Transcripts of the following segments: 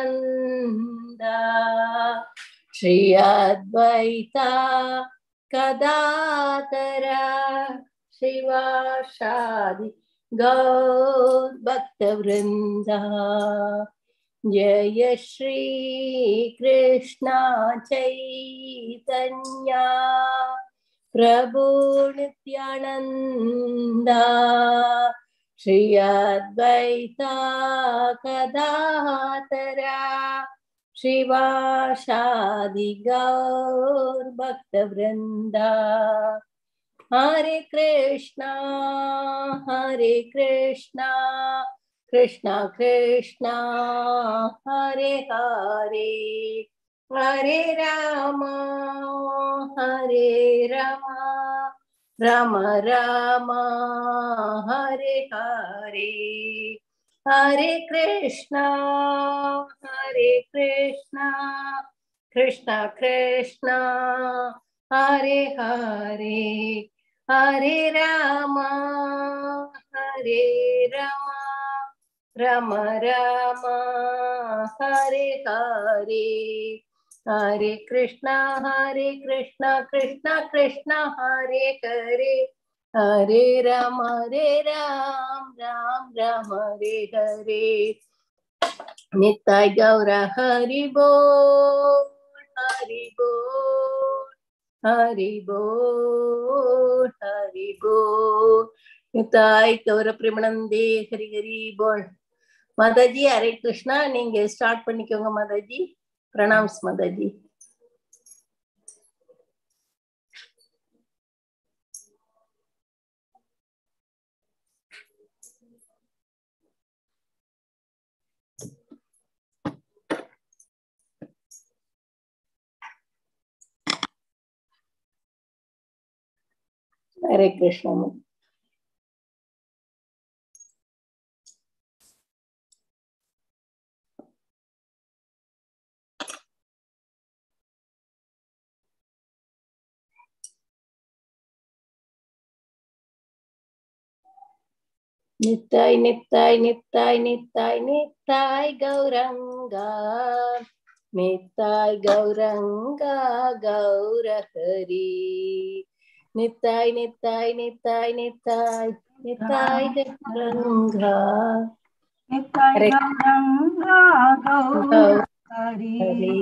नित्यानन्दा श्री अद्वैता कदातरा शिवाशादि गौर्भक्तवृन्दा जय श्री कृष्णा चैतन्या प्रभु नित्यानन्दा श्री अद्वैता कदातरा शिवाशादि गौर्भक्तवृन्दा हरे कृष्णा हरे कृष्णा कृष्णा कृष्णा हरे हरे हरे राम हरे राम राम राम हरे हरे हरे कृष्णा हरे कृष्णा कृष्णा कृष्णा हरे हरे हरे राम हरे राम राम राम हरे हरे हरे कृष्णा हरे कृष्णा कृष्णा कृष्णा हरे हरे हरे राम हरे राम राम राम हरे हरे नित्य गौर हरि बोल हरि बोल हरि बोल हरि बोल நித்தாய் கௌர பிரமணந்தே ஹரி ஹரி போல் மாதாஜி ஹரே கிருஷ்ணா நீங்க ஸ்டார்ட் பண்ணிக்கோங்க மாதாஜி பிரணாம்ஸ் மாதாஜி ஹரே கிருஷ்ணா நித்தாய் நித்தாய் நித்தாய் நித்தாய் நித்தாய் கௌரங்கா நித்தாய் கௌரங்கா கௌரஹரி நித்தாய் நித்தாய் நித்தாய் நித்தாய் நித்தாய் கௌரங்கா நித்தாய் ஹரே கௌரங்கா கௌரி ஹரி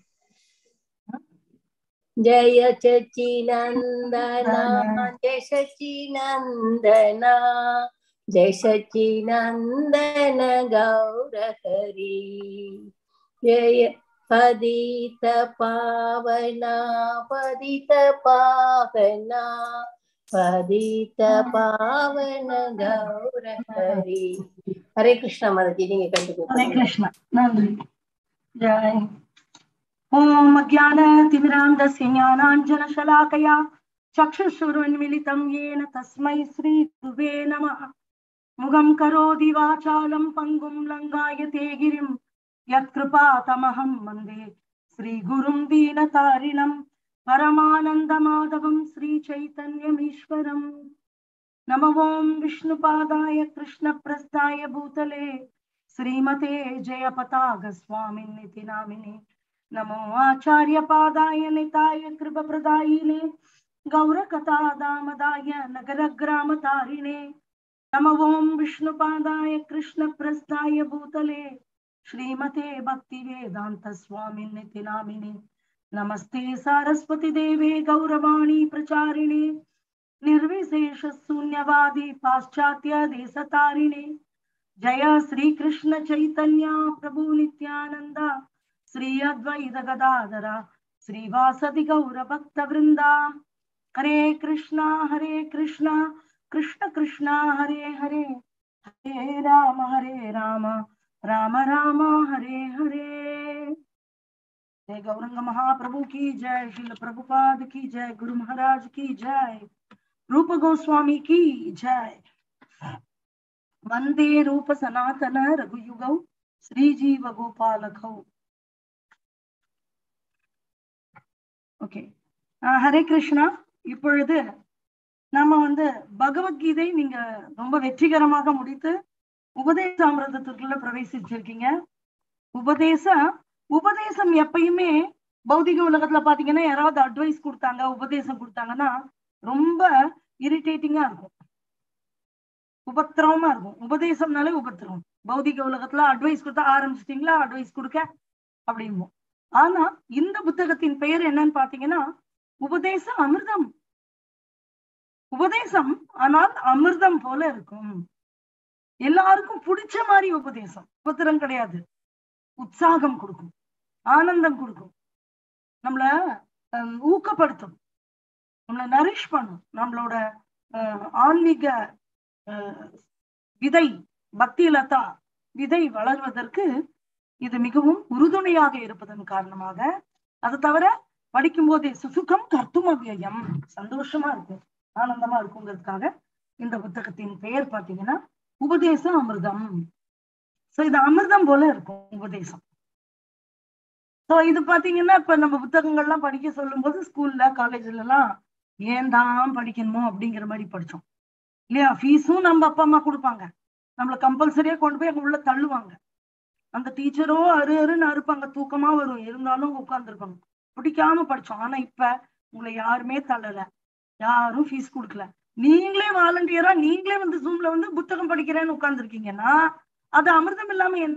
ஜய சச்சிநந்தனா ஜெய சச்சிநந்தனா ஜெய சச்சிநந்தன கௌரஹரி ஜய பதித பாவனா பதித பாவனா பதித பாவன கௌரஹரி ஹரே கிருஷ்ணா மரதி நீங்க கண்டிப்பா ஹரே கிருஷ்ணா நன்றி ஜெய் ஓம் அஜான திமிராந்தஸ்ய ஞானாஞ்சனशलाकया चक्षुषुरुन्मिलितं येन तस्मै श्रीगुरुवे नमः मुगं करोति वाचालं पङ्गुं लङ्गायते गिरिं यत्कृपातमहं वन्दे श्रीगुरुं दीनतारिणं परमानन्दमाधवं श्रीचैतन्यमीश्वरम् नमो ॐ विष्णुपादाय कृष्णप्रस्थाय भूतले श्रीमते जयपतागस्वामिन्निति नामिने नमो आचार्यपादाय निताय कृपप्रदायिने गौरकथादामदाय नगरग्रामतारिणे नमो ॐ विष्णुपादाय कृष्णप्रस्थाय भूतले श्रीमते भक्तिवेदान्तस्वामिन्निति नामिने नमस्ते सारस्वतीदेवे गौरवाणी प्रचारिणे निर्विशेषशून्यवादी पाश्चात्यदेशतारिणे जय श्रीकृष्ण चैतन्य प्रभु नित्यानन्द श्री अद्वैत गदाधर श्रीवासदि गौरभक्तवृन्दा हरे कृष्णा हरे कृष्णा कृष्ण कृष्णा हरे हरे हरे राम हरे राम राम राम हरे हरे जय गौरंग महाप्रभु की जय शिल प्रभुपाद की जय गुरु महाराज की जय रूप गोस्वामी की जय वंदे रूप सनातन रघुयुगौ श्रीजीव गोपालकौ ஓகே ஹரே கிருஷ்ணா இப்பொழுது நாம வந்து பகவத்கீதை நீங்க ரொம்ப வெற்றிகரமாக முடித்து உபதேசாமிரதத்துக்குள்ள பிரவேசிச்சிருக்கீங்க உபதேச உபதேசம் எப்பயுமே பௌதிக உலகத்துல பாத்தீங்கன்னா யாராவது அட்வைஸ் கொடுத்தாங்க உபதேசம் கொடுத்தாங்கன்னா ரொம்ப இரிட்டேட்டிங்கா இருக்கும் உபத்திரவமா இருக்கும் உபதேசம்னாலே உபத்திரம் பௌதிக உலகத்துல அட்வைஸ் கொடுத்தா ஆரம்பிச்சிட்டீங்களா அட்வைஸ் கொடுக்க அப்படிம்போம் ஆனா இந்த புத்தகத்தின் பெயர் என்னன்னு பாத்தீங்கன்னா உபதேச அமிர்தம் உபதேசம் ஆனால் அமிர்தம் போல இருக்கும் எல்லாருக்கும் பிடிச்ச மாதிரி உபதேசம் உபத்திரம் கிடையாது உற்சாகம் கொடுக்கும் ஆனந்தம் கொடுக்கும் நம்மள ஹம், ஊக்கப்படுத்தும் நம்மளை நரிஷ் பண்ணும் நம்மளோட அஹ், ஆன்மீக அஹ், விதை பக்தி லதா விதை வளர்வதற்கு இது மிகவும் உறுதுணையாக இருப்பதன் காரணமாக அது தவிர படிக்கும் போதே சுசுகம் கர்த்தும் அவ்யயம் சந்தோஷமா இருக்கும் ஆனந்தமா இருக்குங்கிறதுக்காக இந்த புத்தகத்தின் பெயர் பாத்தீங்கன்னா உபதேச அமிர்தம் சோ இது அமிர்தம் போல இருக்கும் உபதேசம் சோ இது பாத்தீங்கன்னா இப்ப நம்ம புத்தகங்கள்லாம் படிக்க சொல்லும் போது ஸ்கூல்ல காலேஜ்ல எல்லாம் ஏன் தான் படிக்கணுமோ அப்படிங்கிற மாதிரி படிச்சோம் இல்லையா ஃபீஸும் நம்ம அப்பா அம்மா கொடுப்பாங்க நம்மள கம்பல்சரியா கொண்டு போய் அங்க உள்ள தள்ளுவாங்க அந்த டீச்சரோ அரு அருன்னு அறுப்பாங்க தூக்கமா வரும் இருந்தாலும் உட்கார்ந்துருக்கணும் பிடிக்காம படிச்சோம் ஆனா இப்ப உங்களை யாருமே தள்ளல யாரும் ஃபீஸ் கொடுக்கல நீங்களே வாலண்டியரா நீங்களே வந்து ஜூம்ல வந்து புத்தகம் படிக்கிறேன்னு உட்கார்ந்துருக்கீங்கன்னா அது அமிர்தம் இல்லாம என்ன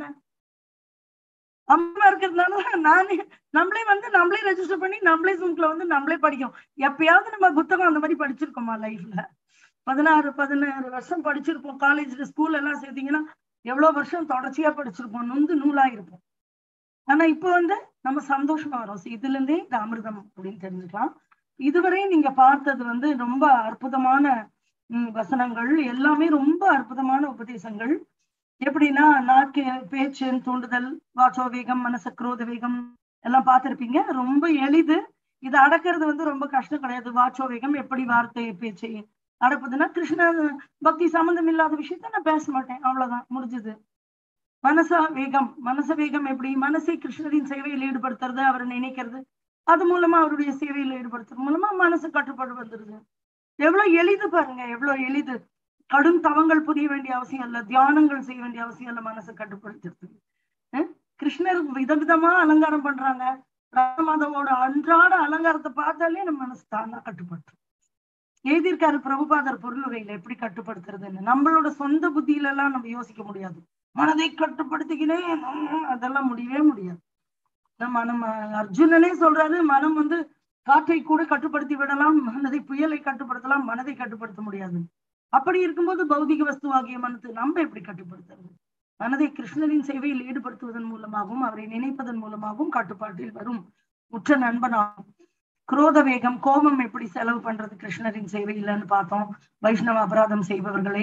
அம்மா இருக்கிறதுனால நானே நம்மளே வந்து நம்மளே ரெஜிஸ்டர் பண்ணி நம்மளே ஜூம்ல வந்து நம்மளே படிக்கும் எப்பயாவது நம்ம புத்தகம் அந்த மாதிரி படிச்சிருக்கோமா லைஃப்ல பதினாறு பதினாறு வருஷம் படிச்சிருப்போம் காலேஜ்ல ஸ்கூல் எல்லாம் சேர்த்தீங்கன்னா எவ்வளவு வருஷம் தொடர்ச்சியா படிச்சிருப்போம் நொந்து நூலா இருப்போம் ஆனா இப்ப வந்து நம்ம சந்தோஷமா வரோம் So இதுல இருந்தே இந்த அமிர்தம் அப்படின்னு தெரிஞ்சுக்கலாம் இதுவரை நீங்க பார்த்தது வந்து ரொம்ப அற்புதமான ம், வசனங்கள் எல்லாமே ரொம்ப அற்புதமான உபதேசங்கள் எப்படின்னா நாக்கு பேச்சு தூண்டுதல் வாச்சோ வேகம் மனச குரோத வேகம் எல்லாம் பார்த்திருப்பீங்க ரொம்ப எளிது இதை அடக்கிறது வந்து ரொம்ப கஷ்டம் கிடையாது வாச்சோ வேகம் எப்படி வார்த்தை பேச்சை அடக்குதுன்னா கிருஷ்ண பக்தி சம்பந்தம் இல்லாத விஷயத்த நான் பேச மாட்டேன் அவ்வளவுதான் முடிஞ்சது மனச வேகம் மனச வேகம் எப்படி மனசை கிருஷ்ணரின் சேவையில் ஈடுபடுத்துறது அவரை நினைக்கிறது அது மூலமா அவருடைய சேவையில் ஈடுபடுத்துறது மூலமா மனசு கட்டுப்பாடு வந்துருது எவ்வளவு எளிது பாருங்க எவ்வளவு எளிது கடும் தவங்கள் புரிய வேண்டிய அவசியம் இல்ல தியானங்கள் செய்ய வேண்டிய அவசியம் இல்ல மனசை கட்டுப்படுத்துறது அஹ் கிருஷ்ணர் விதவிதமா அலங்காரம் பண்றாங்க ராமமாதவோட அன்றாட அலங்காரத்தை பார்த்தாலே நம்ம மனசு தானா கட்டுப்பட்டு எழுதியிருக்காரு பிரபுபாதர் பொருளுரையில எப்படி கட்டுப்படுத்துறதுன்னு நம்மளோட சொந்த புத்தியில எல்லாம் நம்ம யோசிக்க முடியாது மனதை கட்டுப்படுத்திக்கினேன் உம், அதெல்லாம் முடியவே முடியாது நம்ம நம்ம அர்ஜுனனே சொல்றாரு மனம் வந்து காற்றை கூட கட்டுப்படுத்தி விடலாம் மனதை புயலை கட்டுப்படுத்தலாம் மனதை கட்டுப்படுத்த முடியாது அப்படி இருக்கும்போது பௌதிக வஸ்துவாகிய மனத்தை நம்ம எப்படி கட்டுப்படுத்துறது மனதை கிருஷ்ணரின் சேவையில் ஈடுபடுத்துவதன் மூலமாகவும் அவரை நினைப்பதன் மூலமாகவும் கட்டுப்பாட்டில் வரும் உற்ற நண்பனாகும் குரோத வேகம் கோபம் எப்படி செலவு பண்றது கிருஷ்ணரின் சேவையில்னு பார்த்தோம் வைஷ்ணவ அபராதம் செய்பவர்களை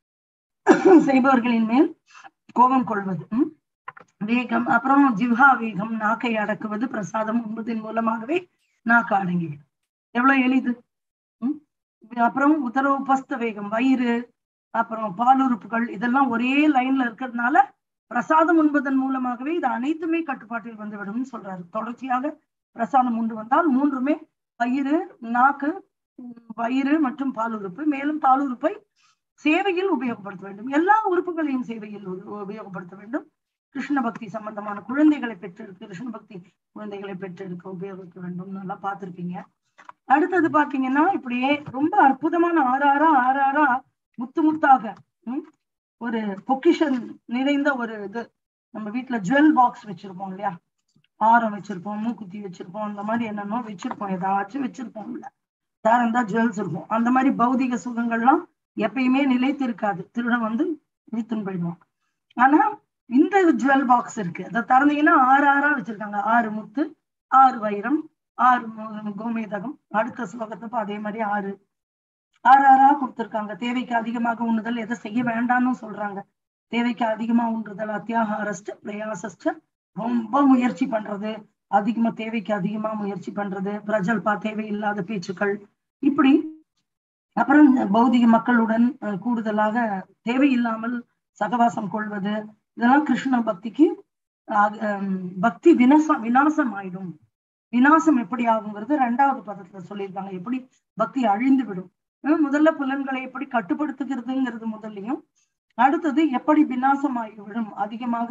செய்பவர்களின் மேல் கோபம் கொள்வது ம்? வேகம் அப்புறம் ஜிவ்ஹா வேகம் நாக்கை அடக்குவது பிரசாதம் உண்பதின் மூலமாகவே நாக்கு அடங்கிவிடும் எவ்வளவு எளிது ம்? அப்புறம் உதர உபஸ்த வேகம் வயிறு அப்புறம் பாலுறுப்புகள் இதெல்லாம் ஒரே லைன்ல இருக்கிறதுனால பிரசாதம் உண்பதன் மூலமாகவே இது அனைத்துமே கட்டுப்பாட்டில் வந்துவிடும் சொல்றாரு தொடர்ச்சியாக பிரசாதம் உண்டு வந்தால் மூன்றுமே வயிறு நாக்கு உம், வயிறு மற்றும் பாலுறுப்பு மேலும் பாலுறுப்பை சேவையில் உபயோகப்படுத்த வேண்டும் எல்லா உறுப்புகளையும் சேவையில் உ- உபயோகப்படுத்த வேண்டும் கிருஷ்ண பக்தி சம்பந்தமான குழந்தைகளை பெற்றெடுக்க கிருஷ்ண பக்தி குழந்தைகளை பெற்றெடுக்க உபயோகிக்க வேண்டும் நல்லா பார்த்திருப்பீங்க அடுத்தது பாத்தீங்கன்னா இப்படியே ரொம்ப அற்புதமான ஆறாரா ஆறாரா முத்து முத்தாக ம், ஒரு பொக்கிஷன் நிறைந்த ஒரு இது நம்ம வீட்டுல ஜுவல் பாக்ஸ் வச்சிருப்போம் இல்லையா ஆரம் வச்சிருப்போம் மூக்குத்தி வச்சிருப்போம் அந்த மாதிரி என்னென்னோ வச்சிருப்போம் ஏதாச்சும் வச்சிருப்போம் இல்ல தாரம் தான் ஜுவல்ஸ் இருக்கும் அந்த மாதிரி பௌதிக சுகங்கள்லாம் எப்பயுமே நிலைத்து இருக்காது திருடன் வந்து இழுத்துன்னு போயிடுவான் ஆனா இந்த ஜுவல் பாக்ஸ் இருக்கு அதை திறந்தீங்கன்னா ஆறு ஆறா வச்சிருக்காங்க ஆறு முத்து ஆறு வைரம் ஆறு மு- கோமேதகம் அடுத்த ஸ்லோகத்தப்ப அதே மாதிரி ஆறு ஆறு ஆறா கொடுத்திருக்காங்க தேவைக்கு அதிகமாக உண்ணுதல் எதை செய்ய வேண்டாம்னு சொல்றாங்க தேவைக்கு அதிகமா உண்ணுதல் அத்தியாகாரஸ்ட பிரயாசஸ்ட ரொம்ப முயற்சி பண்றது அதிகமா தேவைக்கு அதிகமா முயற்சி பண்றது பிரஜல்பா தேவையில்லாத பேச்சுக்கள் இப்படி அப்புறம் இந்த பௌதிக மக்களுடன் அஹ், கூடுதலாக தேவையில்லாமல் சகவாசம் கொள்வது இதெல்லாம் கிருஷ்ண பக்திக்கு ஆக- ஹம், பக்தி வினசம் விநாசம் ஆயிடும் விநாசம் எப்படி ஆகுங்கிறது ரெண்டாவது பதத்துல சொல்லியிருக்காங்க எப்படி பக்தி அழிந்து விடும் ஹம், முதல்ல புலன்களை எப்படி கட்டுப்படுத்துகிறதுங்கிறது முதல்லையும் அடுத்தது எப்படி விநாசம் ஆகிவிடும் அதிகமாக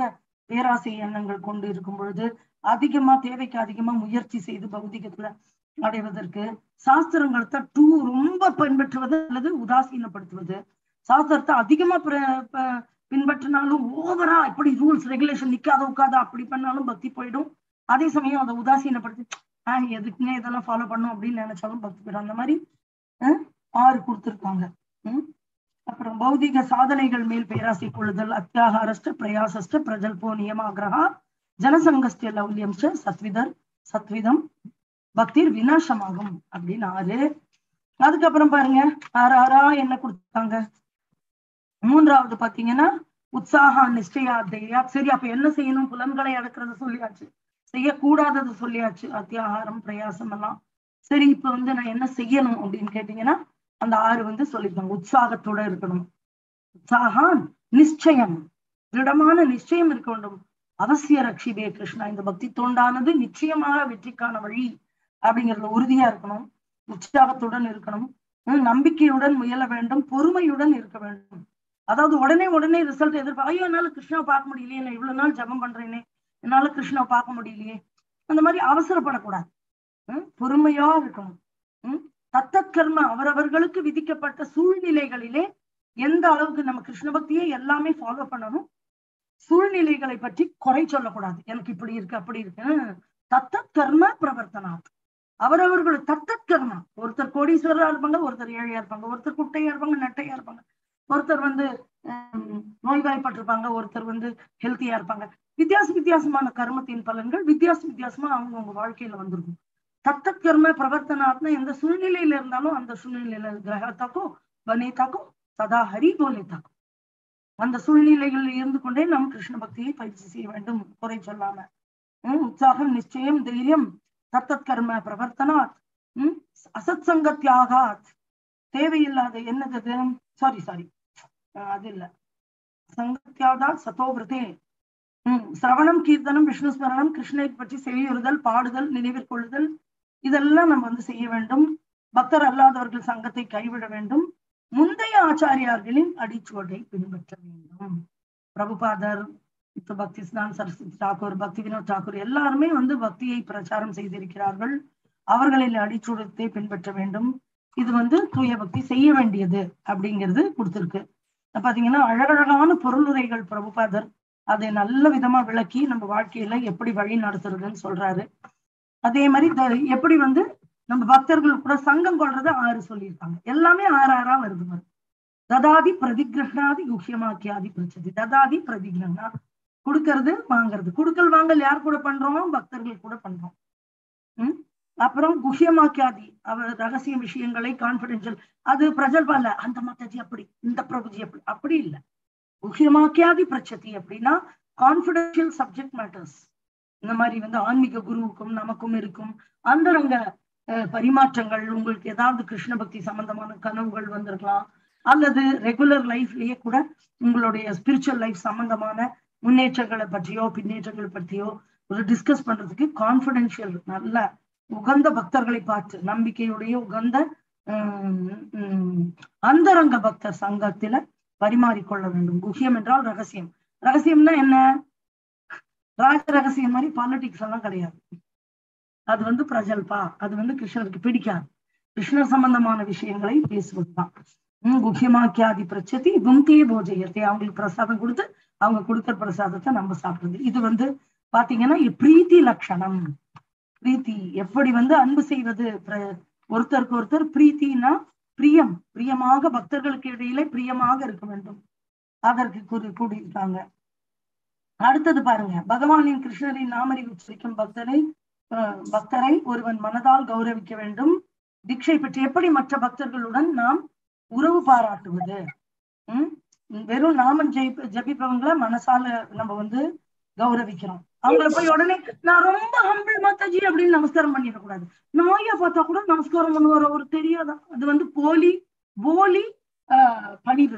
பேராசை எண்ணங்கள் கொண்டு இருக்கும் பொழுது அதிகமா தேவைக்கு அதிகமா முயற்சி செய்து பௌதிகத்துல அடைவதற்கு சாஸ்திரங்களை டூ ரொம்ப பின்பற்றுவது அல்லது உதாசீனப்படுத்துவது சாஸ்திரத்தை அதிகமா பிர- ப- பின்பற்றினாலும் ஓவரா இப்படி ரூல்ஸ் ரெகுலேஷன் நிக்காத உட்காத அப்படி பண்ணாலும் பக்தி போயிடும் அதே சமயம் அதை உதாசீனப்படுத்தி ஆஹ் எதுக்குங்க இதெல்லாம் ஃபாலோ பண்ணும் அப்படின்னு நினைச்சாலும் பக்தி போயிடும் அந்த மாதிரி அஹ், ஆறு கொடுத்திருக்காங்க உம் அப்புறம் பௌதிக சாதனைகள் மேல் பேராசை கொள்ளுதல் அத்தியாகாரஸ்ட பிரயாசஸ்ட பிரஜல்போ நியமாகிரகா ஜனசங்கஸ்திய லௌல்யம் ச சத்விதர் சத்விதம் பக்திர் விநாசமாகும் அப்படின்னு ஆறு அதுக்கப்புறம் பாருங்க ஆறு ஆறா என்ன கொடுத்தாங்க மூன்றாவது பாத்தீங்கன்னா உற்சாகா நிஷ்டயா தைரியா சரி அப்ப என்ன செய்யணும் புலன்களை அடக்குறத சொல்லியாச்சு செய்யக்கூடாதது சொல்லியாச்சு அத்தியாகாரம் பிரயாசம் எல்லாம் சரி இப்ப வந்து நான் என்ன செய்யணும் அப்படின்னு கேட்டீங்கன்னா அந்த ஆறு வந்து சொல்லிருக்காங்க உற்சாகத்தோட இருக்கணும் உற்சாகான் நிச்சயம் திடமான நிச்சயம் இருக்க வேண்டும் அவசிய ரட்சிபே கிருஷ்ணா இந்த பக்தி தோண்டானது நிச்சயமாக வெற்றிக்கான வழி அப்படிங்கறதுல உறுதியா இருக்கணும் உற்சாகத்துடன் இருக்கணும் ஹம், நம்பிக்கையுடன் முயல வேண்டும் பொறுமையுடன் இருக்க வேண்டும் அதாவது உடனே உடனே ரிசல்ட் எதிர்பார்க்க ஐயோ என்னால கிருஷ்ணாவை பார்க்க முடியலையே நான் இவ்வளவு நாள் ஜெபம் பண்றேனே என்னால கிருஷ்ணாவை பார்க்க முடியலையே அந்த மாதிரி அவசரப்படக்கூடாது ஹம், பொறுமையா இருக்கணும் ஹம், தத்தத் கர்ம அவரவர்களுக்கு விதிக்கப்பட்ட சூழ்நிலைகளிலே எந்த அளவுக்கு நம்ம கிருஷ்ண பக்தியை எல்லாமே ஃபாலோ பண்ணணும் சூழ்நிலைகளை பற்றி குறை சொல்லக்கூடாது எனக்கு இப்படி இருக்கு அப்படி இருக்கு தத்தத் கர்ம பிரவர்த்தனாத் அவரவர்கள் தத்தத் கர்மா ஒருத்தர் கோடீஸ்வரரா இருப்பாங்க ஒருத்தர் ஏழையா இருப்பாங்க ஒருத்தர் குட்டையா இருப்பாங்க நெட்டையா இருப்பாங்க ஒருத்தர் வந்து ஹம், நோய்வாய்ப்பட்டிருப்பாங்க ஒருத்தர் வந்து ஹெல்த்தியா இருப்பாங்க வித்தியாச வித்தியாசமான கர்மத்தின் பலன்கள் வித்தியாச வித்தியாசமா அவங்கவங்க வாழ்க்கையில வந்திருக்கும் தத்தத் கர்ம பிரவர்த்தனாத்னா எந்த சூழ்நிலையில இருந்தாலும் அந்த சூழ்நிலையில கிரகத்தாக்கும் வனேதாக்கும் சதா ஹரி போலேதாக்கும் அந்த சூழ்நிலைகளில் இருந்து கொண்டே நாம் கிருஷ்ண பக்தியை பயிற்சி செய்ய வேண்டும் குறை சொல்லாம ஹம், உற்சாகம் நிச்சயம் தைரியம் தத்தத் கர்ம பிரவர்த்தனாத் ஹம், அசத் சங்க தியாகாத் தேவையில்லாத என்னது சாரி சாரி அது இல்ல சங்கத்தியாகாத் சதோவிரதே ஹம் சிரவணம் கீர்த்தனம் விஷ்ணு ஸ்மரணம் கிருஷ்ணரை பற்றி செவியுறுதல் பாடுதல் நினைவிற்கொள்ளுதல் இதெல்லாம் நம்ம வந்து செய்ய வேண்டும் பக்தர் அல்லாதவர்கள் சங்கத்தை கைவிட வேண்டும் முந்தைய ஆச்சாரியார்களின் அடிச்சுவடை பின்பற்ற வேண்டும் பிரபுபாதர் இப்ப பக்தி ஸ்நான் சரஸ்வதி தாக்கூர் பக்தி வினோத் தாக்கூர் எல்லாருமே வந்து பக்தியை பிரச்சாரம் செய்திருக்கிறார்கள் அவர்களின் அடிச்சுவடத்தை பின்பற்ற வேண்டும் இது வந்து தூய பக்தி செய்ய வேண்டியது அப்படிங்கிறது கொடுத்திருக்கு பாத்தீங்கன்னா அழகழகான பொருளுரைகள் பிரபுபாதர் அதை நல்ல விதமா விளக்கி நம்ம வாழ்க்கையில எப்படி வழி நடத்துறதுன்னு சொல்றாரு அதே மாதிரி த- எப்படி வந்து நம்ம பக்தர்கள் கூட சங்கம் கொள்றத ஆறு சொல்லியிருக்காங்க எல்லாமே ஆறு ஆறா வருது பாரு. ததாதி பிரதிகிரகணாதி குஹ்யமாக்கியாதி பிரச்சதி ததாதி பிரதிகிரகணா கொடுக்கறது வாங்குறது கொடுக்கல் வாங்கல் யார் கூட பண்றோம் பக்தர்கள் கூட பண்றோம் உம் அப்புறம் குஹ்யமாக்கியாதி அவர் ரகசிய விஷயங்களை கான்பிடென்ஷியல் அது பிரஜல்பால அந்த மாதாஜி அப்படி இந்த பிரபுஜி அப்படி அப்படி இல்ல குஹ்யமாக்கியாதி பிரச்சதி அப்படின்னா கான்பிடென்ஷியல் சப்ஜெக்ட் மேட்டர்ஸ் இந்த மாதிரி வந்து ஆன்மீக குருவுக்கும் நமக்கும் இருக்கும் அந்தரங்க அஹ், பரிமாற்றங்கள் உங்களுக்கு ஏதாவது கிருஷ்ண பக்தி சம்பந்தமான கனவுகள் வந்திருக்கலாம் அல்லது ரெகுலர் லைஃப்லயே கூட உங்களுடைய ஸ்பிரிச்சுவல் லைஃப் சம்பந்தமான முன்னேற்றங்களை பற்றியோ பின்னேற்றங்களை பற்றியோ ஒரு டிஸ்கஸ் பண்றதுக்கு கான்பிடென்ஷியல் நல்ல உகந்த பக்தர்களை பார்த்து நம்பிக்கையுடைய உகந்த உம், உம், அந்தரங்க பக்தர் சங்கத்தில பரிமாறிக்கொள்ள வேண்டும் குஹ்யம் என்றால் ரகசியம் ரகசியம்னா என்ன ராஜ ரகசியம் மாதிரி பாலிடிக்ஸ் எல்லாம் கிடையாது அது வந்து பிரஜல்பா அது வந்து கிருஷ்ணருக்கு பிடிக்காது கிருஷ்ணர் சம்பந்தமான விஷயங்களை பேசுவதுதான் உம் குஹ்யமாக்கியாதி பிரச்சதி புங்கே போஜயத்தை அவங்களுக்கு பிரசாதம் கொடுத்து அவங்க கொடுக்கிற பிரசாதத்தை நம்ம சாப்பிடுறது இது வந்து பாத்தீங்கன்னா இது பிரீத்தி லட்சணம் பிரீத்தி எப்படி வந்து அன்பு செய்வது பிர- ஒருத்தருக்கு ஒருத்தர் பிரீத்தினா பிரியம் பிரியமாக பக்தர்களுக்கு இடையிலே பிரியமாக இருக்க வேண்டும் அதற்கு கூறி கூடியிருக்காங்க அடுத்தது பாருங்க பகவானின் கிருஷ்ணரின் நாமறி உச்சரிக்கும் பக்தரை அஹ், பக்தரை ஒருவன் மனதால் கௌரவிக்க வேண்டும் தீட்சை பற்றி எப்படி மற்ற பக்தர்களுடன் நாம் உறவு பாராட்டுவது உம் வெறும் நாமம் ஜெயிப்ப ஜபிப்பவங்களை மனசால நம்ம வந்து கௌரவிக்கிறோம் அவங்கள போய் உடனே நான் ரொம்ப ஹம்பிள் மாதாஜி அப்படின்னு நமஸ்காரம் பண்ணிடக்கூடாது நாயா பார்த்தா கூட நமஸ்காரம் பண்ணுவார் அவர் தெரியாதா அது வந்து போலி போலி ஆஹ் பணிவு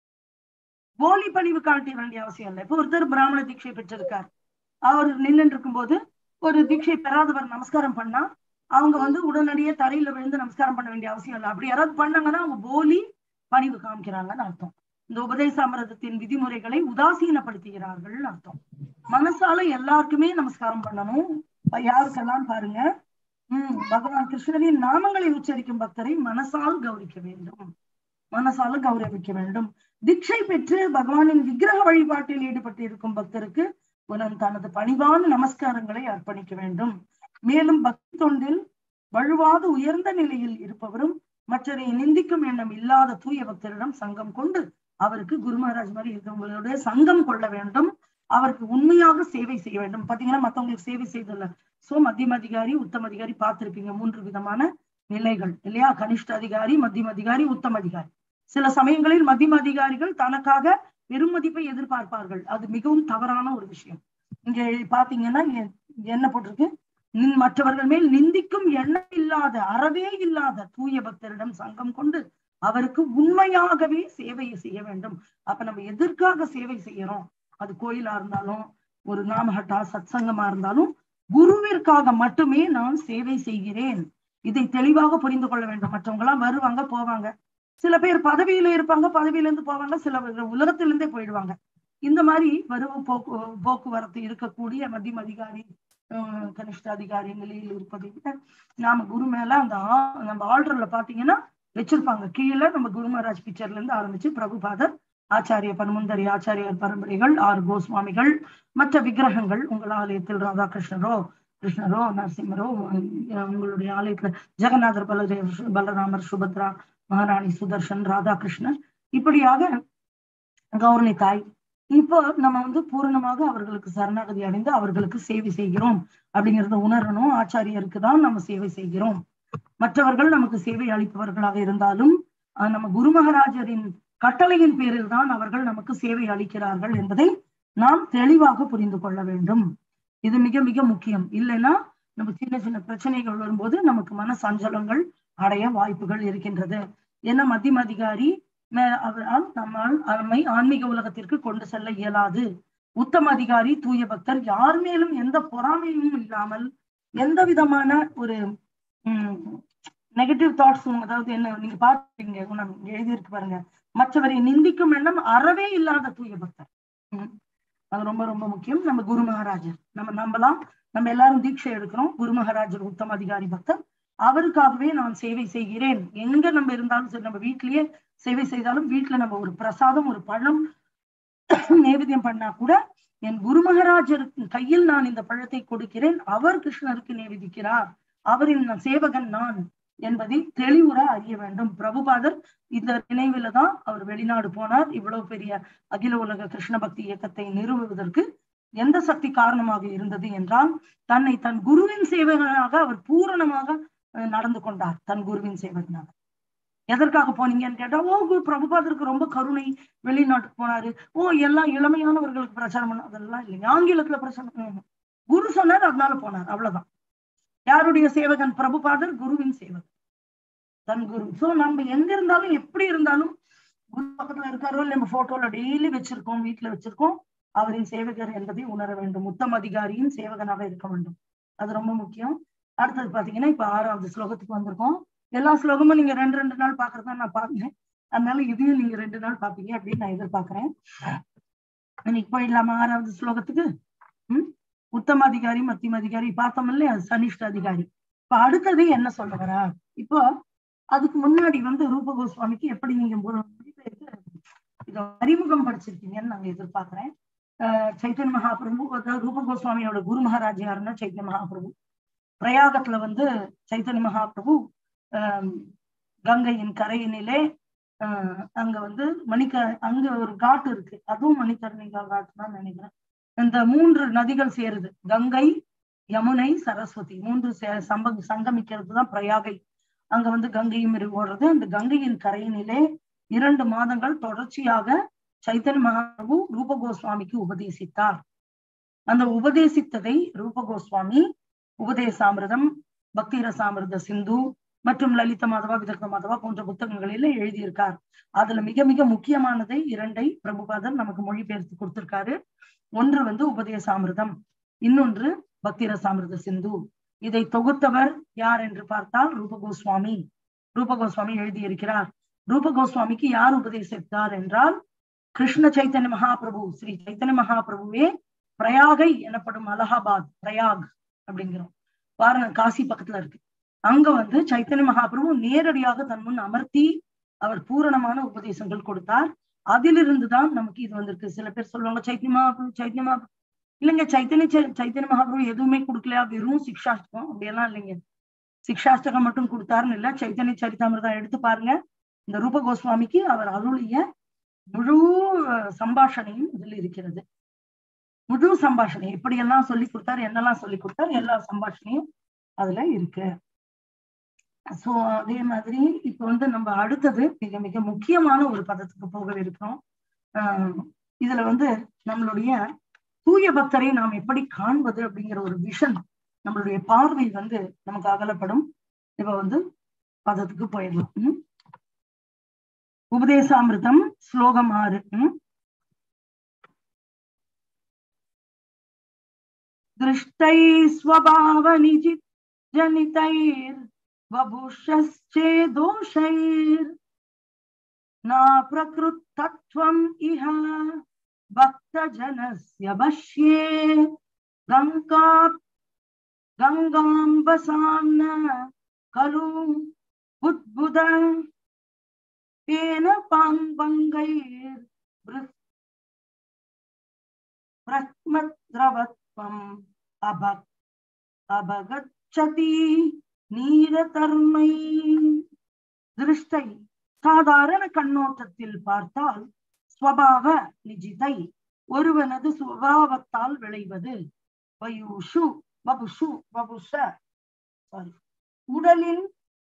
போலி பணிவு காட்ட வேண்டிய அவசியம் இல்லை இப்போ ஒருத்தர் பிராமண தீட்சை பெற்றிருக்கார் அவர் நின்னுட்டு இருக்கும்போது ஒரு தீட்சை பெறாதவர் நமஸ்காரம் பண்ணா அவங்க வந்து உடனடியே தரையில விழுந்து நமஸ்காரம் பண்ண வேண்டிய அவசியம் இல்லை அப்படி யாராவது பண்ணாங்கன்னா அவங்க போலி பணிவு காமிக்கிறாங்கன்னு அர்த்தம் இந்த உபதேசாமிரதத்தின் விதிமுறைகளை உதாசீனப்படுத்துகிறார்கள் அர்த்தம் மனசால எல்லாருக்குமே நமஸ்காரம் பண்ணணும் இப்ப யாருக்கெல்லாம் பாருங்க உம் பகவான் கிருஷ்ணரின் நாமங்களை உச்சரிக்கும் பக்தரை மனசால் கௌரிக்க வேண்டும் மனசால கௌரவிக்க வேண்டும் தீட்சை பெற்று பகவானின் விக்கிரக வழிபாட்டில் ஈடுபட்டு இருக்கும் பக்தருக்கு உனன் தனது பணிவான நமஸ்காரங்களை அர்ப்பணிக்க வேண்டும் மேலும் பக்தி தொண்டில் வலுவாத உயர்ந்த நிலையில் இருப்பவரும் மற்றவரை நிந்திக்கும் எண்ணம் இல்லாத தூய பக்தரிடம் சங்கம் கொண்டு அவருக்கு குரு மகாராஜ் மாதிரி இருக்கவங்களுடைய சங்கம் கொள்ள வேண்டும் அவருக்கு உண்மையாக சேவை செய்ய வேண்டும் பாத்தீங்கன்னா மத்தவங்களுக்கு சேவை செய்தல சோ மத்தியம் அதிகாரி உத்தம அதிகாரி பார்த்திருப்பீங்க மூன்று விதமான நிலைகள் இல்லையா கனிஷ்ட அதிகாரி மத்தியம் அதிகாரி உத்தம அதிகாரி சில சமயங்களில் மத்தியம அதிகாரிகள் தனக்காக பெருமதிப்பை எதிர்பார்ப்பார்கள் அது மிகவும் தவறான ஒரு விஷயம் இங்க பாத்தீங்கன்னா இங்க என்ன போட்டிருக்கு நின் மற்றவர்கள் மேல் நிந்திக்கும் எண்ணம் இல்லாத அறவே இல்லாத தூய பக்தரிடம் சங்கம் கொண்டு அவருக்கு உண்மையாகவே சேவை செய்ய வேண்டும் அப்ப நம்ம எதற்காக சேவை செய்யறோம் அது கோயிலா இருந்தாலும் ஒரு நாமஹட்டா சத்சங்கமா இருந்தாலும் குருவிற்காக மட்டுமே நான் சேவை செய்கிறேன் இதை தெளிவாக புரிந்து கொள்ள வேண்டும் மற்றவங்க எல்லாம் வருவாங்க போவாங்க சில பேர் பதவியில இருப்பாங்க பதவியில இருந்து போவாங்க சில பேர் உலகத்திலிருந்தே போயிடுவாங்க இந்த மாதிரி வருவ போக்கு போக்குவரத்து இருக்கக்கூடிய மத்தியம் அதிகாரி அஹ் கனிஷ்ட அதிகாரி நிலையில் இருப்பதை விட நாம குரு மேல அந்த ஆ- நம்ம ஆர்டர்ல பாத்தீங்கன்னா வச்சிருப்பாங்க கீழே நம்ம குரு மகாராஜ் பிக்சர்ல இருந்து ஆரம்பிச்சு பிரபுபாதர் ஆச்சாரிய பன்முந்தரி ஆச்சாரியர் பரம்பரைகள் ஆறு கோஸ்வாமிகள் மற்ற விக்கிரகங்கள் உங்கள் ஆலயத்தில் ராதாகிருஷ்ணரோ கிருஷ்ணரோ நரசிம்மரோ அஹ் உங்களுடைய ஆலயத்துல ஜெகநாதர் பலதேவ் சு- பலராமர் சுபத்ரா மகாராணி சுதர்ஷன் ராதாகிருஷ்ணர் இப்படியாக கௌரணி தாய் இப்போ நம்ம வந்து பூரணமாக அவர்களுக்கு சரணாகதி அடைந்து அவர்களுக்கு சேவை செய்கிறோம் அப்படிங்கறத உணரணும் ஆச்சாரியருக்கு தான் நம்ம சேவை செய்கிறோம் மற்றவர்கள் நமக்கு சேவை அளிப்பவர்களாக இருந்தாலும் அஹ் நம்ம குரு மகாராஜரின் கட்டளையின் பேரில் தான் அவர்கள் நமக்கு சேவை அளிக்கிறார்கள் என்பதை நாம் தெளிவாக புரிந்து கொள்ள வேண்டும் இது மிக மிக முக்கியம் இல்லைன்னா நம்ம சின்ன சின்ன பிரச்சனைகள் வரும்போது நமக்கு மன சஞ்சலங்கள் அடைய வாய்ப்புகள் இருக்கின்றது ஏன்னா மத்தியம் அதிகாரி மே- அவரால் நம்மால் நம்மை ஆன்மீக உலகத்திற்கு கொண்டு செல்ல இயலாது உத்தம அதிகாரி தூய பக்தர் யார் மேலும் எந்த பொறாமையும் இல்லாமல் எந்த விதமான ஒரு நெகட்டிவ் தாட்ஸ் அதாவது என்ன நீங்க பாத்துங்க உணம் எழுதியிருக்கு பாருங்க மற்றவரை நிந்திக்கும் எண்ணம் அறவே இல்லாத தூய பக்தர் உம் அது ரொம்ப ரொம்ப முக்கியம் நம்ம குரு மகாராஜர் நம்ம நம்பலாம் நம்ம எல்லாரும் தீட்சை எடுக்கிறோம் குரு மகாராஜர் உத்தம அதிகாரி பக்தர் அவருக்காகவே நான் சேவை செய்கிறேன் எங்க நம்ம இருந்தாலும் சரி நம்ம வீட்லயே சேவை செய்தாலும் வீட்டுல நம்ம ஒரு பிரசாதம் ஒரு பழம் நேவேத்தியம் பண்ணா கூட என் குரு மகாராஜருக்கு கையில் நான் இந்த பழத்தை கொடுக்கிறேன் அவர் கிருஷ்ணருக்கு நேவேதிக்கிறார் அவரின் சேவகன் நான் என்பதை தெளிவுற அறிய வேண்டும் பிரபுபாதர் இந்த நினைவுல தான் அவர் வெளிநாடு போனார் இவ்வளவு பெரிய அகில உலக கிருஷ்ண பக்தி இயக்கத்தை நிறுவுவதற்கு எந்த சக்தி காரணமாக இருந்தது என்றால் தன்னை தன் குருவின் சேவகனாக அவர் பூரணமாக அஹ், நடந்து கொண்டார் தன் குருவின் சேவகனாக எதற்காக போனீங்கன்னு கேட்டா ஓ குரு பிரபுபாதருக்கு ரொம்ப கருணை வெளிநாட்டுக்கு போனாரு ஓ எல்லாம் இளமையானவர்களுக்கு பிரச்சாரம் பண்ண அதெல்லாம் இல்லைங்க ஆங்கிலத்துல பிரச்சாரம் ம்ஹும். குரு சொன்னார் அதனால போனார் அவ்வளவுதான் யாருடைய சேவகன் பிரபுபாதர் குருவின் சேவகன் தன் குரு சோ நம்ம எங்க இருந்தாலும் எப்படி இருந்தாலும் குரு பக்கத்துல இருக்காரோ இல்ல நம்ம போட்டோல டெய்லி வச்சிருக்கோம் வீட்டுல வச்சிருக்கோம் அவரின் சேவகர் என்பதை உணர வேண்டும் உத்தம அதிகாரியின் சேவகனாக இருக்க வேண்டும் அது ரொம்ப முக்கியம் அடுத்தது பாத்தீங்கன்னா இப்ப ஆறாவது ஸ்லோகத்துக்கு வந்திருக்கோம் எல்லா ஸ்லோகமும் நீங்க ரெண்டு ரெண்டு நாள் பாக்குறதா நான் பாத்தேன் அதனால இதையும் நீங்க ரெண்டு நாள் பாப்பீங்க அப்படின்னு நான் எதிர்பார்க்கிறேன் இன்னைக்கு போயிடலாமா ஆறாவது ஸ்லோகத்துக்கு ம் உத்தம அதிகாரி மத்தியம அதிகாரி பார்த்தோம் இல்லையா சனிஷ்ட அதிகாரி இப்ப அடுத்தது என்ன சொல்ல வரா இப்போ அதுக்கு முன்னாடி வந்து ரூப கோஸ்வாமிக்கு எப்படி நீங்க ஒரு மொழிபெயர்த்து இத அறிமுகம் படிச்சிருக்கீங்கன்னு நாங்க எதிர்பார்க்கிறேன் ஆஹ் சைத்தன்ய மகாபிரபு அதாவது ரூப கோஸ்வாமியோட குரு மகாராஜ் யாருன்னா சைத்தன்ய மகாபிரபு பிரயாகத்துல வந்து சைத்தன்ய மகாபிரபு ஆஹ் கங்கையின் கரையினிலே ஆஹ் அங்க வந்து மணிக்க அங்க ஒரு காட்டு இருக்கு அதுவும் மணிக்கர்ணிகா காட்டு தான் நினைக்கிறேன் இந்த மூன்று நதிகள் சேருது கங்கை யமுனை சரஸ்வதி மூன்று சே- சம்ப சங்கமிக்கிறது தான் பிரயாகை அங்க வந்து கங்கையும் இரு- ஓடுறது அந்த கங்கையின் கரையினிலே இரண்டு மாதங்கள் தொடர்ச்சியாக சைத்தன்ய மகாபிரபு ரூப கோஸ்வாமிக்கு உபதேசித்தார் அந்த உபதேசித்ததை ரூப கோஸ்வாமி உபதேசாமிர்தம் பக்தி ரசாமிர்த சிந்து மற்றும் லலித மாதவா விதக்த மாதவா போன்ற புத்தகங்களில எழுதியிருக்கார் அதுல மிக மிக முக்கியமானதை இரண்டை பிரபுபாதர் நமக்கு மொழிபெயர்த்து கொடுத்திருக்காரு ஒன்று வந்து உபதேசாமிர்தம் இன்னொன்று பக்தி ரசாமிர்த சிந்து இதை தொகுத்தவர் யார் என்று பார்த்தால் ரூப கோஸ்வாமி ரூப கோஸ்வாமி எழுதியிருக்கிறார் ரூப கோஸ்வாமிக்கு யார் உபதேசித்தார் என்றால் கிருஷ்ண சைத்தன்ய மகாபிரபு ஸ்ரீ சைத்தன்ய மகாபிரபுவே பிரயாகை எனப்படும் அலகாபாத் பிரயாக் அப்படிங்கிறோம் பாருங்க காசி பக்கத்துல இருக்கு அங்க வந்து சைத்தன்ய மகாபிரபு நேரடியாக தன் முன் அமர்த்தி அவர் பூரணமான உபதேசங்கள் கொடுத்தார் அதிலிருந்து தான் நமக்கு இது வந்திருக்கு சில பேர் சொல்லுவாங்க சைத்தன்ய மகாபிரபு சைத்தன்ய மகாபிரபு இல்லைங்க சைத்தன்ய சை- சைத்தன்ய மகாபிரபு எதுவுமே கொடுக்கலையா வெறும் சிக்ஷாஷ்டகம் அப்படியெல்லாம் இல்லைங்க சிக்ஷாஷ்டகம் மட்டும் கொடுத்தாருன்னு இல்ல சைத்தன்ய சரிதாமிரதம் எடுத்து பாருங்க இந்த ரூப கோஸ்வாமிக்கு அவர் அருளிய முழு அஹ், சம்பாஷணையும் இதில் இருக்கிறது முழு சம்பாஷணை எப்படியெல்லாம் சொல்லி கொடுத்தார் என்னெல்லாம் சொல்லி கொடுத்தார் எல்லா சம்பாஷணையும் அதுல இருக்கு சோ அதே மாதிரி இப்ப வந்து நம்ம அடுத்தது மிக மிக முக்கியமான ஒரு பதத்துக்கு போக இருக்கிறோம் ஆஹ் இதுல வந்து நம்மளுடைய தூய பக்தரை நாம் எப்படி காண்பது அப்படிங்கிற ஒரு விஷன் நம்மளுடைய பார்வை வந்து நமக்கு அகலப்படும் இப்ப வந்து பதத்துக்கு போயிடலாம் ம்? உபதேசாமிர்தம் ஸ்லோகம் ஆறு ம்? दृष्टैः स्वभावनिजित् जनितैर्वभुषश्चेदोषैर् न प्रकृतत्वम् इह भक्तजनस्य वश्ये गङ्गा गङ्गाम्बसान्न खलु बुद्बुद तेन पाङ्गैर् ब्रह्मद्रवत्वम् अभक् அபகச்சதி நீரதர்மை திருஷ்டை சாதாரண கண்ணோட்டத்தில் பார்த்தால் ஸ்வபாவ நிஜிதை ஒருவனது சுபாவத்தால் விளைவது வயுஷு வபுஷு வபுஷ சாரி உடலின்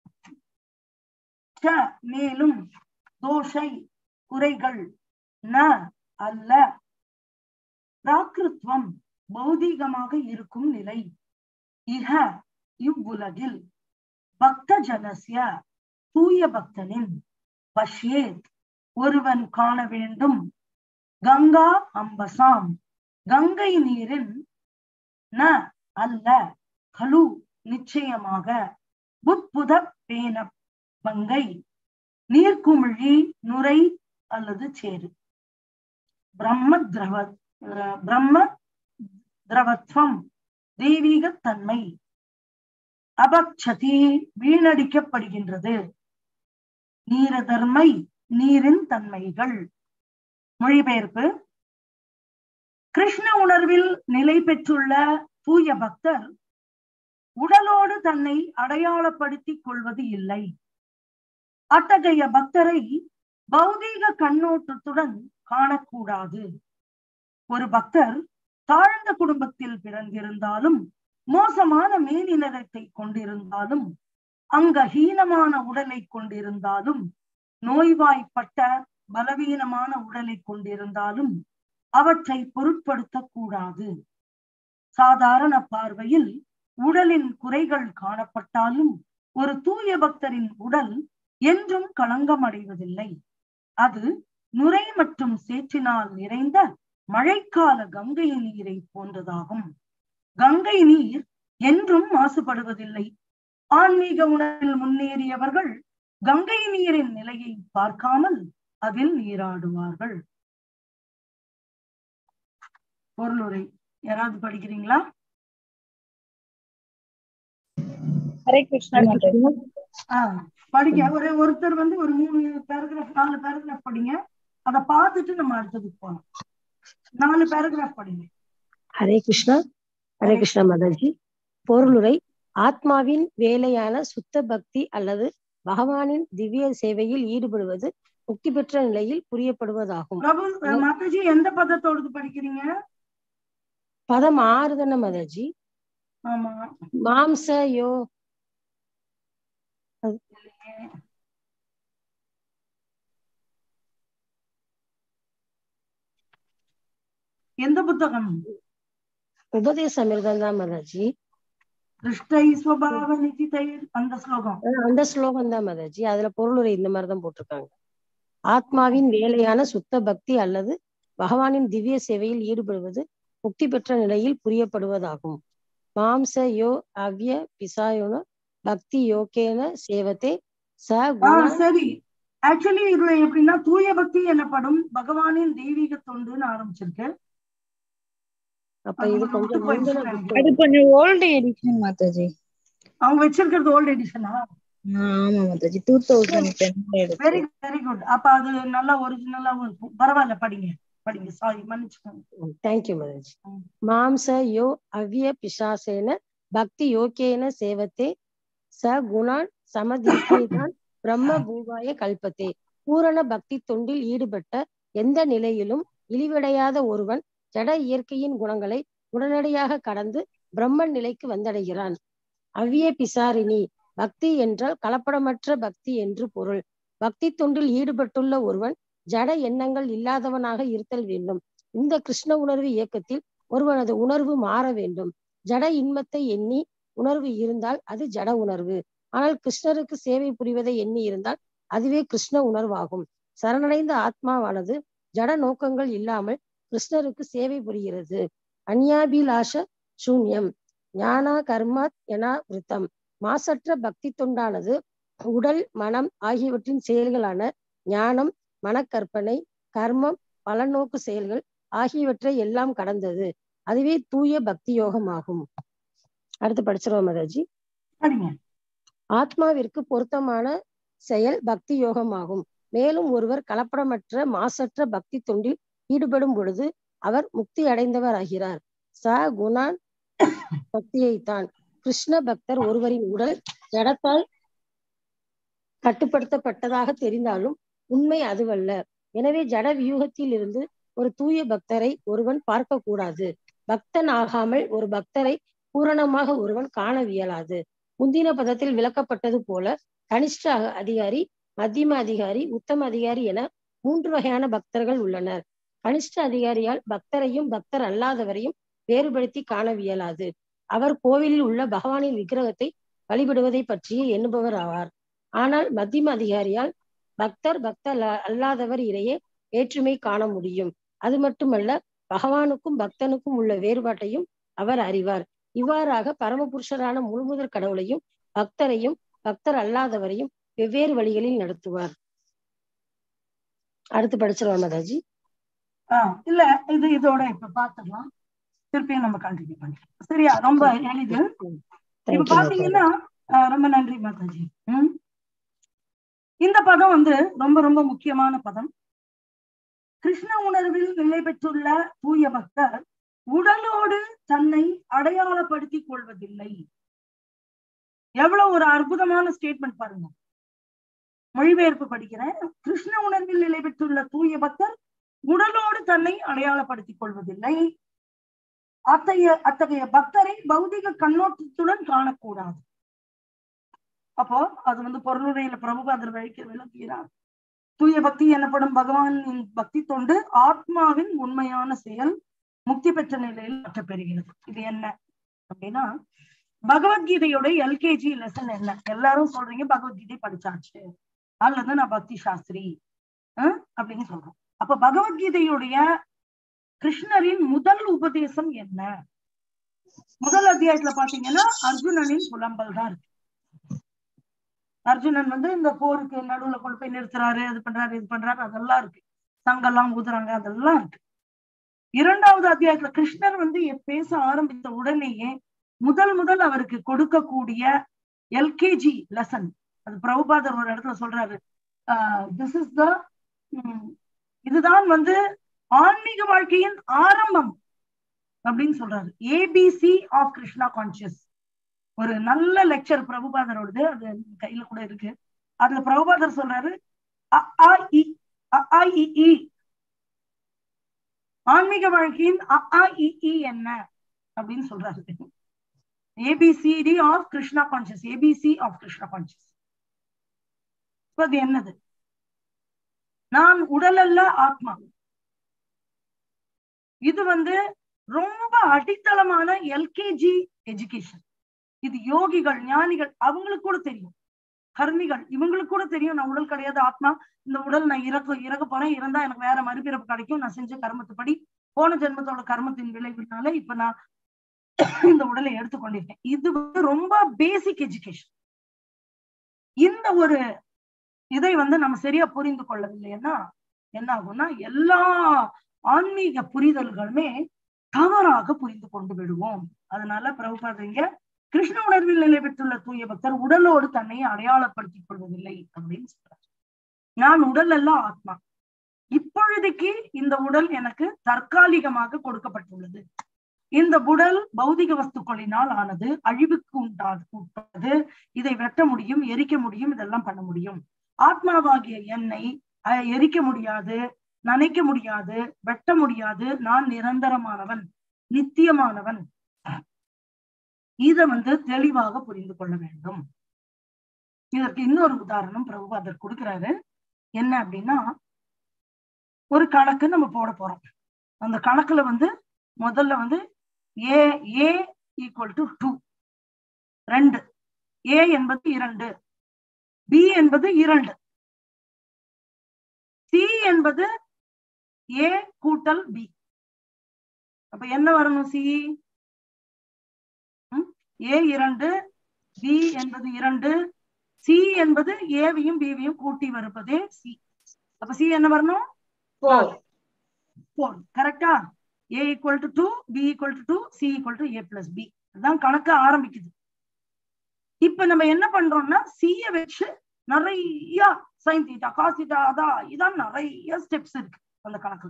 ச மேலும் தோஷை குறைகள் ந அல்ல பிராகிருத்வம் பௌதீகமாக இருக்கும் நிலை இஹ இவ்வுலகில் பக்த ஜனசிய தூய பக்தனின் பஷ்யேத் ஒருவன் காண வேண்டும் கங்கா அம்பசாம் கங்கை நீரின் ந அல்ல கலு நிச்சயமாக புத்புத பேன பங்கை நீர்க்குமிழி நுரை அல்லது சேரு பிரம்ம திரவ அஹ் பிரம்ம திரவத்வம் தெய்வீகத்தன்மை அபக்ஷதி வீணடிக்கப்படுகின்றது நீரதர்மை நீரின் தன்மைகள் மொழிபெயர்ப்பு கிருஷ்ண உணர்வில் நிலை பெற்றுள்ள தூய பக்தர் உடலோடு தன்னை அடையாளப்படுத்திக் கொள்வது இல்லை அத்தகைய பக்தரை பௌதீக கண்ணோட்டத்துடன் காணக்கூடாது ஒரு பக்தர் தாழ்ந்த குடும்பத்தில் பிறந்திருந்தாலும் மோசமான மேலினத்தை கொண்டிருந்தாலும் அங்கஹீனமான உடலை கொண்டிருந்தாலும் நோய்வாய்ப்பட்ட பலவீனமான உடலை கொண்டிருந்தாலும் அவற்றை பொருட்படுத்தக் கூடாது சாதாரண பார்வையில் உடலின் குறைகள் காணப்பட்டாலும் ஒரு தூய பக்தரின் உடல் என்றும் களங்கம் அடைவதில்லை அது நுரை மற்றும் சேற்றினால் நிறைந்த மழைக்கால கங்கை நீரை போன்றதாகும் கங்கை நீர் என்றும் மாசுபடுவதில்லை ஆன்மீக உணர்வில் முன்னேறியவர்கள் கங்கை நீரின் நிலையை பார்க்காமல் அதில் நீராடுவார்கள் பொருளுரை யாராவது படிக்கிறீங்களா ஹரே கிருஷ்ணா மாதாஜி ஆஹ் படிக்க ஒரு ஒருத்தர் வந்து ஒரு மூணு பேராகிராஃப் நாலு பேராகிராஃப் படிங்க அதை பார்த்துட்டு நம்ம அடுத்ததுக்கு போலாம் நாலு பேராகிராஃப் படிங்க ஹரே கிருஷ்ணா ஹரே கிருஷ்ணா மாதாஜி பொருளுரை ஆத்மாவின் வேலையான சுத்த பக்தி அல்லது பகவானின் திவ்ய சேவையில் ஈடுபடுவது முக்தி பெற்ற நிலையில் புரியப்படுவதாகும் பிரபு அஹ் மாதாஜி எந்த பதத்தோடது படிக்கிறீங்க பதம் ஆறு தானே மாதாஜி ஆமா மாம்ச யோ எந்த புத்தகம் உபதேச அமிர்தம் தான் மாதாஜி திருஷ்டை ஸ்வபாவ நிதிதை அந்த ஸ்லோகம் ஆஹ் அந்த ஸ்லோகம் தான் மாதாஜி அதுல பொருளுரை இந்த மாதிரிதான் போட்டிருக்காங்க ஆத்மாவின் வேலையான சுத்த பக்தி அல்லது பகவானின் திவ்ய சேவையில் ஈடுபடுவது முக்தி பெற்ற நிலையில் புரியப்படுவதாகும் மாம்ச யோ அவ்ய பிசாயோன பக்தி யோகேன சேவத்தே ச ஆ குண சரி ஆக்சுவலி இதுல எப்படின்னா தூய பக்தி எனப்படும் பகவானின் தெய்வீக தொண்டுன்னு ஆரம்பிச்சிருக்கு அப்ப இது கொஞ்சம் முந்தின book. அது கொஞ்சம் ஓல்டு எடிஷன் மாதாஜி அவங்க வச்சிருக்கிறது ஓல்டு எடிஷனா ஆ, ஆமா மாதாஜி டூ தௌசண்ட் டென்ல எடுத்து வெரி வெரி குட் அப்ப அது நல்லா ஒரிஜினலாவும் இருக்கும் பரவாயில்ல படிங்க படிங்க சாரி மன்னிச்சுக்கோங்க தேங்க்யூ மதர்ஜி ம். மாம்ச யோ அவ்ய பிசாசேன பக்தி யோகேன சேவத்தே ச குணான் சமதீபேதான் பிரம்ம பூவாய கல்பத்தே பூரண பக்தி தொண்டில் ஈடுபட்ட எந்த நிலையிலும் இழிவடையாத ஒருவன் ஜட இயற்கையின் குணங்களை உடனடியாக கடந்து பிரம்மன் நிலைக்கு வந்தடைகிறான் அவ்விய பிசாரினி பக்தி என்றால் கலப்படமற்ற பக்தி என்று பொருள் பக்தி தொண்டில் ஈடுபட்டுள்ள ஒருவன் ஜட எண்ணங்கள் இல்லாதவனாக இருத்தல் வேண்டும் இந்த கிருஷ்ண உணர்வு இயக்கத்தில் ஒருவனது உணர்வு மாற வேண்டும் ஜட இன்பத்தை எண்ணி உணர்வு இருந்தால் அது ஜட உணர்வு ஆனால் கிருஷ்ணருக்கு சேவை புரிவதை எண்ணி இருந்தால் அதுவே கிருஷ்ண உணர்வாகும் சரணடைந்த ஆத்மாவானது ஜட நோக்கங்கள் இல்லாமல் கிருஷ்ணருக்கு சேவை புரிகிறது அந்யாபிலாஷ சூன்யம் ஞானா கர்மாத் எனா விருத்தம் மாசற்ற பக்தி தொண்டானது உடல் மனம் ஆகியவற்றின் செயல்களான ஞானம் மனக்கற்பனை கர்மம் பலநோக்கு செயல்கள் ஆகியவற்றை எல்லாம் கடந்தது அதுவே தூய பக்தி யோகமாகும் அடுத்து படிச்சிருவோம் மதாஜி படிங்க ஆத்மாவிற்கு பொருத்தமான செயல் பக்தி யோகமாகும் மேலும் ஒருவர் கலப்படமற்ற மாசற்ற பக்தி தொண்டில் ஈடுபடும் பொழுது அவர் முக்தி அடைந்தவர் ஆகிறார் ச குணான் பக்தியைத்தான் கிருஷ்ண பக்தர் ஒருவரின் உடல் ஜடத்தால் கட்டுப்படுத்தப்பட்டதாக தெரிந்தாலும் உண்மை அதுவல்ல எனவே ஜட வியூகத்தில் இருந்து ஒரு தூய பக்தரை ஒருவன் பார்க்க கூடாது பக்தன் ஆகாமல் ஒரு பக்தரை பூரணமாக ஒருவன் காணவியலாது முந்தின பதத்தில் விளக்கப்பட்டது போல கனிஷ்ட அக- அதிகாரி மத்தியம அதிகாரி உத்தம அதிகாரி என மூன்று வகையான பக்தர்கள் உள்ளனர் கனிஷ்ட அதிகாரியால் பக்தரையும் பக்தர் அல்லாதவரையும் வேறுபடுத்தி காணவியலாது அவர் கோவிலில் உள்ள பகவானின் விக்கிரகத்தை வழிபடுவதை பற்றியே எண்ணுபவர் ஆவார் ஆனால் மத்தியம அதிகாரியால் பக்தர் பக்தர் அல்ல- அல்லாதவர் இடையே வேற்றுமை காண முடியும் அது மட்டுமல்ல பகவானுக்கும் பக்தனுக்கும் உள்ள வேறுபாட்டையும் அவர் அறிவார் இவ்வாறாக பரமபுருஷரான முழுமுதற் கடவுளையும் பக்தரையும் பக்தர் அல்லாதவரையும் வெவ்வேறு வழிகளில் நடத்துவார் அடுத்து படிச்சிருவோம் மாதாஜி ஆஹ் இல்ல இது இதோட இப்ப பாத்துக்கலாம் திருப்பியும் நம்ம கண்டினியூ பண்ணிக்கலாம் சரியா ரொம்ப எளிது இப்ப தேங்க்யூ பாத்தீங்கன்னா ஆஹ் ரொம்ப நன்றி மாதாஜி ம் இந்த பதம் வந்து ரொம்ப ரொம்ப முக்கியமான பதம் கிருஷ்ண உணர்வில் நிலை பெற்றுள்ள தூய பக்தர் உடலோடு தன்னை அடையாளப்படுத்திக் கொள்வதில்லை எவ்வளவு ஒரு அற்புதமான ஸ்டேட்மெண்ட் பாருங்க மொழிபெயர்ப்பு படிக்கிறேன் கிருஷ்ண உணர்வில் நிலை பெற்றுள்ள தூய பக்தர் உடலோடு தன்னை அடையாளப்படுத்திக் கொள்வதில்லை அத்தகைய அத்தகைய பக்தரை பௌதிக கண்ணோட்டத்துடன் காணக்கூடாது அப்போ அது வந்து பொருளுரையில பிரபுபாதர் வழிக்க விளக்குகிறார் தூய பக்தி எனப்படும் பகவானின் பக்தி தொண்டு ஆத்மாவின் உண்மையான செயல் முக்தி பெற்ற நிலையில் மாற்றப்பெறுகிறது இது என்ன அப்படின்னா பகவத்கீதையோட எல்கேஜி லெசன் என்ன எல்லாரும் சொல்றீங்க பகவத்கீதை படிச்சாச்சு அல்லது நான் பக்தி சாஸ்திரி அஹ் அப்படின்னு சொல்றோம் அப்ப பகவத்கீதையுடைய கிருஷ்ணரின் முதல் உபதேசம் என்ன முதல் அத்தியாயத்துல பாத்தீங்கன்னா அர்ஜுனனின் புலம்பல் தான் இருக்கு அர்ஜுனன் வந்து இந்த போருக்கு நடுவுல கொண்டு போய் நிறுத்துறாரு அது பண்றாரு இது பண்றாரு அதெல்லாம் இருக்கு சங்கெல்லாம் ஊதுறாங்க அதெல்லாம் இருக்கு இரண்டாவது அத்தியாயத்துல கிருஷ்ணர் வந்து எ- பேச ஆரம்பித்த உடனேயே முதல் முதல் அவருக்கு கொடுக்கக்கூடிய எல்கேஜி லெசன் அது பிரபுபாதர் ஒரு இடத்துல சொல்றாரு திஸ் இஸ் த இதுதான் வந்து ஆன்மீக வாழ்க்கையின் ஆரம்பம் அப்படின்னு சொல்றாரு ஏபிசி ஆஃப் கிருஷ்ணா கான்சியஸ் ஒரு நல்ல லெக்சர் பிரபுபாதரோடது அது கையில கூட இருக்கு அதுல பிரபுபாதர் சொல்றாரு அ, ஆ, இ, அ, ஆ, இ, ஈ. ஆன்மீக வாழ்க்கையின் அ, ஆ, இ, ஈ என்ன அப்படின்னு சொல்றாரு ABCD of Krishna conscious ABC of Krishna conscious அது என்னது நான் உடல் அல்ல ஆத்மா இது வந்து ரொம்ப அடித்தளமான எல்கேஜி எஜுகேஷன் இது யோகிகள் ஞானிகள் அவங்களுக்கு கூட தெரியும் கர்மிகள் இவங்களுக்கு கூட தெரியும் நான் உடல் கிடையாது ஆத்மா இந்த உடல் நான் இறக்க இறக்க போறேன் இறந்தா எனக்கு வேற மறுபிறப்பு கிடைக்கும் நான் செஞ்ச கர்மத்துப்படி போன ஜென்மத்தோட கர்மத்தின் விளைவினால இப்ப நான் இந்த உடலை எடுத்துக்கொண்டிருக்கேன் இது வந்து ரொம்ப பேசிக் எஜுகேஷன் இந்த ஒரு இதை வந்து நம்ம சரியா புரிந்து கொள்ளவில்லைன்னா என்ன ஆகும்னா எல்லா ஆன்மீக புரிதல்களுமே தவறாக புரிந்து கொண்டு விடுவோம் அதனால பிரபுபாதங்க கிருஷ்ண உணர்வில் நிலை பெற்றுள்ள தூய பக்தர் உடலோடு தன்னை அடையாளப்படுத்திக் கொள்வதில்லை அப்படின்னு சொல்றார் நான் உடல் அல்ல ஆத்மா இப்பொழுதைக்கு இந்த உடல் எனக்கு தற்காலிகமாக கொடுக்கப்பட்டுள்ளது இந்த உடல் பௌதிக வஸ்துக்களினால் ஆனது அழிவுக்கு உண்டாது உட்பட்டது இதை வெட்ட முடியும் எரிக்க முடியும் இதெல்லாம் பண்ண முடியும் ஆத்மாவாகிய என்னை அஹ், எரிக்க முடியாது நனைக்க முடியாது வெட்ட முடியாது நான் நிரந்தரமானவன் நித்தியமானவன் இத வந்து தெளிவாக புரிந்து கொள்ள வேண்டும் இதற்கு இன்னொரு உதாரணம் பிரபு அதற்கு கொடுக்கிறாரு என்ன அப்படின்னா ஒரு கணக்கு நம்ம போட போறோம் அந்த கணக்குல வந்து முதல்ல வந்து A A equal to two ரெண்டு ஏ என்பது இரண்டு பி என்பது இரண்டு சி என்பது ஏ கூட்டல் பி அப்ப என்ன வரணும் சி ஏ இரண்டு பி என்பது இரண்டு சி என்பது ஏவையும் பிவையும் கூட்டி வருவதே சி அப்ப சி என்ன வரணும் ஃபோர் ஃபோர் கரெக்டா A equal to two B equal to two C equal to A plus B அதுதான் கணக்கு ஆரம்பிக்குது இப்ப நம்ம என்ன பண்றோம்னா சிய வச்சு நிறைய சைன் தீட்டா காஸ் தீட்டா அதான் இதான் நிறைய ஸ்டெப்ஸ் இருக்கு அந்த கணக்கு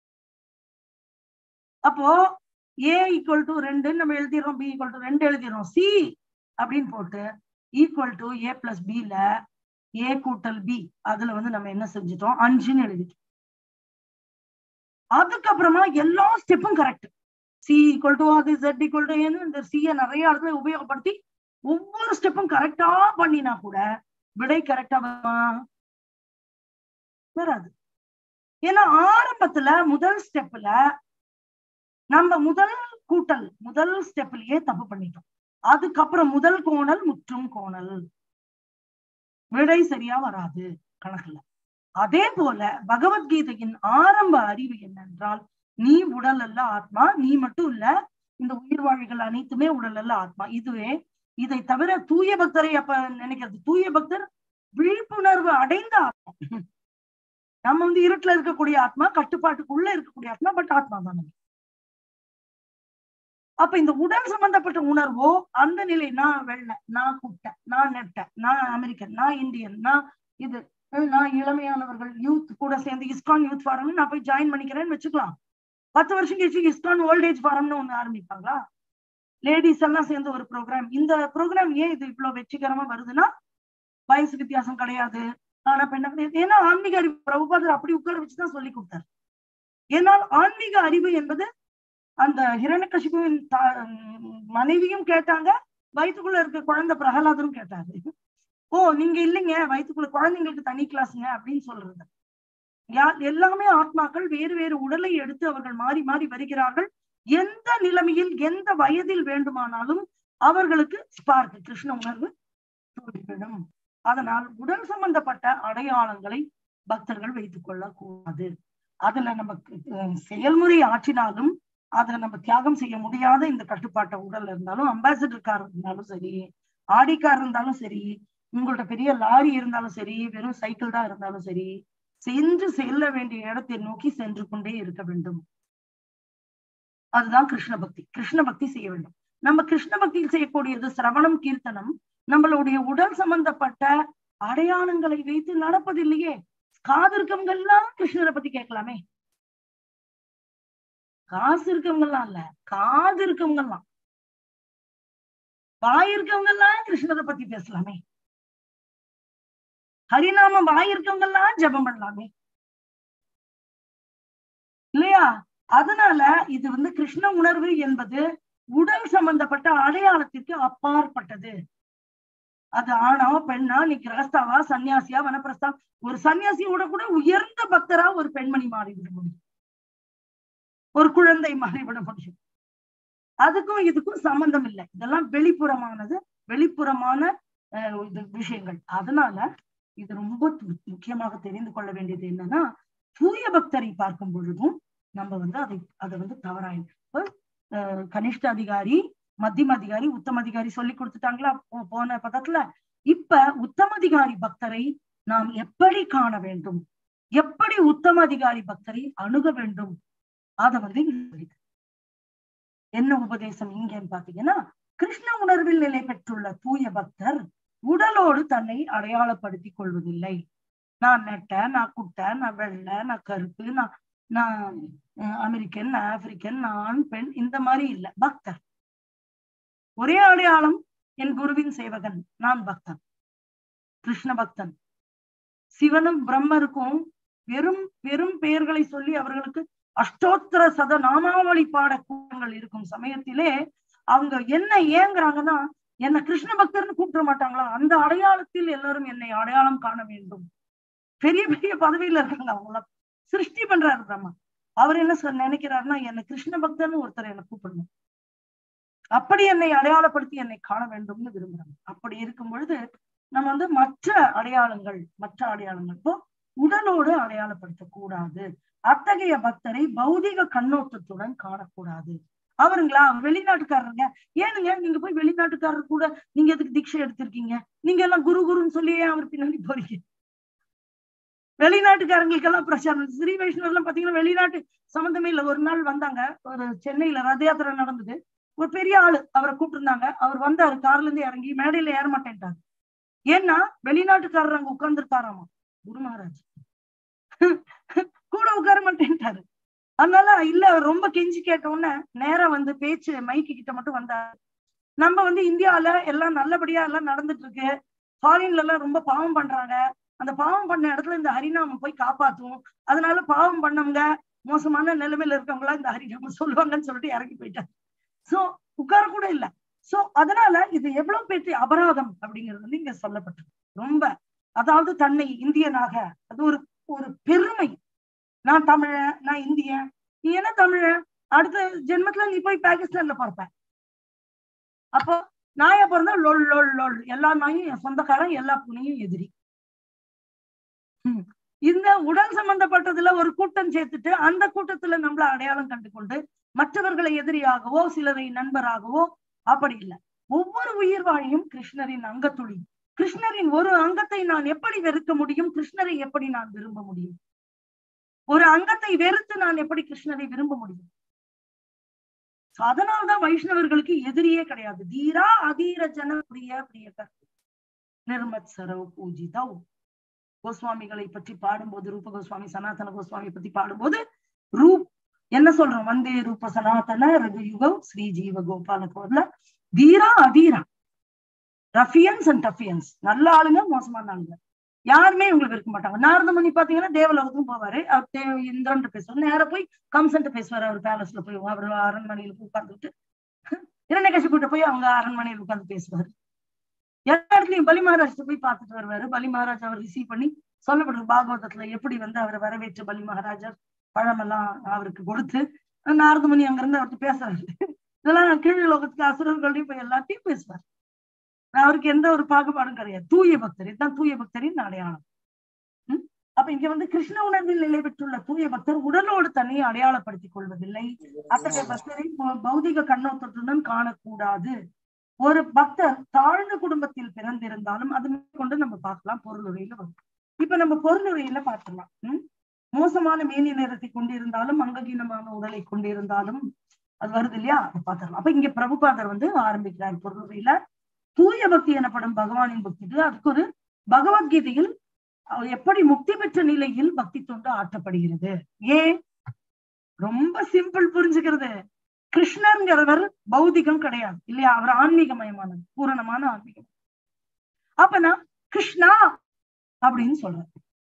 அப்போ ஏ ஈக்குவல் டு ரெண்டு நம்ம எழுதிடுறோம் பி ஈக்குவல் டு ரெண்டு எழுதிடுறோம் சி அப்படின்னு போட்டு ஈக்குவல் டு ஏ பிளஸ் பில ஏ கூட்டல் பி அதுல வந்து நம்ம என்ன செஞ்சுட்டோம் அஞ்சுன்னு எழுதிட்டோம் அதுக்கப்புறமா எல்லா ஸ்டெப்பும் கரெக்ட் சி ஈக்குவல் டு அது ஜெட் ஈக்குவல் டு இந்த சியை நிறைய இடத்துல உபயோகப்படுத்தி ஒவ்வொரு ஸ்டெப்பும் கரெக்டா பண்ணினா கூட விடை கரெக்டா வருமா வராது ஏன்னா ஆரம்பத்துல முதல் ஸ்டெப்ல நம்ம முதல் கூட்டல் முதல் ஸ்டெப்லயே தப்பு பண்ணிட்டோம் அதுக்கப்புறம் முதல் கோணல் முற்றும் கோணல் விடை சரியா வராது கணக்குல அதே போல பகவத்கீதையின் ஆரம்ப அறிவு என்னென்றால் நீ உடல் அல்ல ஆத்மா நீ மட்டும் இல்ல இந்த உயிர்வாழிகள் அனைத்துமே உடல் அல்ல ஆத்மா இதுவே இதை தவிர தூய பக்தரை அப்ப நினைக்கிறது தூய பக்தர் விழிப்புணர்வு அடைந்த ஆத்மா நம்ம வந்து இருட்டுல இருக்கக்கூடிய ஆத்மா கட்டுப்பாட்டுக்குள்ள இருக்கக்கூடிய ஆத்மா பட் ஆத்மா தான் நம்ம. அப்ப இந்த உடல் சம்பந்தப்பட்ட உணர்வோ அந்த நிலை நான் வெள்ளை நான் குட்டை நான் நெட்டை நான் அமெரிக்கன் நான் இந்தியன் நான் இது அஹ் நான் இளமையானவர்கள் யூத் கூட சேர்ந்து இஸ்கான் யூத் ஃபாரம் நான் போய் ஜாயின் பண்ணிக்கிறேன்னு வச்சுக்கலாம் பத்து வருஷம் கழிச்சு இஸ்கான் ஓல்டேஜ் ஃபாரம்னு ஒண்ணு ஆரம்பிப்பாங்களா லேடிஸ் எல்லாம் சேர்ந்து ஒரு ப்ரோக்ராம் இந்த ப்ரோக்ராம் ஏன் இது இவ்வளவு வெற்றிகரமா வருதுன்னா வயசு வித்தியாசம் கிடையாது ஆனா பெண்ண கிடையாது ஏன்னா ஆன்மீக அறிவு பிரபுபாதர் அப்படி உட்கார வச்சுதான் சொல்லி கொடுத்தாரு ஏன்னால் ஆன்மீக அறிவு என்பது அந்த ஹிரண்யகசிபுவின் தா- உம் மனைவியும் கேட்டாங்க வயிற்றுக்குள்ள இருக்க குழந்தை பிரகலாதரும் கேட்டாரு ஓ நீங்க இல்லைங்க வயிற்றுக்குள்ள குழந்தைங்களுக்கு தனி கிளாஸுங்க அப்படின்னு சொல்றது யார் எல்லாமே ஆத்மாக்கள் வேறு வேறு உடலை எடுத்து அவர்கள் மாறி மாறி வருகிறார்கள் எந்த நிலைமையில் எந்த வயதில் வேண்டுமானாலும் அவர்களுக்கு ஸ்பார்க் கிருஷ்ண உணர்வு தோன்றிவிடும் அதனால் உடல் சம்பந்தப்பட்ட அடையாளங்களை பக்தர்கள் வைத்துக் கொள்ளக்கூடாது அதுல நமக்கு அஹ், செயல்முறை ஆற்றினாலும் அதுல நம்ம தியாகம் செய்ய முடியாத இந்த கட்டுப்பாட்ட உடல் இருந்தாலும் அம்பாசிடர் கார் இருந்தாலும் சரி ஆடி கார் இருந்தாலும் சரி உங்கள்ட்ட பெரிய லாரி இருந்தாலும் சரி வெறும் சைக்கிள் தான் இருந்தாலும் சரி சென்று செல்ல வேண்டிய இடத்தை நோக்கி சென்று கொண்டே இருக்க வேண்டும் அதுதான் கிருஷ்ண பக்தி கிருஷ்ண பக்தி செய்ய வேண்டும் நம்ம கிருஷ்ண பக்தியில் செய்யக்கூடியது சிரவணம் கீர்த்தனம் நம்மளுடைய உடல் சம்பந்தப்பட்ட அடையாளங்களை வைத்து நடப்பதில்லையே காது இருக்கவங்கெல்லாம் கிருஷ்ணரை பத்தி கேட்கலாமே காசு இருக்கவங்கெல்லாம் இல்ல காது இருக்கவங்கெல்லாம் வாய் இருக்கவங்கெல்லாம் கிருஷ்ணரை பத்தி பேசலாமே ஹரிநாமம் வாய் இருக்கவங்கெல்லாம் ஜெபம் பண்ணலாமே இல்லையா அதனால இது வந்து கிருஷ்ண உணர்வு என்பது உடல் சம்பந்தப்பட்ட அடையாளத்திற்கு அப்பாற்பட்டது அது ஆணா பெண்ணா நீ கிரகஸ்தாவா சன்னியாசியா வனப்பிரஸ்தா ஒரு சன்னியாசியோட கூட உயர்ந்த பக்தரா ஒரு பெண்மணி மாறிவிட முடியும் ஒரு குழந்தை மாறிவிட முடியும் அதுக்கும் இதுக்கும் சம்பந்தம் இல்லை இதெல்லாம் வெளிப்புறமானது வெளிப்புறமான அஹ், இது விஷயங்கள் அதனால இது ரொம்ப து- முக்கியமாக தெரிந்து கொள்ள வேண்டியது என்னன்னா தூய பக்தரை பார்க்கும் பொழுதும் நம்ம வந்து அதை அதை வந்து தவறாய் இப்ப, அஹ், கனிஷ்ட அதிகாரி மத்தியம அதிகாரி உத்தம அதிகாரி சொல்லி கொடுத்துட்டாங்களா போ- போன பதத்துல இப்ப உத்தம அதிகாரி பக்தரை நாம் எப்படி காண வேண்டும் எப்படி உத்தம அதிகாரி பக்தரை அணுக வேண்டும் அத வந்து இங்க சொல்லிது. என்ன உபதேசம் இங்கன்னு பாத்தீங்கன்னா கிருஷ்ண உணர்வில் நிலை பெற்றுள்ள தூய பக்தர் உடலோடு தன்னை அடையாளப்படுத்திக் கொள்வதில்லை நான் நெட்ட நான் குட்டை நான் வெள்ளை நான் கருப்பு நான் நான் அஹ், அமெரிக்கன் நான் ஆப்பிரிக்கன் நான் ஆண் பெண் இந்த மாதிரி இல்ல பக்தர் ஒரே அடையாளம் என் குருவின் சேவகன் நான் பக்தன் கிருஷ்ண பக்தன் சிவனும் பிரம்மருக்கும் வெறும் வெறும் பெயர்களை சொல்லி அவர்களுக்கு அஷ்டோத்திர சத நாமாவளி பாட கூட்டங்கள் இருக்கும் சமயத்திலே அவங்க என்ன ஏங்குறாங்கன்னா என்ன கிருஷ்ண பக்தர்னு கூப்பிட மாட்டாங்களா அந்த அடையாளத்தில் எல்லாரும் என்னை அடையாளம் காண வேண்டும் பெரிய பெரிய பதவியில இருக்காங்க அவங்கள சிருஷ்டி பண்றாரு பிரம்மா அவர் என்ன சொ- நினைக்கிறாருன்னா என்ன கிருஷ்ண பக்தர்னு ஒருத்தர் என்ன கூப்பிடணும் அப்படி என்னை அடையாளப்படுத்தி என்னை காண வேண்டும்னு விரும்புறாங்க அப்படி இருக்கும் பொழுது நம்ம வந்து மற்ற அடையாளங்கள் மற்ற அடையாளங்கள் இப்போ உடலோடு அடையாளப்படுத்த கூடாது அத்தகைய பக்தரை பௌதிக கண்ணோட்டத்துடன் காணக்கூடாது அவருங்களா வெளிநாட்டுக்காரருங்க ஏனுங்க நீங்க போய் வெளிநாட்டுக்காரர் கூட நீங்க எதுக்கு தீட்சை எடுத்திருக்கீங்க நீங்க எல்லாம் குரு குருன்னு சொல்லியே அவர் பின்னாடி போறீங்க வெளிநாட்டுக்காரங்களுக்கெல்லாம் பிரச்சாரம் ஸ்ரீ வைஷ்ணவ் எல்லாம் பாத்தீங்கன்னா வெளிநாட்டு சம்பந்தமே இல்ல ஒரு நாள் வந்தாங்க ஒரு சென்னையில ரத யாத்திரை நடந்தது ஒரு பெரிய ஆளு அவரை கூப்பிட்டுருந்தாங்க அவர் வந்தாரு கார்ல இருந்து இறங்கி மேடையில ஏற மாட்டேன்ட்டாரு ஏன்னா வெளிநாட்டுக்காரர் அங்க உட்கார்ந்துருக்காராமா குரு மகாராஜ் கூட உட்கார மாட்டேன்ட்டாரு அதனால இல்ல அவர் ரொம்ப கெஞ்சி கேட்ட உடனே நேரா வந்து பேச்சு மைக்கு கிட்ட மட்டும் வந்தாரு நம்ம வந்து இந்தியால எல்லாம் நல்லபடியா எல்லாம் நடந்துட்டு இருக்கு ஃபாரின்ல எல்லாம் ரொம்ப பாவம் பண்றாங்க அந்த பாவம் பண்ண இடத்துல இந்த ஹரிநாமம் போய் காப்பாத்தும் அதனால பாவம் பண்ணவங்க மோசமான நிலைமையில இருக்கவங்களா இந்த ஹரிநாமம் சொல்லுவாங்கன்னு சொல்லிட்டு இறங்கி போயிட்டாரு சோ உட்கார கூட இல்ல சோ அதனால இது எவ்வளவு பெரிய அபராதம் அப்படிங்கிறது வந்து இங்க சொல்லப்பட்டிருக்கு ரொம்ப அதாவது தன்னை இந்தியனாக அது ஒரு ஒரு பெருமை நான் தமிழன் நான் இந்தியன் நீ என்ன தமிழன் அடுத்த ஜென்மத்துல நீ போய் பாகிஸ்தான்ல பிறப்ப அப்போ நாயா பிறந்தா லொல் லொல் லொல் எல்லா நாயும் என் சொந்தக்காரன் எல்லா பூனையும் எதிரி ஹம். இந்த உடல் சம்பந்தப்பட்டதுல ஒரு கூட்டம் சேர்த்துட்டு அந்த கூட்டத்துல நம்மள அடையாளம் கண்டு கொண்டு மற்றவர்களை எதிரியாகவோ சிலரை நண்பராகவோ அப்படி இல்லை ஒவ்வொரு உயிர் வாழியும் கிருஷ்ணரின் அங்கத்துளி கிருஷ்ணரின் ஒரு அங்கத்தை நான் எப்படி வெறுக்க முடியும் கிருஷ்ணரை எப்படி நான் விரும்ப முடியும் ஒரு அங்கத்தை வெறுத்து நான் எப்படி கிருஷ்ணரை விரும்ப முடியும் So அதனால்தான் வைஷ்ணவர்களுக்கு எதிரியே கிடையாது தீரா அதீர ஜன பிரிய பிரியகர் நிர்மத் சரவ் பூஜிதவ் கோஸ்வாமிகளை பற்றி பாடும்போது ரூப கோஸ்வாமி சனாதன கோஸ்வாமி பத்தி பாடும்போது ரூப் என்ன சொல்றோம் வந்தே ரூப சனாதன ரகுயுகம் ஸ்ரீ ஜீவ கோபால கோர்ல தீரா அதீரா ரஃபியன்ஸ் அண்ட் டஃபியன்ஸ் நல்ல ஆளுங்க மோசமான ஆளுங்க யாருமே இவங்களுக்கு இருக்க மாட்டாங்க நாரதமணி பாத்தீங்கன்னா தேவலோகத்துக்கும் போவாரு அவர் தேவ இந்திரன் பேசுவார் நேர போய் கம்சன்ட்டு பேசுவாரு அவர் பேலஸ்ல போய் அவர் அரண்மனையில போய் உட்கார்ந்துட்டு இரண்டை கட்சி போய் அவங்க அரண்மனையில உட்கார்ந்து பேசுவாரு எல்லா இடத்துலயும் பலி மகாராஜ் போய் பார்த்துட்டு வருவாரு பலி மகாராஜ் அவர் ரிசீவ் பண்ணி சொல்லப்பட்டிருக்கு பாகவதத்துல எப்படி வந்து அவரை வரவேற்று பலி மகாராஜர் பழமெல்லாம் அவருக்கு கொடுத்து நாரதமணி அங்கிருந்து அவர்கிட்ட பேசுறாரு இதெல்லாம் கீழ் லோகத்துக்கு அசுரர்களையும் போய் எல்லாத்தையும் பேசுவார் அவருக்கு எந்த ஒரு பாகுபாடும் கிடையாது தூய பக்தர் இதுதான் தூய பக்தரின் அடையாளம் உம் அப்ப இங்க வந்து கிருஷ்ண உணர்வில் நிலை பெற்றுள்ள தூய பக்தர் உடலோடு தன்னை அடையாளப்படுத்திக் கொள்வதில்லை அத்தகைய பக்தரை பௌ- பௌதிக கண்ணோட்டத்துடன் காணக்கூடாது ஒரு பக்தர் தாழ்ந்த குடும்பத்தில் பிறந்திருந்தாலும் அது கொண்டு நம்ம பார்க்கலாம் பொருளுரையில வரும் இப்ப நம்ம பொருளுரையில பார்க்கலாம் உம் மோசமான மேனி நிறத்தை கொண்டிருந்தாலும் அங்ககீனமான உடலை கொண்டிருந்தாலும் அது வருது இல்லையா அதை பார்த்துடலாம் அப்ப இங்க பிரபுபாதர் வந்து ஆரம்பிக்கிறார் பொருளுரையில தூய பக்தி எனப்படும் பகவானின் பக்தி இது அதுக்கு ஒரு பகவத்கீதையில் அவர் எப்படி முக்தி பெற்ற நிலையில் பக்தி தொண்டு ஆற்றப்படுகிறது ஏன் ரொம்ப சிம்பிள் புரிஞ்சுக்கிறது கிருஷ்ணர்ங்கிறவர் பௌதிகம் கிடையாது இல்லையா அவர் ஆன்மீகமயமானது பூரணமான ஆன்மீகம் அப்ப நான் கிருஷ்ணா அப்படின்னு சொல்றேன்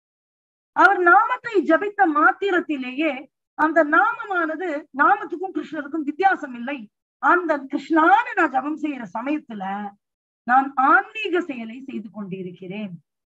அவர் நாமத்தை ஜபித்த மாத்திரத்திலேயே அந்த நாமமானது நாமத்துக்கும் கிருஷ்ணருக்கும் வித்தியாசம் இல்லை அந்த கிருஷ்ணான்னு நான் ஜபம் செய்யற சமயத்துல நான் ஆன்மீக செயலை செய்து கொண்டிருக்கிறேன்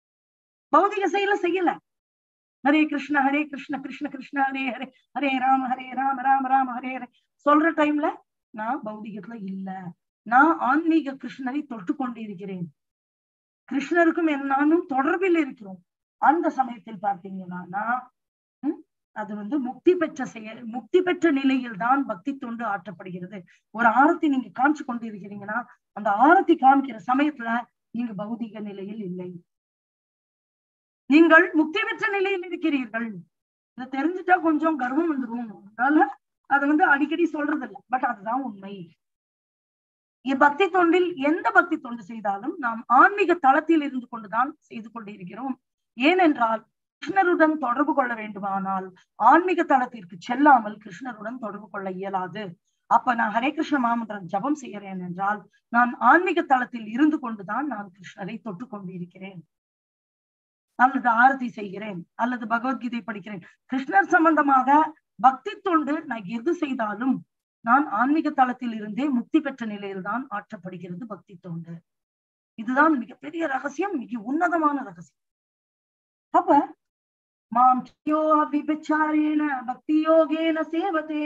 பௌதிக செயலை செய்யல ஹரே கிருஷ்ண ஹரே கிருஷ்ண கிருஷ்ண கிருஷ்ண ஹரே ஹரே ஹரே ராம ஹரே ராம ராம ராம ஹரே ஹரே சொல்ற டைம்ல நான் பௌதிகத்துல இல்ல நான் ஆன்மீக கிருஷ்ணரை தொட்டு கொண்டிருக்கிறேன் கிருஷ்ணருக்கும் என் நானும் தொடர்பில் இருக்கிறோம் அந்த சமயத்தில் பார்த்தீங்கன்னா நான் ம், அது வந்து முக்தி பெற்ற செயல் முக்தி பெற்ற நிலையில் தான் பக்தி தொண்டு ஆற்றப்படுகிறது ஒரு ஆரத்தி நீங்க காமிச்சு கொண்டு இருக்கிறீங்கன்னா அந்த ஆரத்தி காமிக்கிற சமயத்துல நீங்க பௌதிக நிலையில் இல்லை நீங்கள் முக்தி பெற்ற நிலையில் இருக்கிறீர்கள் இதை தெரிஞ்சுட்டா கொஞ்சம் கர்வம் வந்துடும் அதனால அதை வந்து அடிக்கடி சொல்றது இல்லை பட் அதுதான் உண்மை பக்தி தொண்டில் எந்த பக்தி தொண்டு செய்தாலும் நாம் ஆன்மீக தளத்தில் இருந்து கொண்டுதான் செய்து கொண்டிருக்கிறோம் ஏனென்றால் கிருஷ்ணருடன் தொடர்பு கொள்ள வேண்டுமானால் ஆன்மீக தளத்திற்கு செல்லாமல் கிருஷ்ணருடன் தொடர்பு கொள்ள இயலாது அப்ப நான் ஹரே கிருஷ்ண மாமந்திரம் ஜபம் செய்கிறேன் என்றால் நான் ஆன்மீக தளத்தில் இருந்து கொண்டுதான் நான் கிருஷ்ணரை தொட்டு கொண்டிருக்கிறேன் அல்லது ஆரதி செய்கிறேன் அல்லது பகவத்கீதை படிக்கிறேன் கிருஷ்ணர் சம்பந்தமாக பக்தி தொண்டு நான் எது செய்தாலும் நான் ஆன்மீக தளத்தில் இருந்தே முக்தி பெற்ற நிலையில்தான் ஆற்றப்படுகிறது பக்தி தொண்டு இதுதான் மிகப்பெரிய ரகசியம் மிக உன்னதமான ரகசியம் அப்ப மாம் விபச்சாரேன பக்தி யோகேன சேவதே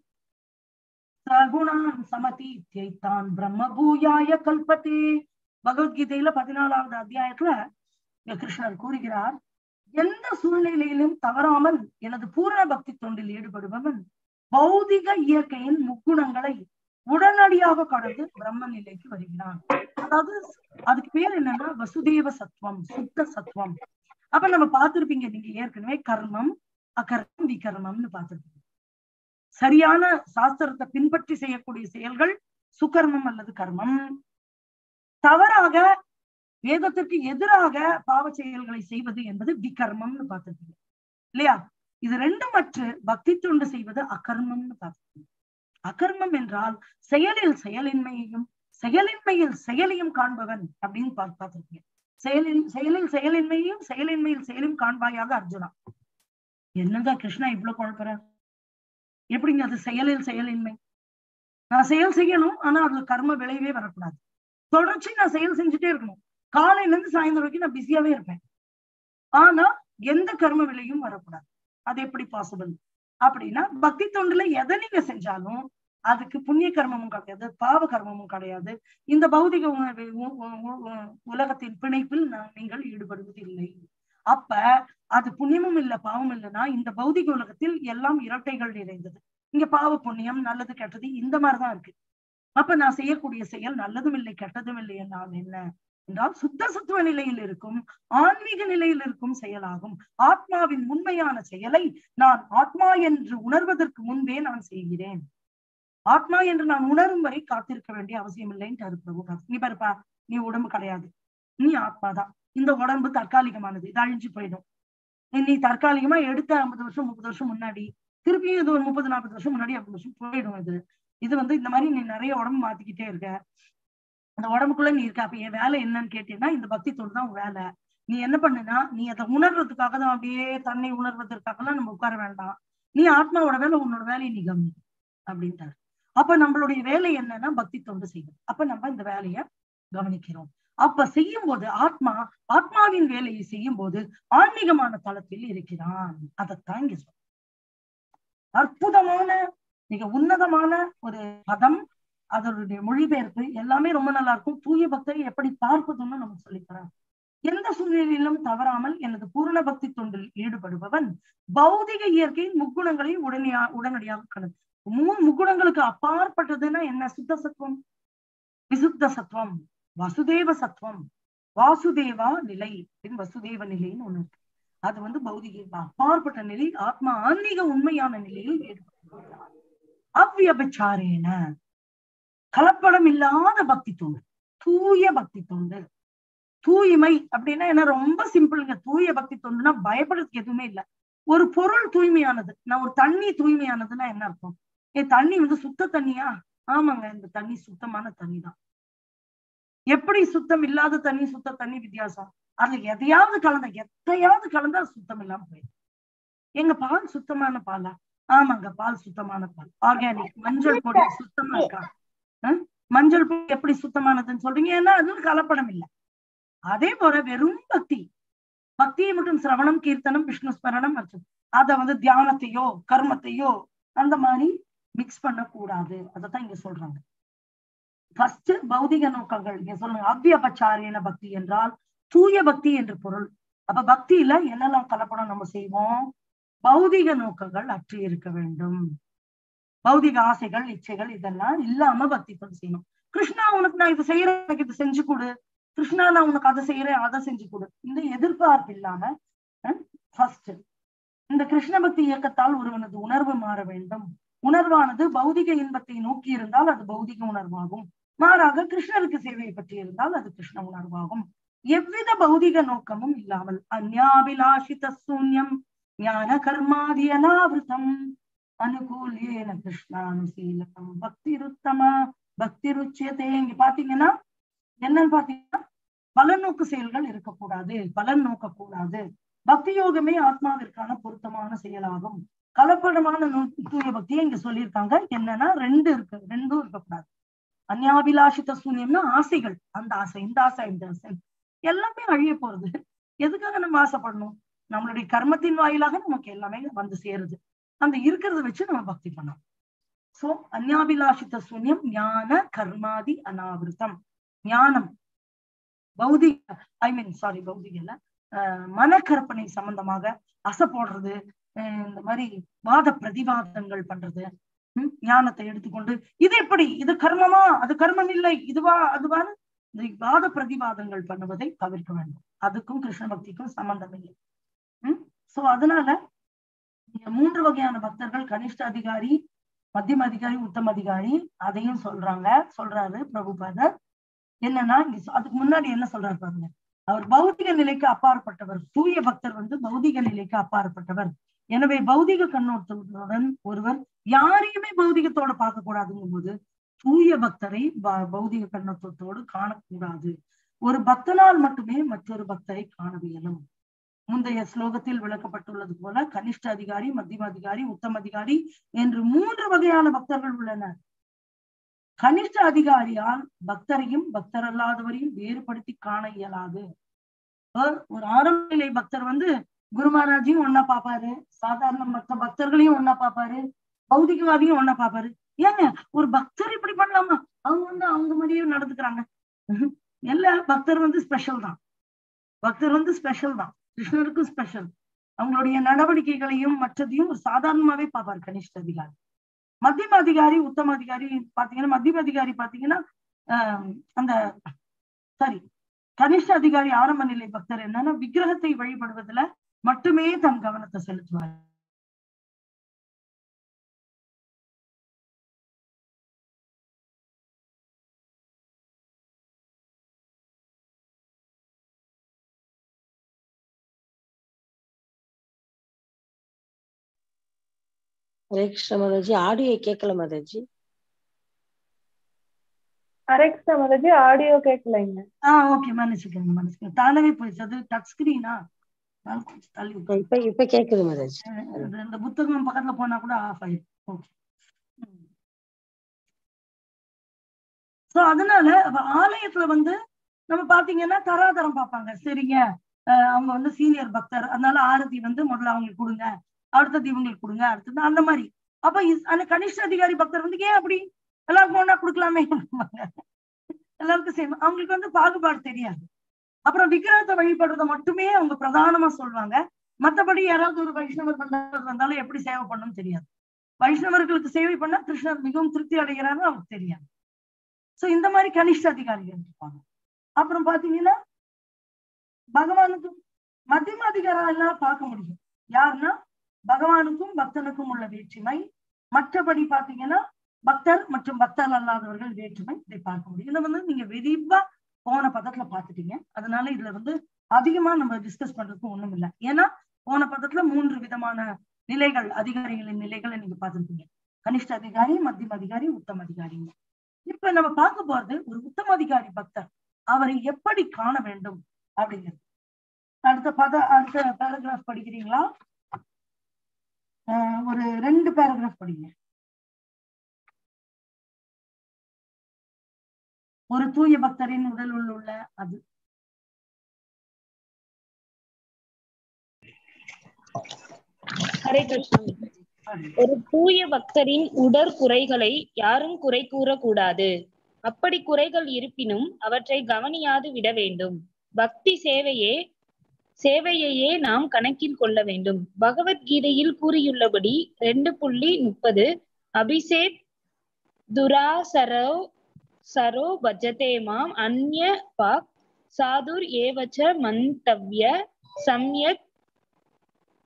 சகுணான் சமதீத்தான் பிரம்ம பூயாய கல்பத்தே பகவத்கீதையில பதினாலாவது அத்தியாயத்துல கிருஷ்ணர் கூறுகிறார் எந்த சூழ்நிலையிலும் தவறாமல் எனது பூரண பக்தி தொண்டில் ஈடுபடுபவன் பௌதிக இயற்கையின் முக்குணங்களை உடனடியாக கடந்து பிரம்ம நிலைக்கு வருகிறான் அதாவது அதுக்கு பேர் என்னன்னா வசுதேவ சத்துவம் சுத்த சத்துவம் அப்ப நம்ம பார்த்திருப்பீங்க நீங்க ஏற்கனவே கர்மம் அகர்மம் விகர்மம்னு பார்த்திருப்பீங்க சரியான சாஸ்திரத்தை பின்பற்றி செய்யக்கூடிய செயல்கள் சுகர்மம் அல்லது கர்மம் தவறாக வேதத்திற்கு எதிராக பாவ செயல்களை செய்வது என்பது விகர்மம்னு பார்த்திருப்பீங்க இல்லையா இது ரெண்டும் மற்ற பக்தி தொண்டு செய்வது அகர்மம்னு பார்த்திருப்பீங்க அகர்மம் என்றால் செயலில் செயலின்மையையும் செயலின்மையில் செயலையும் காண்பவன் அப்படின்னு பார்த்திருப்பீங்க செயலில் செயலில் செயலின்மையும் செயலின்மையில் செயலும் காண்பாயாக அர்ஜுனா என்னங்க கிருஷ்ணா இவ்வளவு குழப்பற எப்படிங்க அது செயலில் செயலின்மை நான் செயல் செய்யணும் ஆனா அதுல கர்ம விளைவே வரக்கூடாது தொடர்ச்சி நான் செயல் செஞ்சுட்டே இருக்கணும் காலையில இருந்து சாயந்தரம் வரைக்கும் நான் பிஸியாவே இருப்பேன் ஆனா எந்த கர்ம விலையும் வரக்கூடாது அது எப்படி பாசிபிள் அப்படின்னா பக்தி தொண்டுல எதை நீங்க செஞ்சாலும் அதுக்கு புண்ணிய கர்மமும் கிடையாது பாவ கர்மமும் கிடையாது இந்த பௌதிக உணர்வு உலகத்தின் பிணைப்பில் நீங்கள் ஈடுபடுவது இல்லை அப்ப அது புண்ணியமும் இல்ல பாவம் இல்லைன்னா இந்த பௌதிக உலகத்தில் எல்லாம் இரட்டைகள் நிறைந்தது இங்க பாவ புண்ணியம் நல்லது கெட்டது இந்த மாதிரிதான் இருக்கு அப்ப நான் செய்யக்கூடிய செயல் நல்லதும் இல்லை கெட்டதும் இல்லை என்றால் என்ன என்றால் சுத்த சத்துவ நிலையில் இருக்கும் ஆன்மீக நிலையில் இருக்கும் செயலாகும் ஆத்மாவின் உண்மையான செயலை நான் ஆத்மா என்று உணர்வதற்கு முன்பே நான் செய்கிறேன் ஆத்மா என்று நான் உணரும் வரை காத்திருக்க வேண்டிய அவசியம் இல்லைன்ட்டு பிரபு நீ பாருப்பா நீ உடம்பு கிடையாது நீ ஆத்மாதான் இந்த உடம்பு தற்காலிகமானது இது அழிஞ்சு போயிடும் நீ தற்காலிகமா எடுத்த ஐம்பது வருஷம் முப்பது வருஷம் முன்னாடி திருப்பியும் இது ஒரு முப்பது நாற்பது வருஷம் முன்னாடி ஐம்பது வருஷம் போயிடும் இது இது வந்து இந்த மாதிரி நீ நிறைய உடம்பு மாத்திக்கிட்டே இருக்க அந்த உடம்புக்குள்ள நீ இருக்க அப்ப என் வேலை என்னன்னு கேட்டீங்கன்னா இந்த பக்தி தொண்டு தான் வேலை நீ என்ன பண்ணுனா நீ அதை உணர்றதுக்காக தான் அப்படியே தன்னை உணர்வதற்காகலாம் நம்ம உட்கார வேண்டாம் நீ ஆத்மாவோட வேலை உன்னோட வேலையை நீ கவனி அப்படின்ட்டாரு அப்ப நம்மளுடைய வேலை என்னன்னா பக்தி தொண்டு செய்வது அப்ப நம்ம இந்த வேலைய கவனிக்கிறோம் அப்ப செய்யும் போது ஆத்மா ஆத்மாவின் வேலையை செய்யும் போது ஆன்மீகமான தளத்தில் இருக்கிறான் அதைத்தான் இங்க சொல்ற அற்புதமான மிக உன்னதமான ஒரு பதம் அதனுடைய மொழிபெயர்ப்பு எல்லாமே ரொம்ப நல்லா இருக்கும் தூய பக்தரை எப்படி பார்ப்பதுன்னு நமக்கு சொல்லித்தரான் எந்த சூழ்நிலையிலும் தவறாமல் எனது பூரண பக்தி தொண்டில் ஈடுபடுபவன் பௌதிக இயற்கையின் முக்குணங்களை உடனடியா உடனடியாக கடந்து மூணு முக்குணங்களுக்கு அப்பாற்பட்டதுன்னா என்ன சுத்த சத்துவம் விசுத்த சத்துவம் வசுதேவ சத்துவம் வாசுதேவா நிலை அப்படின்னு வசுதேவ நிலைன்னு ஒண்ணு இருக்கு அது வந்து பௌதிக அப்பாற்பட்ட நிலை ஆத்மா ஆன்மீக உண்மையான நிலையில் ஈடுபடுகிறார் அவ்வியபச்சாரேன கலப்படம் இல்லாத பக்தி தொண்டு தூய பக்தி தொண்டு தூய்மை அப்படின்னா என்ன ரொம்ப சிம்பிளுங்க தூய பக்தி தொண்டுனா பயப்படுறதுக்கு எதுவுமே இல்லை ஒரு பொருள் தூய்மையானது நான் ஒரு தண்ணி தூய்மையானதுன்னா என்ன அர்த்தம் ஏ தண்ணி வந்து சுத்த தண்ணியா ஆமாங்க இந்த தண்ணி சுத்தமான தண்ணி தான் எப்படி சுத்தம் இல்லாத தண்ணி சுத்த தண்ணி வித்தியாசம் அதுல எதையாவது கலந்த எத்தையாவது கலந்தா சுத்தம் இல்லாம போயிடும் எங்க பால் சுத்தமான பாலா ஆமாங்க பால் சுத்தமான பால் ஆர்கானிக் மஞ்சள் பொடி சுத்தமா இருக்கா மஞ்சள் பொடி எப்படி சுத்தமானதுன்னு சொல்றீங்க ஏன்னா அது கலப்படம் இல்லை அதே போல வெறும் பக்தி பக்தியை மட்டும் சிரவணம் கீர்த்தனம் விஷ்ணு ஸ்மரணம் மற்றும் அத வந்து தியானத்தையோ கர்மத்தையோ அந்த மாதிரி மிக்ஸ் பண்ண கூடாது அதத்தான் இங்க சொல்றாங்க ஃபர்ஸ்ட் பௌதிக நோக்கங்கள் இங்க சொல்லுங்க அவ்வியபச்சாரியன பக்தி என்றால் தூய பக்தி என்று பொருள் அப்ப பக்தியில என்னெல்லாம் கலப்படம் நம்ம செய்வோம் பௌதிக நோக்கங்கள் அற்றி இருக்க வேண்டும் பௌதிக ஆசைகள் இச்சைகள் இதெல்லாம் இல்லாம பக்தி தொண்டு செய்யணும் கிருஷ்ணா உனக்கு நான் இது செய்யறேன் எனக்கு இது செஞ்சு கொடு கிருஷ்ணா நான் உனக்கு அதை செய்யறேன் அதை செஞ்சு கொடு இந்த எதிர்பார்ப்பு இல்லாம ஃபர்ஸ்ட் இந்த கிருஷ்ண பக்தி இயக்கத்தால் ஒருவனது உணர்வு மாற வேண்டும் உணர்வானது பௌதிக இன்பத்தை நோக்கி இருந்தால் அது பௌதிக உணர்வாகும் மாறாக கிருஷ்ணருக்கு சேவையை பற்றி இருந்தால் அது கிருஷ்ண உணர்வாகும் எவ்வித பௌதிக நோக்கமும் இல்லாமல் அந்யாபிலாஷித சூன்யம் ஞான கர்மாதி அனாவிருத்தம் அனுகூலியேன கிருஷ்ணானுசீலம் பக்தி ருத்தம பக்தி ருச்சியத்தை இங்க பாத்தீங்கன்னா என்னன்னு பாத்தீங்கன்னா பலநோக்கு செயல்கள் இருக்கக்கூடாது பலன் நோக்கக்கூடாது பக்தி யோகமே ஆத்மாவிற்கான பொருத்தமான செயலாகும் கலப்படமான நூ- தூய பக்தியை இங்க சொல்லியிருக்காங்க என்னன்னா ரெண்டு இருக்கு ரெண்டும் இருக்கக்கூடாது அந்யாபிலாஷித சூன்யம்னா ஆசைகள் அந்த ஆசை இந்த ஆசை இந்த ஆசை எல்லாமே அழிய போறது எதுக்காக நம்ம ஆசைப்படணும் நம்மளுடைய கர்மத்தின் வாயிலாக நமக்கு எல்லாமே வந்து சேருது அந்த இருக்கிறத வச்சு நம்ம பக்தி பண்ணணும் சோ அந்யாபிலாஷித சூன்யம் ஞான கர்மாதி அனாவிருத்தம் ஞானம் பௌதிக ஐ மீன் சாரி பௌதிக இல்ல ஆஹ் மனக்கற்பனை சம்பந்தமாக அசை போடுறது ஆஹ் இந்த மாதிரி வாத பிரதிவாதங்கள் பண்றது ஹம், ஞானத்தை எடுத்துக்கொண்டு இது எப்படி இது கர்மமா அது கர்மம் இல்லை இதுவா அதுவான்னு இந்த வாத பிரதிவாதங்கள் பண்ணுவதை தவிர்க்க வேண்டும் அதுக்கும் கிருஷ்ண பக்திக்கும் சம்பந்தம் இல்லை உம் சோ அதனால இங்க மூன்று வகையான பக்தர்கள் கனிஷ்ட அதிகாரி மத்தியம அதிகாரி உத்தம அதிகாரி அதையும் சொல்றாங்க சொல்றாரு பிரபுபாதர் என்னன்னா இங்க சொ- அதுக்கு முன்னாடி என்ன சொல்றாரு பாருங்க அவர் பௌதிக நிலைக்கு அப்பாற்பட்டவர் தூய பக்தர் வந்து பௌதிக நிலைக்கு அப்பாற்பட்டவர் எனவே பௌதிக கண்ணோட்டத்துடன் ஒருவர் யாரையுமே பௌதிகத்தோட பார்க்க கூடாதுங்கும் போது தூய பக்தரை ப- பௌதிக கண்ணோட்டத்தோடு காணக்கூடாது ஒரு பக்தனால் மட்டுமே மற்றொரு பக்தரை காண இயலும் முந்தைய ஸ்லோகத்தில் விளக்கப்பட்டுள்ளது போல கனிஷ்ட அதிகாரி மத்தியம அதிகாரி உத்தம அதிகாரி என்று மூன்று வகையான பக்தர்கள் உள்ளனர் கனிஷ்ட அதிகாரியால் பக்தரையும் பக்தர் அல்லாதவரையும் வேறுபடுத்தி காண இயலாது ஒரு- ஒரு ஆரம்ப நிலை பக்தர் வந்து குரு மகாராஜையும் ஒன்னா பாப்பாரு சாதாரண மற்ற பக்தர்களையும் ஒன்னா பாப்பாரு பௌதிகவாதியும் ஒன்னா பாப்பாரு ஏங்க ஒரு பக்தர் இப்படி பண்ணலாமா அவங்க வந்து அவங்க மாதிரியே நடந்துக்கிறாங்க ம்ஹும். எல்லா பக்தர் வந்து ஸ்பெஷல் தான் பக்தர் வந்து ஸ்பெஷல் தான் கிருஷ்ணருக்கும் ஸ்பெஷல் அவங்களுடைய நடவடிக்கைகளையும் மற்றதையும் ஒரு சாதாரணமாவே பார்ப்பார் கனிஷ்ட அதிகாரி மத்தியம அதிகாரி உத்தம அதிகாரி பாத்தீங்கன்னா மத்தியம அதிகாரி பாத்தீங்கன்னா ஆஹ் அந்த சாரி கனிஷ்ட அதிகாரி ஆரம்ப நிலை பக்தர் என்னன்னா விக்கிரகத்தை வழிபடுவதுல மட்டுமே தன் கவனத்தை செலுத்துவார் ஹரே கிருஷ்ண மாதாஜி ஆடியோ கேட்கல மாதாஜி ஹரே கிருஷ்ண மாதாஜி ஆடியோ கேட்கலைங்க ஆஹ் ஓகே மன்னிச்சுக்கோங்க மன்னிச்சுக்கோங்க தானவே போயிடுச்சு அது டச் ஸ்கிரீனா கொஞ்சம் தள்ளி விட்டு. இப்ப இப்ப கேக்குது மாதாஜி இந்த இந்த புத்தகம் பக்கத்துல போனா கூட ஆஃப் ஆயிடும் ஓகே சோ அதனால அப்ப ஆலயத்துல வந்து நம்ம பாத்தீங்கன்னா தராதரம் பார்ப்பாங்க சரிங்க அஹ் அவங்க வந்து சீனியர் பக்தர் அதனால ஆரத்தி வந்து முதல்ல அவங்களுக்கு கொடுங்க அடுத்தது இவங்களுக்கு கொடுங்க அடுத்தது அந்த மாதிரி அப்ப இஸ்- அந்த கனிஷ்ட அதிகாரி பக்தர் வந்து ஏன் அப்படி எல்லாருக்கும் ஒண்ணா கொடுக்கலாமே அப்படிம்பாங்க. எல்லாருக்கும் சேம் அவங்களுக்கு வந்து பாகுபாடு தெரியாது அப்புறம் விக்கிரகத்தை வழிபடுறத மட்டுமே அவங்க பிரதானமா சொல்லுவாங்க மத்தபடி யாராவது ஒரு வைஷ்ணவர் வந்தாலும் வந்தாலும் எப்படி சேவை பண்ணணும்னு தெரியாது வைஷ்ணவர்களுக்கு சேவை பண்ணா கிருஷ்ணர் மிகவும் திருப்தி அடைகிறாருன்னு அவருக்கு தெரியாது சோ இந்த மாதிரி கனிஷ்ட அதிகாரிகள் இருப்பாங்க அப்புறம் பாத்தீங்கன்னா பகவானுக்கு மத்தியம அதிகாரம் எல்லாம் பார்க்க முடியும் யாருன்னா பகவானுக்கும் பக்தனுக்கும் உள்ள வேற்றுமை மற்றபடி பாத்தீங்கன்னா பக்தர் மற்றும் பக்தர் அல்லாதவர்கள் வேற்றுமை இதை பார்க்க முடியும் இதை வந்து நீங்க விரிவா போன பதத்துல பாத்துட்டீங்க அதனால இதுல வந்து அதிகமா நம்ம டிஸ்கஸ் பண்றதுக்கு ஒண்ணும் இல்லை ஏன்னா போன பதத்துல மூன்று விதமான நிலைகள் அதிகாரிகளின் நிலைகளை நீங்க பார்த்திருப்பீங்க கனிஷ்ட அதிகாரி மத்தியம அதிகாரி உத்தம அதிகாரி இப்ப நம்ம பார்க்க போறது ஒரு உத்தம அதிகாரி பக்தர் அவரை எப்படி காண வேண்டும் அப்படிங்கிறது அடுத்த பத அடுத்த பேராகிராஃப் படிக்கிறீங்களா ஆஹ் ஒரு ரெண்டு பேராகிராஃப் படிங்க ஒரு தூய பக்தரின் உடல் உள்ள அது ஹரே கிருஷ்ணா ஒரு தூய பக்தரின் உடற்குறைகளை யாரும் குறை கூறக்கூடாது அப்படி குறைகள் இருப்பினும் அவற்றை கவனியாது விட வேண்டும் பக்தி சேவையே சேவையையே நாம் கணக்கில் கொள்ள வேண்டும் பகவத்கீதையில் கூறியுள்ளபடி ரெண்டு புள்ளி முப்பது அபிஷேக் துராசரோ சரோ பஜதே மாம் அந்ய பாக் சாதுர் ஏவச்ச மந்தவ்ய சம்யக்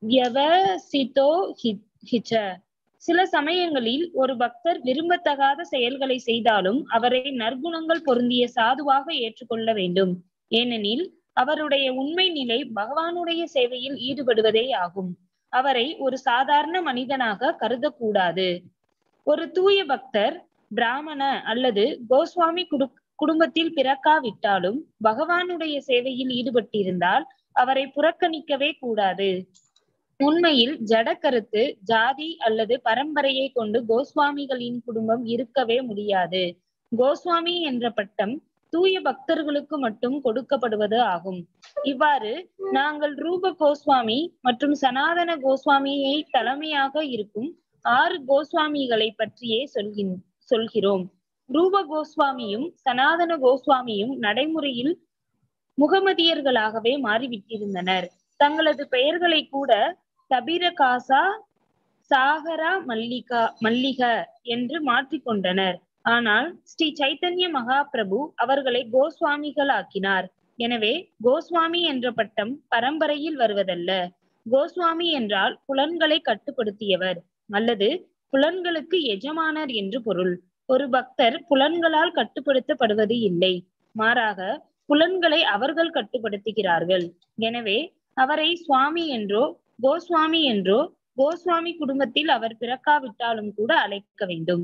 வியவசிதோ ஹி- ஹிச்ச சில சமயங்களில் ஒரு பக்தர் விரும்பத்தகாத செயல்களை செய்தாலும் அவரை நற்குணங்கள் பொருந்திய சாதுவாக ஏற்றுக்கொள்ள வேண்டும் ஏனெனில் அவருடைய உண்மை நிலை பகவானுடைய சேவையில் ஈடுபடுவதே ஆகும் அவரை ஒரு சாதாரண மனிதனாக கருதக்கூடாது ஒரு தூய பக்தர் பிராமண அல்லது கோஸ்வாமி குடு குடும்பத்தில் பிறக்காவிட்டாலும் பகவானுடைய சேவையில் ஈடுபட்டிருந்தால் அவரை புறக்கணிக்கவே கூடாது உண்மையில் ஜட கருத்து ஜாதி அல்லது பரம்பரையை கொண்டு கோஸ்வாமிகளின் குடும்பம் இருக்கவே முடியாது கோஸ்வாமி என்ற பட்டம் தூய பக்தர்களுக்கு மட்டும் கொடுக்கப்படுவது ஆகும் இவ்வாறு நாங்கள் ரூப கோஸ்வாமி மற்றும் சனாதன கோஸ்வாமியை தலைமையாக இருக்கும் ஆறு கோஸ்வாமிகளை பற்றியே சொல்கின் சொல்கிறோம் ரூப கோஸ்வாமியும் சனாதன கோஸ்வாமியும் நடைமுறையில் முகமதியர்களாகவே மாறிவிட்டிருந்தனர் தங்களது பெயர்களை கூட கபீரகாசா சாகரா மல்லிகா மல்லிக என்று மாற்றிக்கொண்டனர் ஆனால் ஸ்ரீ சைத்தன்ய மகாபிரபு அவர்களை கோஸ்வாமிகள் ஆக்கினார் எனவே கோஸ்வாமி என்ற பட்டம் பரம்பரையில் வருவதல்ல கோஸ்வாமி என்றால் புலன்களை கட்டுப்படுத்தியவர் அல்லது புலன்களுக்கு எஜமானர் என்று பொருள் ஒரு பக்தர் புலன்களால் கட்டுப்படுத்தப்படுவது இல்லை மாறாக புலன்களை அவர்கள் கட்டுப்படுத்துகிறார்கள் எனவே அவரை சுவாமி என்றோ கோஸ்வாமி என்றோ கோஸ்வாமி குடும்பத்தில் அவர் பிறக்காவிட்டாலும் கூட அழைக்க வேண்டும்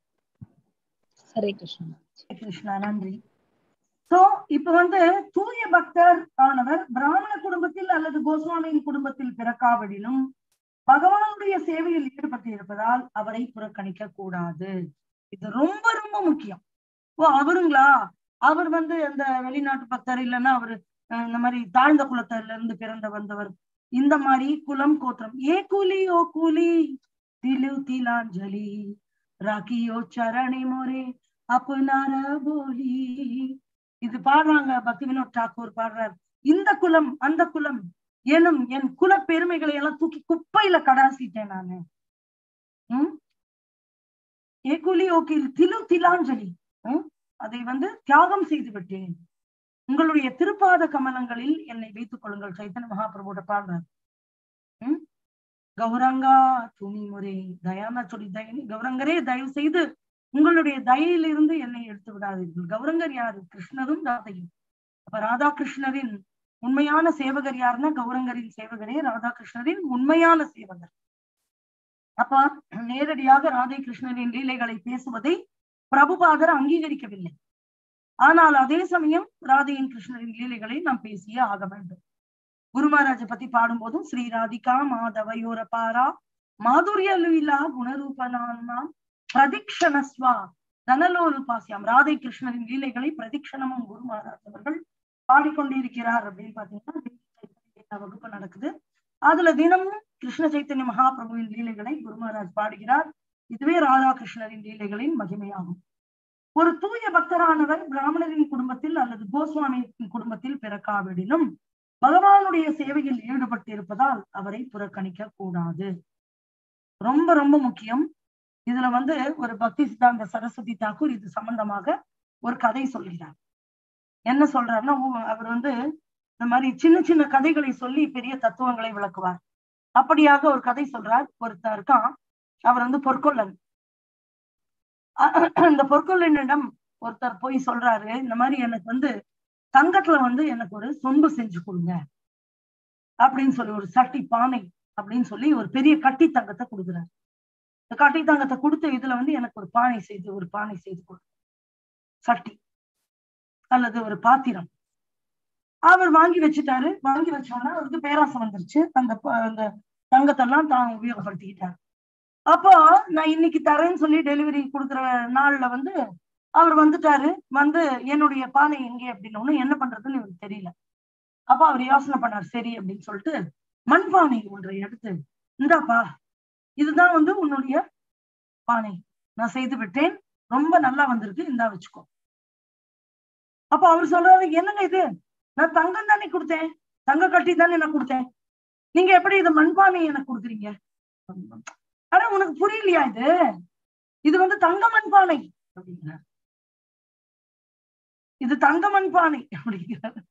ஹரே கிருஷ்ணா கிருஷ்ணா நன்றி சோ இப்ப வந்து தூய பக்தர் ஆனவர் பிராமண குடும்பத்தில் அல்லது கோஸ்வாமியின் குடும்பத்தில் பிறக்காவிடினும் பகவானுடைய சேவையில் ஈடுபட்டு இருப்பதால் அவரை புறக்கணிக்க கூடாது இது ரொம்ப ரொம்ப முக்கியம் ஓ அவருங்களா அவர் வந்து அந்த வெளிநாட்டு பக்தர் இல்லைன்னா அவரு அஹ், இந்த மாதிரி தாழ்ந்த குலத்தில இருந்து பிறந்த வந்தவர் இந்த மாதிரி குலம் கோத்திரம் ஏ கூலி ஓ கூலி திலு திலாஞ்சலி ராக்கியோ சரணி மோரே அப்புனார போலி இது பாடுறாங்க பக்தி வினோத் தாக்கூர் பாடுறார் இந்த குலம் அந்த குலம் எனும் என் குல பெருமைகளை எல்லாம் தூக்கி குப்பையில கடாசிட்டேன் நானு உம் ஏகுலி ஓகில் திலு திலாஞ்சலி உம் அதை வந்து தியாகம் செய்து விட்டேன் உங்களுடைய திருப்பாத கமலங்களில் என்னை வைத்துக் கொள்ளுங்கள் சைத்தன்ய மகாபிரபுட பாடுறார் உம் கௌரங்கா துணி முறை தயானா சொல்லி தயனி கௌரங்கரே தயவு செய்து உங்களுடைய தயையிலிருந்து என்னை எடுத்து விடாதீர்கள் கௌரங்கர் யாரு கிருஷ்ணரும் ராதையும் அப்ப ராதாகிருஷ்ணரின் உண்மையான சேவகர் யாருன்னா கௌரங்கரின் சேவகரே ராதாகிருஷ்ணரின் உண்மையான சேவகர் அப்ப நேரடியாக ராதை கிருஷ்ணரின் லீலைகளை பேசுவதை பிரபுபாதர் அங்கீகரிக்கவில்லை ஆனால் அதே சமயம் ராதையின் கிருஷ்ணரின் லீலைகளை நாம் பேசியே ஆக வேண்டும் குரு மகாராஜை பத்தி பாடும்போதும் ஸ்ரீ ராதிகா மாதவயோர பாரா மாதுரிய லீலா குணரூபனாம் பிரதிக்ஷணஸ்வா தனலோரு பாசியாம் ராதை கிருஷ்ணரின் லீலைகளை பிரதிக்ஷணமும் குரு மகாராஜ் அவர்கள் பாடிக்கொண்டிருக்கிறார் அப்படின்னு பாத்தீங்கன்னா தேசிய வகுப்பு நடக்குது அதுல தினமும் கிருஷ்ண சைத்தன்ய மகாபிரபுவின் லீலைகளை குரு மகாராஜ் பாடுகிறார் இதுவே ராதாகிருஷ்ணரின் லீலைகளின் மகிமையாகும் ஒரு தூய பக்தரானவர் பிராமணரின் குடும்பத்தில் அல்லது கோஸ்வாமியின் குடும்பத்தில் பிறக்காவிடினும் பகவானுடைய சேவையில் ஈடுபட்டு இருப்பதால் அவரை புறக்கணிக்க கூடாது ரொம்ப ரொம்ப முக்கியம் இதுல வந்து ஒரு பக்தி சித்தாந்த சரஸ்வதி தாக்கூர் இது சம்பந்தமாக ஒரு கதை சொல்கிறார் என்ன சொல்றாருன்னா ஊ- அவர் வந்து இந்த மாதிரி சின்ன சின்ன கதைகளை சொல்லி பெரிய தத்துவங்களை விளக்குவார் அப்படியாக ஒரு கதை சொல்றார் ஒருத்தர் இருக்கான் அவர் வந்து பொற்கொள்ளன் அ- இந்த பொற்கொள்ளனிடம் ஒருத்தர் போய் சொல்றாரு இந்த மாதிரி எனக்கு வந்து தங்கத்துல வந்து எனக்கு ஒரு சொம்பு செஞ்சு கொடுங்க அப்படின்னு சொல்லி ஒரு சட்டி பானை அப்படின்னு சொல்லி ஒரு பெரிய கட்டி தங்கத்தை கொடுக்குறாரு இந்த கட்டி தங்கத்தை கொடுத்த இதுல வந்து எனக்கு ஒரு பானை செய்து ஒரு பானை செய்து கொடு சட்டி அல்லது ஒரு பாத்திரம் அவர் வாங்கி வச்சுட்டாரு வாங்கி வச்சோன்னா அவருக்கு பேராசை வந்துருச்சு அந்த ப- அந்த தங்கத்தெல்லாம் தான் உபயோகப்படுத்திக்கிட்டாரு அப்போ நான் இன்னைக்கு தரேன்னு சொல்லி டெலிவரி கொடுக்குற நாள்ல வந்து அவர் வந்துட்டாரு வந்து என்னுடைய பானை எங்கே அப்படின்னு என்ன பண்றதுன்னு இவருக்கு தெரியல அப்ப அவர் யோசனை பண்ணார் சரி அப்படின்னு சொல்லிட்டு மண்பானை ஒன்றை எடுத்து இந்தாப்பா இதுதான் வந்து உன்னுடைய பானை நான் செய்து விட்டேன் ரொம்ப நல்லா வந்திருக்கு இந்தா வச்சுக்கோ அப்ப அவர் சொல்றாரு என்னங்க இது நான் தங்கம் தானே கொடுத்தேன் தங்க கட்டி தானே நான் கொடுத்தேன் நீங்க எப்படி இது மண்பானை எனக்கு கொடுக்குறீங்க ஆனா உனக்கு புரியலையா இது இது வந்து தங்க மண்பானை அப்படிங்கிறார் இது தங்க மண்பானை அப்படிங்கிறார்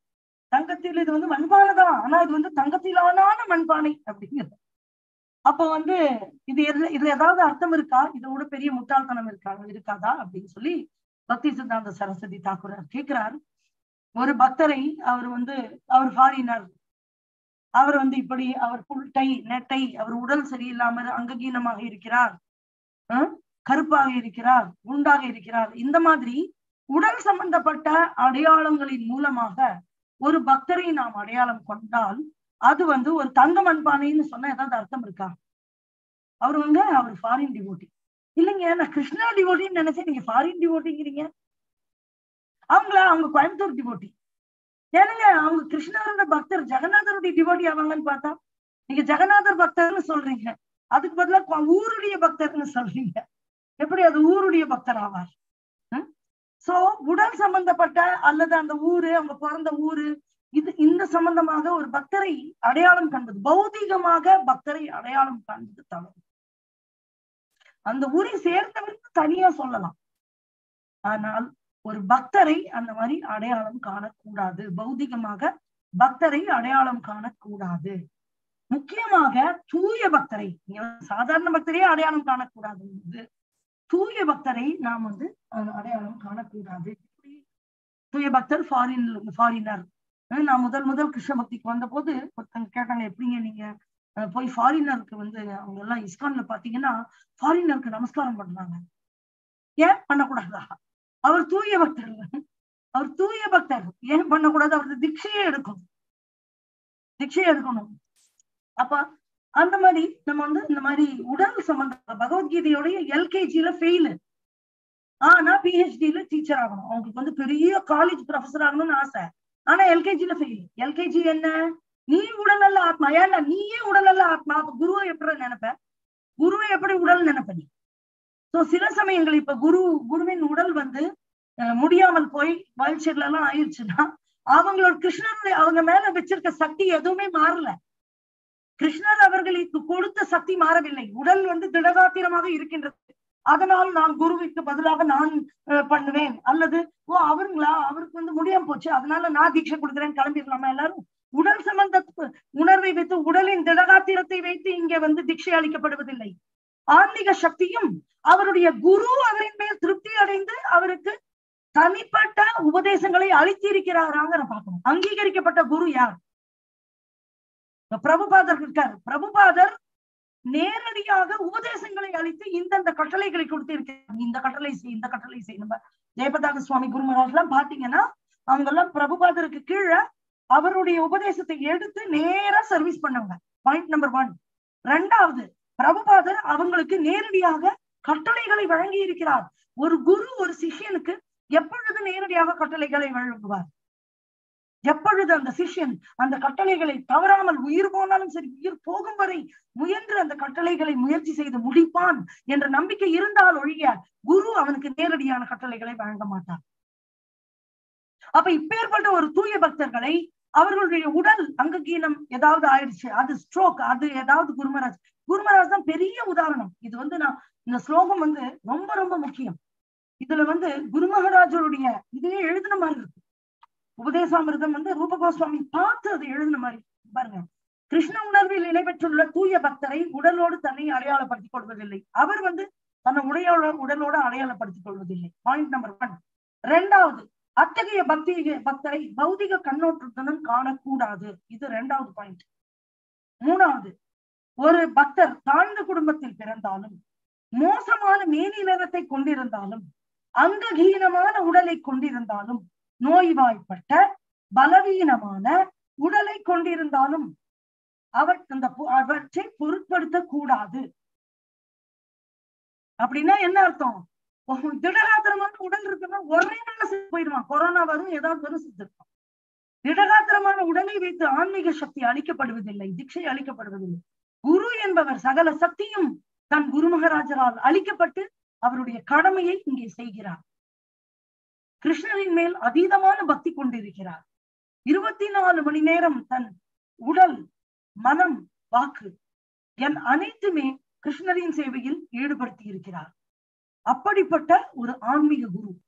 தங்கத்தில் இது வந்து மண்பானை தான் ஆனா இது வந்து தங்கத்திலான மண்பானை அப்படிங்கிறது அப்ப வந்து இது எதுல இதுல ஏதாவது அர்த்தம் இருக்கா இதை விட பெரிய முட்டாள்தனம் இருக்கா இருக்காதா அப்படின்னு சொல்லி பக்தி சித்தாந்த சரஸ்வதி தாக்குறார் கேட்கிறார் ஒரு பக்தரை அவர் வந்து அவர் ஃபாரினர் அவர் வந்து இப்படி அவர் புல்டை நெட்டை அவர் உடல் சரியில்லாமல் அங்ககீனமாக இருக்கிறார் அஹ் கருப்பாக இருக்கிறார் குண்டாக இருக்கிறார் இந்த மாதிரி உடல் சம்பந்தப்பட்ட அடையாளங்களின் மூலமாக ஒரு பக்தரை நாம் அடையாளம் கொண்டால் அது வந்து ஒரு தங்க மண்பானைன்னு சொன்னா ஏதாவது அர்த்தம் இருக்கா அவர் வந்து அவர் ஃபாரின் டிவோட்டி இல்லைங்க நான் கிருஷ்ணா டிவோட்டின்னு நினைச்சேன் நீங்க ஃபாரின் டிவோட்டிங்கிறீங்க அவங்கள அவங்க கோயம்புத்தூர் டிவோட்டி ஏனுங்க அவங்க கிருஷ்ணரோட பக்தர் ஜெகநாதருடைய டிவோட்டி ஆவாங்கன்னு பார்த்தா நீங்க ஜெகநாதர் பக்தர்னு சொல்றீங்க அதுக்கு பதிலா கொ- ஊருடைய பக்தர்னு சொல்றீங்க எப்படி அது ஊருடைய பக்தர் ஆவார் சோ உடல் சம்பந்தப்பட்ட அல்லது அந்த ஊரு அவங்க பிறந்த ஊரு இது இந்த சம்பந்தமாக ஒரு பக்தரை அடையாளம் காண்பது பௌதிகமாக பக்தரை அடையாளம் காண்பது தவறு அந்த ஊரை சேர்ந்தவருக்கு தனியா சொல்லலாம் ஆனால் ஒரு பக்தரை அந்த மாதிரி அடையாளம் காணக்கூடாது பௌதிகமாக பக்தரை அடையாளம் காணக்கூடாது முக்கியமாக தூய பக்தரை இங்க வந்து சாதாரண பக்தரையே அடையாளம் காணக்கூடாது வந்து தூய பக்தரை நாம் வந்து அஹ், அடையாளம் காணக்கூடாது எப்படி? தூய பக்தர் ஃபாரின் ஃபாரினர் நான் முதல் முதல் கிருஷ்ண பக்திக்கு வந்த போது ஒருத்தங்க கேட்டாங்க எப்படிங்க நீங்க அஹ், போய் ஃபாரினருக்கு வந்து அவங்க எல்லாம் இஸ்கான்ல பாத்தீங்கன்னா ஃபாரினருக்கு நமஸ்காரம் பண்றாங்க ஏன் பண்ணக்கூடாதா அவர் தூய பக்தர் அவர் தூய பக்தர் ஏன் பண்ணக்கூடாது அவருக்கு திக்ஷையே எடுக்கணும் திக்ஷையே எடுக்கணும் அப்ப அந்த மாதிரி நம்ம வந்து இந்த மாதிரி உடல் சம்பந்த பகவத்கீதையோடைய எல்கேஜில ஃபெயிலு ஆனா பிஹெச்டில டீச்சர் ஆகணும் அவங்களுக்கு வந்து பெரிய காலேஜ் ப்ரொஃபஸர் ஆகணும்னு ஆசை ஆனா எல்கேஜில ஃபெயில் எல்கேஜி என்ன நீ உடல் அல்ல ஆத்மா ஏன்னா நீயே உடல் அல்ல ஆத்மா அப்ப குருவை எப்படி நினைப்ப குருவை எப்படி உடல் நினைப்ப நீ சோ சில சமயங்கள் இப்ப குரு குருவின் உடல் வந்து அஹ், முடியாமல் போய் வயல்ச்சேர்ல எல்லாம் ஆயிடுச்சுன்னா அவங்களோட கிருஷ்ணருடைய அவங்க மேல வச்சிருக்க சக்தி எதுவுமே மாறல கிருஷ்ணர் அவர்களுக்கு கொடுத்த சக்தி மாறவில்லை உடல் வந்து திடகாத்திரமாக இருக்கின்றது அதனால் நான் குருவிற்கு பதிலாக நான் அஹ், பண்ணுவேன் அல்லது ஓ அவருங்களா அவருக்கு வந்து முடியாம போச்சு அதனால நான் தீட்சை கொடுக்குறேன் கிளம்பிடலாமா எல்லாரும் உடல் சம்பந்த உணர்வை வைத்து உடலின் திடகாத்திரத்தை வைத்து இங்க வந்து தீட்சை அளிக்கப்படுவதில்லை ஆன்மீக சக்தியும் அவருடைய குரு அவரின் மேல் திருப்தி அடைந்து அவருக்கு தனிப்பட்ட உபதேசங்களை அளித்திருக்கிறாராங்கிற பார்க்கணும் அங்கீகரிக்கப்பட்ட குரு யார் இப்ப பிரபுபாதர் இருக்கார் பிரபுபாதர் நேரடியாக உபதேசங்களை அளித்து இந்தந்த கட்டளைகளை கொடுத்திருக்கிறார் இந்த கட்டளை செய் இந்த கட்டளை செய் நம்ம ஜெயபதாக சுவாமி குருமராஜ் எல்லாம் பாத்தீங்கன்னா அவங்க எல்லாம் பிரபுபாதருக்கு கீழே அவருடைய உபதேசத்தை எடுத்து நேரா சர்வீஸ் பண்ணவங்க பாயிண்ட் நம்பர் ஒன் ரெண்டாவது பிரபுபாதர் அவங்களுக்கு நேரடியாக கட்டளைகளை வழங்கி இருக்கிறார் ஒரு குரு ஒரு சிஷ்யனுக்கு எப்பொழுது நேரடியாக கட்டளைகளை வழங்குவார் எப்பொழுது அந்த சிஷ்யன் அந்த கட்டளைகளை தவறாமல் உயிர் போனாலும் சரி உயிர் போகும் வரை முயன்று அந்த கட்டளைகளை முயற்சி செய்து முடிப்பான் என்ற நம்பிக்கை இருந்தால் ஒழிய குரு அவனுக்கு நேரடியான கட்டளைகளை வழங்க மாட்டார் அப்ப இப்பேற்பட்ட ஒரு தூய பக்தர்களை அவர்களுடைய உடல் அங்ககீனம் ஏதாவது ஆயிடுச்சு அது ஸ்ட்ரோக் அது ஏதாவது குருமராஜ் குருமராஜ் தான் பெரிய உதாரணம் இது வந்து நான் இந்த ஸ்லோகம் வந்து ரொம்ப ரொம்ப முக்கியம் இதுல வந்து குருமகராஜருடைய இதே எழுதின மாதிரி இருக்கு உபதேசாமிர்தம் வந்து ரூப கோஸ்வாமி பார்த்து அது எழுதின மாதிரி பாருங்க கிருஷ்ண உணர்வில் நிலை பெற்றுள்ள தூய பக்தரை உடலோடு தன்னை அடையாளப்படுத்திக் கொள்வதில்லை அவர் வந்து தன்னை உடையோட உடலோட அடையாளப்படுத்திக் கொள்வதில்லை பாயிண்ட் நம்பர் ஒன் ரெண்டாவது அத்தகைய பக்தி பக்தரை பௌதிக கண்ணோட்டத்துடன் காணக்கூடாது இது ரெண்டாவது பாயிண்ட் மூணாவது ஒரு பக்தர் தாழ்ந்த குடும்பத்தில் பிறந்தாலும் மோசமான மேனி நிறத்தை கொண்டிருந்தாலும் அங்ககீனமான உடலை கொண்டிருந்தாலும் நோய்வாய்ப்பட்ட பலவீனமான உடலை கொண்டிருந்தாலும் அவர் அந்த பொ- அவற்றை பொருட்படுத்த கூடாது அப்படின்னா என்ன அர்த்தம் ஒரு திடகாத்திரமான உடல் இருக்குன்னா ஒரே நாள்ல செத்து போயிடுவான் கொரோனா வரும் ஏதாவது வரும் செத்துருப்பான் திடகாத்திரமான உடலை வைத்து ஆன்மீக சக்தி அளிக்கப்படுவதில்லை திக்ஷை அளிக்கப்படுவதில்லை குரு என்பவர் சகல சக்தியும் தன் குரு மகாராஜரால் அளிக்கப்பட்டு அவருடைய கடமையை இங்கே செய்கிறார் கிருஷ்ணரின் மேல் அதீதமான பக்தி கொண்டிருக்கிறார் இருபத்தி நாலு மணி நேரம் தன் உடல் மனம் வாக்கு என் அனைத்துமே கிருஷ்ணரின் சேவையில் ஈடுபடுத்தி இருக்கிறார் அப்படிப்பட்ட ஒரு ஆன்மீக குரு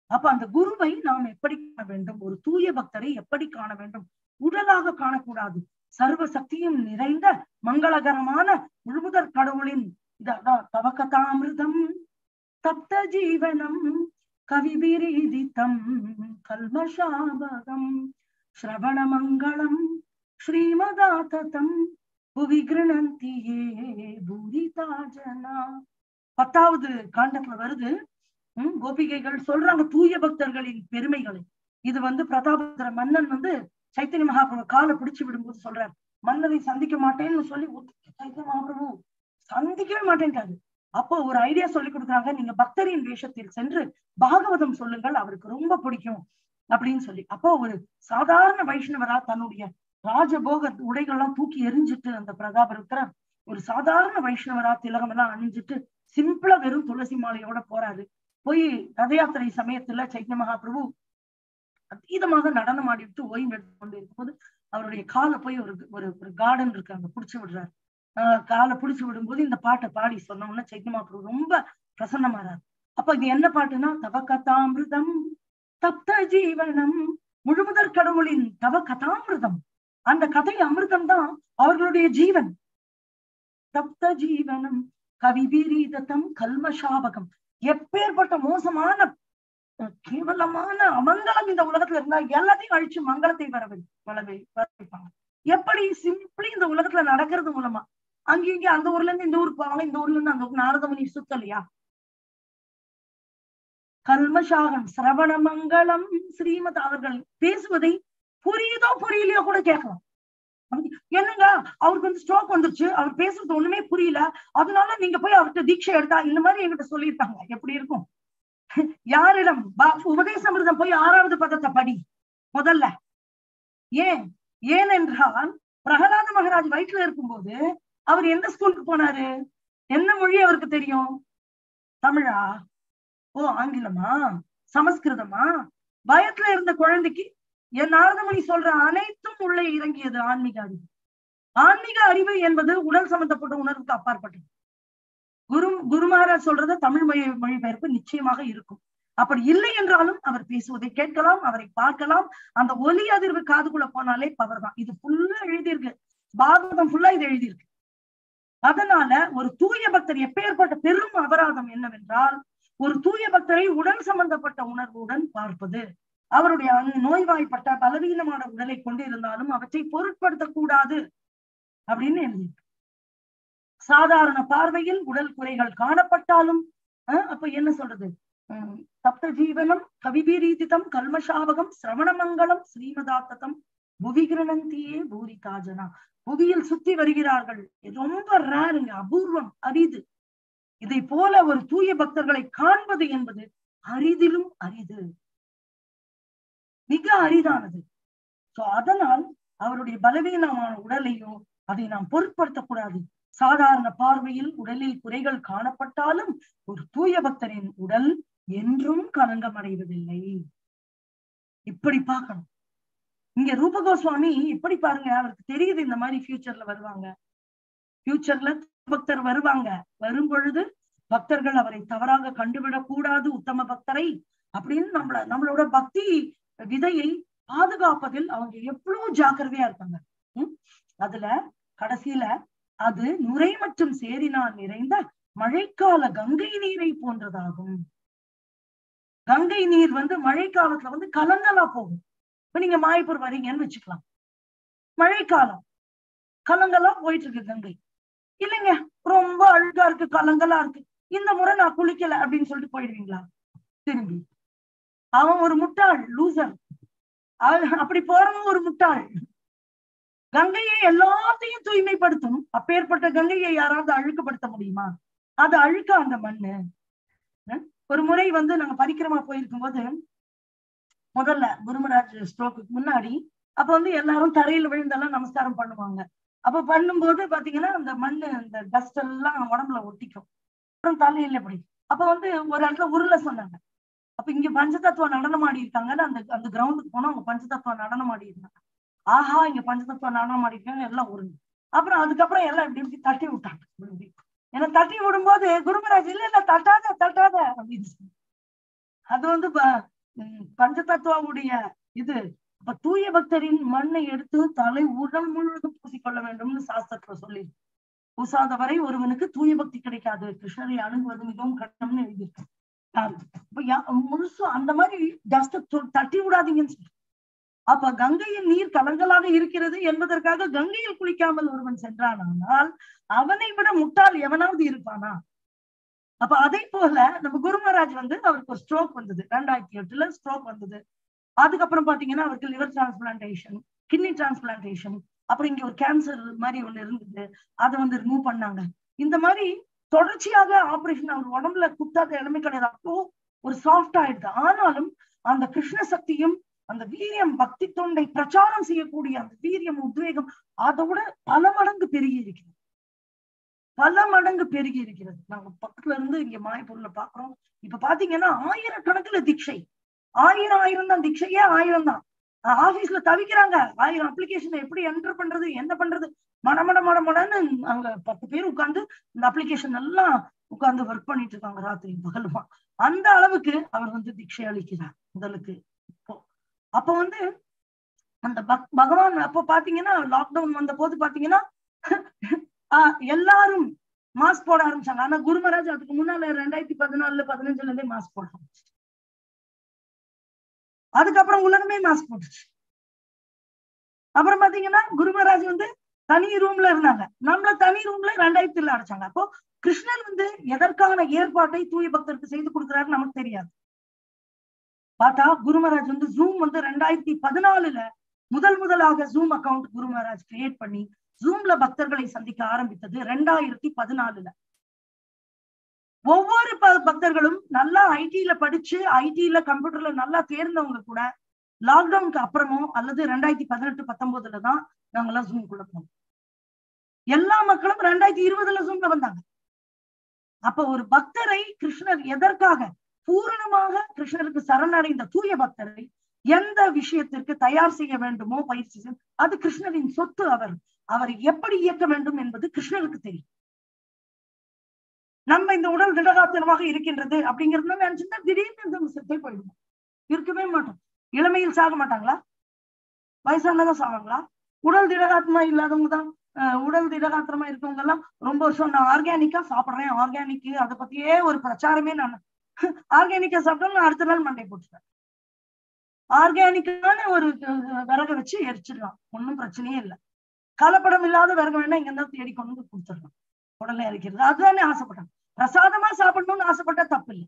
அப்ப அந்த குருவை நாம் எப்படி காண வேண்டும் ஒரு தூய பக்தரை எப்படி காண வேண்டும் உடலாக காணக்கூடாது சர்வ சக்தியும் நிறைந்த மங்களகரமான முழுமுதற் கடவுளின் இதான் தவக்கதாமிருதம் தப்த ஜீவனம் கவிபிரீதித்தம் கல்மஷாபகம் ஸ்ரவணமங்களம் ஸ்ரீமதாததம் புவி கிருணந்தியே பூரிதா ஜனா பத்தாவது காண்டத்துல வருது உம் கோபிகைகள் சொல்றாங்க தூய பக்தர்களின் பெருமைகளை இது வந்து பிரதாபத்திர மன்னன் வந்து சைத்தன்ய மகாபிரபு காலை பிடிச்சு விடும்போது சொல்றார் மன்னரை சந்திக்க மாட்டேன்னு சொல்லி ஒத்துக்க சைத்தன்ய மகாபிரபு சந்திக்கவே மாட்டேன்ட்டாரு அப்போ ஒரு ஐடியா சொல்லி கொடுக்குறாங்க நீங்க பக்தரின் வேஷத்தில் சென்று பாகவதம் சொல்லுங்கள் அவருக்கு ரொம்ப பிடிக்கும் அப்படின்னு சொல்லி அப்போ ஒரு சாதாரண வைஷ்ணவரா தன்னுடைய ராஜபோக உடைகள்லாம் தூக்கி எரிஞ்சிட்டு அந்த பிரதாபருத்தர் ஒரு சாதாரண வைஷ்ணவரா திலகம் எல்லாம் அணிஞ்சிட்டு சிம்பிளா வெறும் துளசி மாலையோட போறாரு போய் ரத யாத்திரை சமயத்துல சைத்தன்ய மகாபிரபு அதீதமாக நடனம் ஆடிவிட்டு ஓய்வு எடுத்து கொண்டு இருக்கும்போது அவருடைய காலை போய் ஒரு ஒரு ஒரு கார்டன் இருக்கு அங்க புடிச்சு விடுறாரு ஆஹ் காலை புடிச்சு விடும்போது இந்த பாட்டை பாடி சொன்னோம்னா சைத்தன்ய மகாபிரபு ரொம்ப பிரசன்னமாறாரு அப்ப இது என்ன பாட்டுன்னா தவ கதாமிருதம் தப்த ஜீவனம் முழுமுதற் கடவுளின் தவ கதாமிருதம் அந்த கதை அமிர்தம் தான் அவர்களுடைய ஜீவன் தப்த ஜீவனம் கவிபீரீதத்தம் கல்மஷாபகம் எப்பேற்பட்ட மோசமான அஹ், கேவலமான அமங்கலம் இந்த உலகத்துல இருந்தா எல்லாத்தையும் அழிச்சு மங்களத்தை வர வை வர வை வர வைப்பாங்க எப்படி சிம்பிளி இந்த உலகத்துல நடக்கிறது மூலமா அங்க இங்க அந்த ஊர்ல இருந்து இந்த ஊருக்கு போவாங்க இந்த ஊர்ல இருந்து அந்த ஊருக்கு நாரதமுனி சுத்தலையா கல்மஷாகம் சிரவண மங்களம் ஸ்ரீமத் அவர்கள் பேசுவதை புரியுதோ புரியலையோ கூட கேட்கலாம் என்னங்க அவருக்கு வந்து ஸ்ட்ரோக் வந்துருச்சு அவர் பேசுறது ஒண்ணுமே புரியல அதனால நீங்க போய் அவர்கிட்ட தீட்சை எடுத்தா இந்த மாதிரி என்கிட்ட சொல்லியிருக்காங்க எப்படி இருக்கும் யாரிடம் பா- உபதேசமிருதம் போய் ஆறாவது பதத்தை படி முதல்ல ஏன் ஏனென்றால் பிரகலாத மகாராஜ் வயிற்றுல இருக்கும்போது அவர் எந்த ஸ்கூலுக்கு போனாரு என்ன மொழி அவருக்கு தெரியும் தமிழா ஓ ஆங்கிலமா சமஸ்கிருதமா பயத்துல இருந்த குழந்தைக்கு என் நாரதமுனி சொல்ற அனைத்தும் உள்ளே இறங்கியது ஆன்மீக அறிவு ஆன்மீக அறிவு என்பது உடல் சம்பந்தப்பட்ட உணர்வுக்கு அப்பாற்பட்டது குரு குரு மகாராஜ் சொல்றது தமிழ் மொழி மொழிபெயர்ப்பு நிச்சயமாக இருக்கும் அப்படி இல்லை என்றாலும் அவர் பேசுவதை கேட்கலாம் அவரை பார்க்கலாம் அந்த ஒலி அதிர்வு காதுக்குள்ள போனாலே பவர் தான் இது ஃபுல்லா எழுதியிருக்கு பாகவதம் ஃபுல்லா இது எழுதியிருக்கு அதனால ஒரு தூய பக்தர் எப்பேற்பட்ட பெரும் அபராதம் என்னவென்றால் ஒரு தூய பக்தரை உடல் சம்பந்தப்பட்ட உணர்வுடன் பார்ப்பது அவருடைய அந்த நோய்வாய்ப்பட்ட பலவீனமான உடலை கொண்டு இருந்தாலும் அவற்றை பொருட்படுத்தக்கூடாது அப்படின்னு எழுதியிருக்கு சாதாரண பார்வையில் உடல் குறைகள் காணப்பட்டாலும் அஹ், அப்ப என்ன சொல்றது உம், தப்த ஜீவனம் கவிபீரீதிதம் கல்மஷாவகம் சிரவணமங்கலம் ஸ்ரீமதாத்ததம் புவிகிரணந்தியே பூரி காஜனா புவியில் சுத்தி வருகிறார்கள் இது ரொம்ப ரேருங்க அபூர்வம் அரிது இதை போல ஒரு தூய பக்தர்களை காண்பது என்பது அரிதிலும் அரிது மிக அரிதானது சோ அதனால் அவருடைய பலவீனமான உடலையோ அதை நாம் பொருட்படுத்தக்கூடாது சாதாரண பார்வையில் உடலில் குறைகள் காணப்பட்டாலும் ஒரு தூய பக்தரின் உடல் என்றும் கலங்கம் அடைவதில்லை இப்படி பார்க்கணும் இங்க ரூப கோஸ்வாமி இப்படி பாருங்க அவருக்கு தெரியுது இந்த மாதிரி ஃபியூச்சர்ல வருவாங்க ஃபியூச்சர்ல பக்தர் வருவாங்க வரும் பொழுது பக்தர்கள் அவரை தவறாக கண்டுவிடக் கூடாது உத்தம பக்தரை அப்படின்னு நம்மள நம்மளோட பக்தி விதையை பாதுகாப்பதில் அவங்க எவ்வளவு ஜாக்கிரதையா இருப்பாங்க உம் அதுல கடைசியில அது நுரை மற்றும் சேரினால் நிறைந்த மழைக்கால கங்கை நீரை போன்றதாகும் கங்கை நீர் வந்து மழைக்காலத்துல வந்து கலங்கலா போகும் இப்ப நீங்க மாயப்பூர் வரீங்கன்னு வச்சுக்கலாம் மழைக்காலம் கலங்கலா போயிட்டு இருக்கு கங்கை இல்லைங்க ரொம்ப அழுக்கா இருக்கு கலங்கலா இருக்கு இந்த முறை நான் குளிக்கல அப்படின்னு சொல்லிட்டு போயிடுவீங்களா திரும்பி அவன் ஒரு முட்டாள் லூசர் அவன் அப்படி போறவன் ஒரு முட்டாள் கங்கையை எல்லாத்தையும் தூய்மைப்படுத்தும் அப்பேற்பட்ட கங்கையை யாராவது அழுக்குப்படுத்த முடியுமா அது அழுக்க அந்த மண்ணு அஹ் ஒரு முறை வந்து நாங்க பரிக்கிரமா போயிருக்கும் போது முதல்ல குருமராஜ் ஸ்ட்ரோக்கு முன்னாடி அப்ப வந்து எல்லாரும் தரையில விழுந்தெல்லாம் நமஸ்காரம் பண்ணுவாங்க அப்ப பண்ணும்போது பாத்தீங்கன்னா அந்த மண்ணு அந்த டஸ்ட் எல்லாம் உடம்புல ஒட்டிக்கும் அப்புறம் தலையில இப்படி அப்ப வந்து ஒரு இடத்துல உருள சொன்னாங்க அப்ப இங்க பஞ்சதத்துவ நடனம் ஆடி இருக்காங்கன்னு அந்த அந்த கிரவுண்டுக்கு போனா அவங்க பஞ்சதத்துவ நடனம் ஆடி இருந்தாங்க ஆஹா இங்க பஞ்சதத்துவ நடனம் ஆடி இருக்காங்க எல்லாம் உருண்டு அப்புறம் அதுக்கப்புறம் எல்லாம் இப்படி இப்படி தட்டி விட்டாங்க இப்படி இப்படி. ஏன்னா தட்டி விடும்போது குருமராஜ் இல்ல இல்ல தட்டாத தட்டாத அப்படின்னு சொன்னாங்க. அது வந்து ப- உம், பஞ்சதத்துவாவுடைய இது அப்ப தூய பக்தரின் மண்ணை எடுத்து தலை உடல் முழுவதும் பூசிக்கொள்ள வேண்டும்னு சாஸ்திரத்துல சொல்லி பூசாத வரை ஒருவனுக்கு தூய பக்தி கிடைக்காது கிருஷ்ணரை அணுகுவது மிகவும் கஷ்டம்னு எழுதியிருக்கு யாரு? இப்ப யா- முழுசும் அந்த மாதிரி டஸ்ட் தட்டி விடாதீங்கன்னு சொல்லி அப்ப கங்கையின் நீர் கலங்கலாக இருக்கிறது என்பதற்காக கங்கையில் குளிக்காமல் ஒருவன் சென்றானால் அவனை விட முட்டாள் எவனாவது இருப்பானா அப்ப அதே போல நம்ம குருமராஜ் வந்து அவருக்கு ஒரு ஸ்ட்ரோக் வந்தது ரெண்டாயிரத்தி எட்டுல ஸ்ட்ரோக் வந்தது அதுக்கப்புறம் பாத்தீங்கன்னா அவருக்கு லிவர் டிரான்ஸ்பிளான்டேஷன் கிட்னி டிரான்ஸ்பிளான்டேஷன் அப்புறம் இங்க ஒரு கேன்சர் மாதிரி ஒண்ணு இருந்தது அதை வந்து ரிமூவ் பண்ணாங்க இந்த மாதிரி தொடர்ச்சியாக ஆபரேஷன் அவர் உடம்புல குத்தாத இடமே கிடையாது அப்போ ஒரு சாஃப்ட் ஆயிடுது ஆனாலும் அந்த கிருஷ்ண சக்தியும் அந்த வீரியம் பக்தி தொண்டை பிரச்சாரம் செய்யக்கூடிய அந்த வீரியம் உத்வேகம் அதை விட பல மடங்கு பெருகி இருக்கிறது பல மடங்கு பெருகி இருக்கிறது நாங்க பக்கத்துல இருந்து இங்க மாயப்பூர்ல பாக்குறோம் இப்ப பாத்தீங்கன்னா ஆயிரக்கணக்குல தீட்சை ஆயிரம் ஆயிரம் தான் தீட்சையே ஆயிரம் தான் ஆபீஸ்ல தவிக்கிறாங்க ஆயிரம் அப்ளிகேஷன் எப்படி என்டர் பண்றது என்ன பண்றது மடமட மடமடன்னு அங்க பத்து பேர் உட்கார்ந்து இந்த அப்ளிகேஷன் எல்லாம் உட்கார்ந்து ஒர்க் பண்ணிட்டு இருக்காங்க ராத்திரி பகலுமா அந்த அளவுக்கு அவர் வந்து தீட்சை அளிக்கிறார் முதலுக்கு இப்போ அப்ப வந்து அந்த பக் பகவான் அப்ப பாத்தீங்கன்னா லாக்டவுன் வந்த போது பாத்தீங்கன்னா ஆஹ் எல்லாரும் மாஸ்க் போட ஆரம்பிச்சாங்க ஆனா குருமராஜ் அதுக்கு முன்னால ரெண்டாயிரத்தி பதினாலுல பதினஞ்சுல இருந்தே மாஸ்க் போட ஆரம்பிச்சு அதுக்கப்புறம் உலகமே மாஸ்க் போட்டுச்சு அப்புறம் பாத்தீங்கன்னா குருமராஜ் வந்து தனி ரூம்ல இருந்தாங்க நம்மள தனி ரூம்ல ரெண்டாயிரத்துல அடைச்சாங்க அப்போ கிருஷ்ணன் வந்து எதற்கான ஏற்பாட்டை தூய பக்தருக்கு செய்து கொடுக்கிறாரு நமக்கு தெரியாது பார்த்தா குருமராஜ் வந்து ஜூம் வந்து ரெண்டாயிரத்தி பதினாலுல முதல் முதலாக ஜூம் அக்கவுண்ட் குருமராஜ் கிரியேட் பண்ணி ஜூம்ல பக்தர்களை சந்திக்க ஆரம்பித்தது ரெண்டாயிரத்தி பதினாலுல ஒவ்வொரு ப- பக்தர்களும் நல்லா ஐடில படிச்சு ஐடில கம்ப்யூட்டர்ல நல்லா தேர்ந்தவங்க கூட லாக்டவுனுக்கு அப்புறமோ அல்லது ரெண்டாயிரத்தி பதினெட்டு பத்தொன்பதுல தான் நாங்கெல்லாம் ஜூம் குள்ள போனோம் எல்லா மக்களும் ரெண்டாயிரத்தி இருபதுல ஜூம்ல வந்தாங்க அப்ப ஒரு பக்தரை கிருஷ்ணர் எதற்காக பூரணமாக கிருஷ்ணருக்கு சரணடைந்த தூய பக்தரை எந்த விஷயத்திற்கு தயார் செய்ய வேண்டுமோ பயிற்சி செய்ய அது கிருஷ்ணரின் சொத்து அவர் அவரை எப்படி இயக்க வேண்டும் என்பது கிருஷ்ணருக்கு தெரியும் நம்ம இந்த உடல் திடகாத்திரமாக இருக்கின்றது அப்படிங்கறது நினைச்சுன்னா திடீர்னு இந்த செத்தே போயிடுவோம் இருக்கவே மாட்டோம் இளமையில் சாக மாட்டாங்களா வயசானதான் சாவாங்களா உடல் திடகாத்திரமா இல்லாதவங்க தான் அஹ், உடல் திடகாத்திரமா இருக்கவங்க எல்லாம் ரொம்ப வருஷம் நான் ஆர்கானிக்கா சாப்பிடுறேன் ஆர்கானிக் அதை பத்தியே ஒரு பிரச்சாரமே நான் ஆர்கானிக்கா சாப்பிட்டா நான் அடுத்த நாள் மண்டை போட்டுட்டேன் ஆர்கானிக்கான ஒரு அஹ், விறக வச்சு எரிச்சிடலாம் ஒன்றும் பிரச்சனையே இல்லை கலப்படம் இல்லாத விறகு வேணா இங்க இருந்தா தேடி கொண்டு வந்து கொடுத்துடலாம் உடனே இருக்கிறது அதுதானே ஆசைப்பட்டாங்க பிரசாதமா சாப்பிடணும்னு ஆசைப்பட்டா தப்பு இல்லை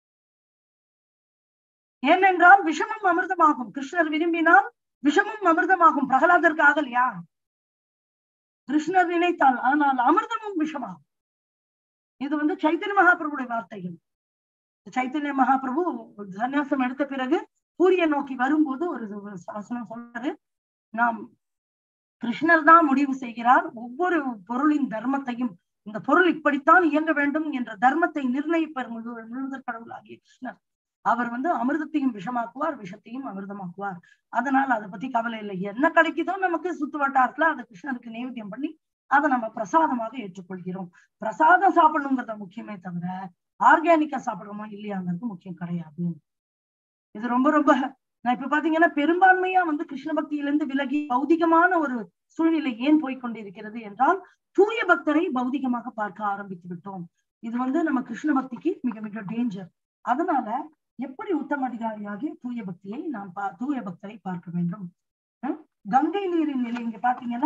ஏனென்றால் விஷமும் அமிர்தமாகும் கிருஷ்ணர் விரும்பினால் விஷமும் அமிர்தமாகும் பிரகலாதருக்கு ஆகலையா கிருஷ்ணர் நினைத்தால் ஆனால் அமிர்தமும் விஷமாகும் இது வந்து சைத்தன்ய மகாபிரபுடைய வார்த்தைகள் சைத்தன்ய மகாபிரபு சன்னியாசம் எடுத்த பிறகு பூரிய நோக்கி வரும்போது ஒரு ஒரு சாசனம் சொல்றாரு நாம் கிருஷ்ணர் தான் முடிவு செய்கிறார் ஒவ்வொரு பொருளின் தர்மத்தையும் இந்த பொருள் இப்படித்தான் இயங்க வேண்டும் என்ற தர்மத்தை நிர்ணயிப்பர் முழு முழுதற் கடவுளாகிய கிருஷ்ணர் அவர் வந்து அமிர்தத்தையும் விஷமாக்குவார் விஷத்தையும் அமிர்தமாக்குவார் அதனால அதை பத்தி கவலை இல்லை என்ன கிடைக்குதோ நமக்கு சுத்து வட்டாரத்துல அதை கிருஷ்ணருக்கு நைவேத்தியம் பண்ணி அதை நம்ம பிரசாதமாக ஏற்றுக்கொள்கிறோம் பிரசாதம் சாப்பிடணுங்கிறத முக்கியமே தவிர ஆர்கானிக்கா சாப்பிடுறோமா இல்லையாங்கிறது முக்கியம் கிடையாது இது ரொம்ப ரொம்ப நான் இப்ப பாத்தீங்கன்னா பெரும்பான்மையா வந்து கிருஷ்ண பக்தியிலிருந்து விலகி பௌதிகமான ஒரு சூழ்நிலை ஏன் போய்க்கொண்டிருக்கிறது என்றால் தூய பக்தரை பௌதிகமாக பார்க்க ஆரம்பித்து விட்டோம் இது வந்து நம்ம கிருஷ்ண பக்திக்கு மிக மிக டேஞ்சர் அதனால எப்படி உத்தம அதிகாரியாகி தூய பக்தியை நாம் பா தூய பக்தரை பார்க்க வேண்டும் ஹம்? கங்கை நீரின் நிலை இங்க பாத்தீங்கன்னா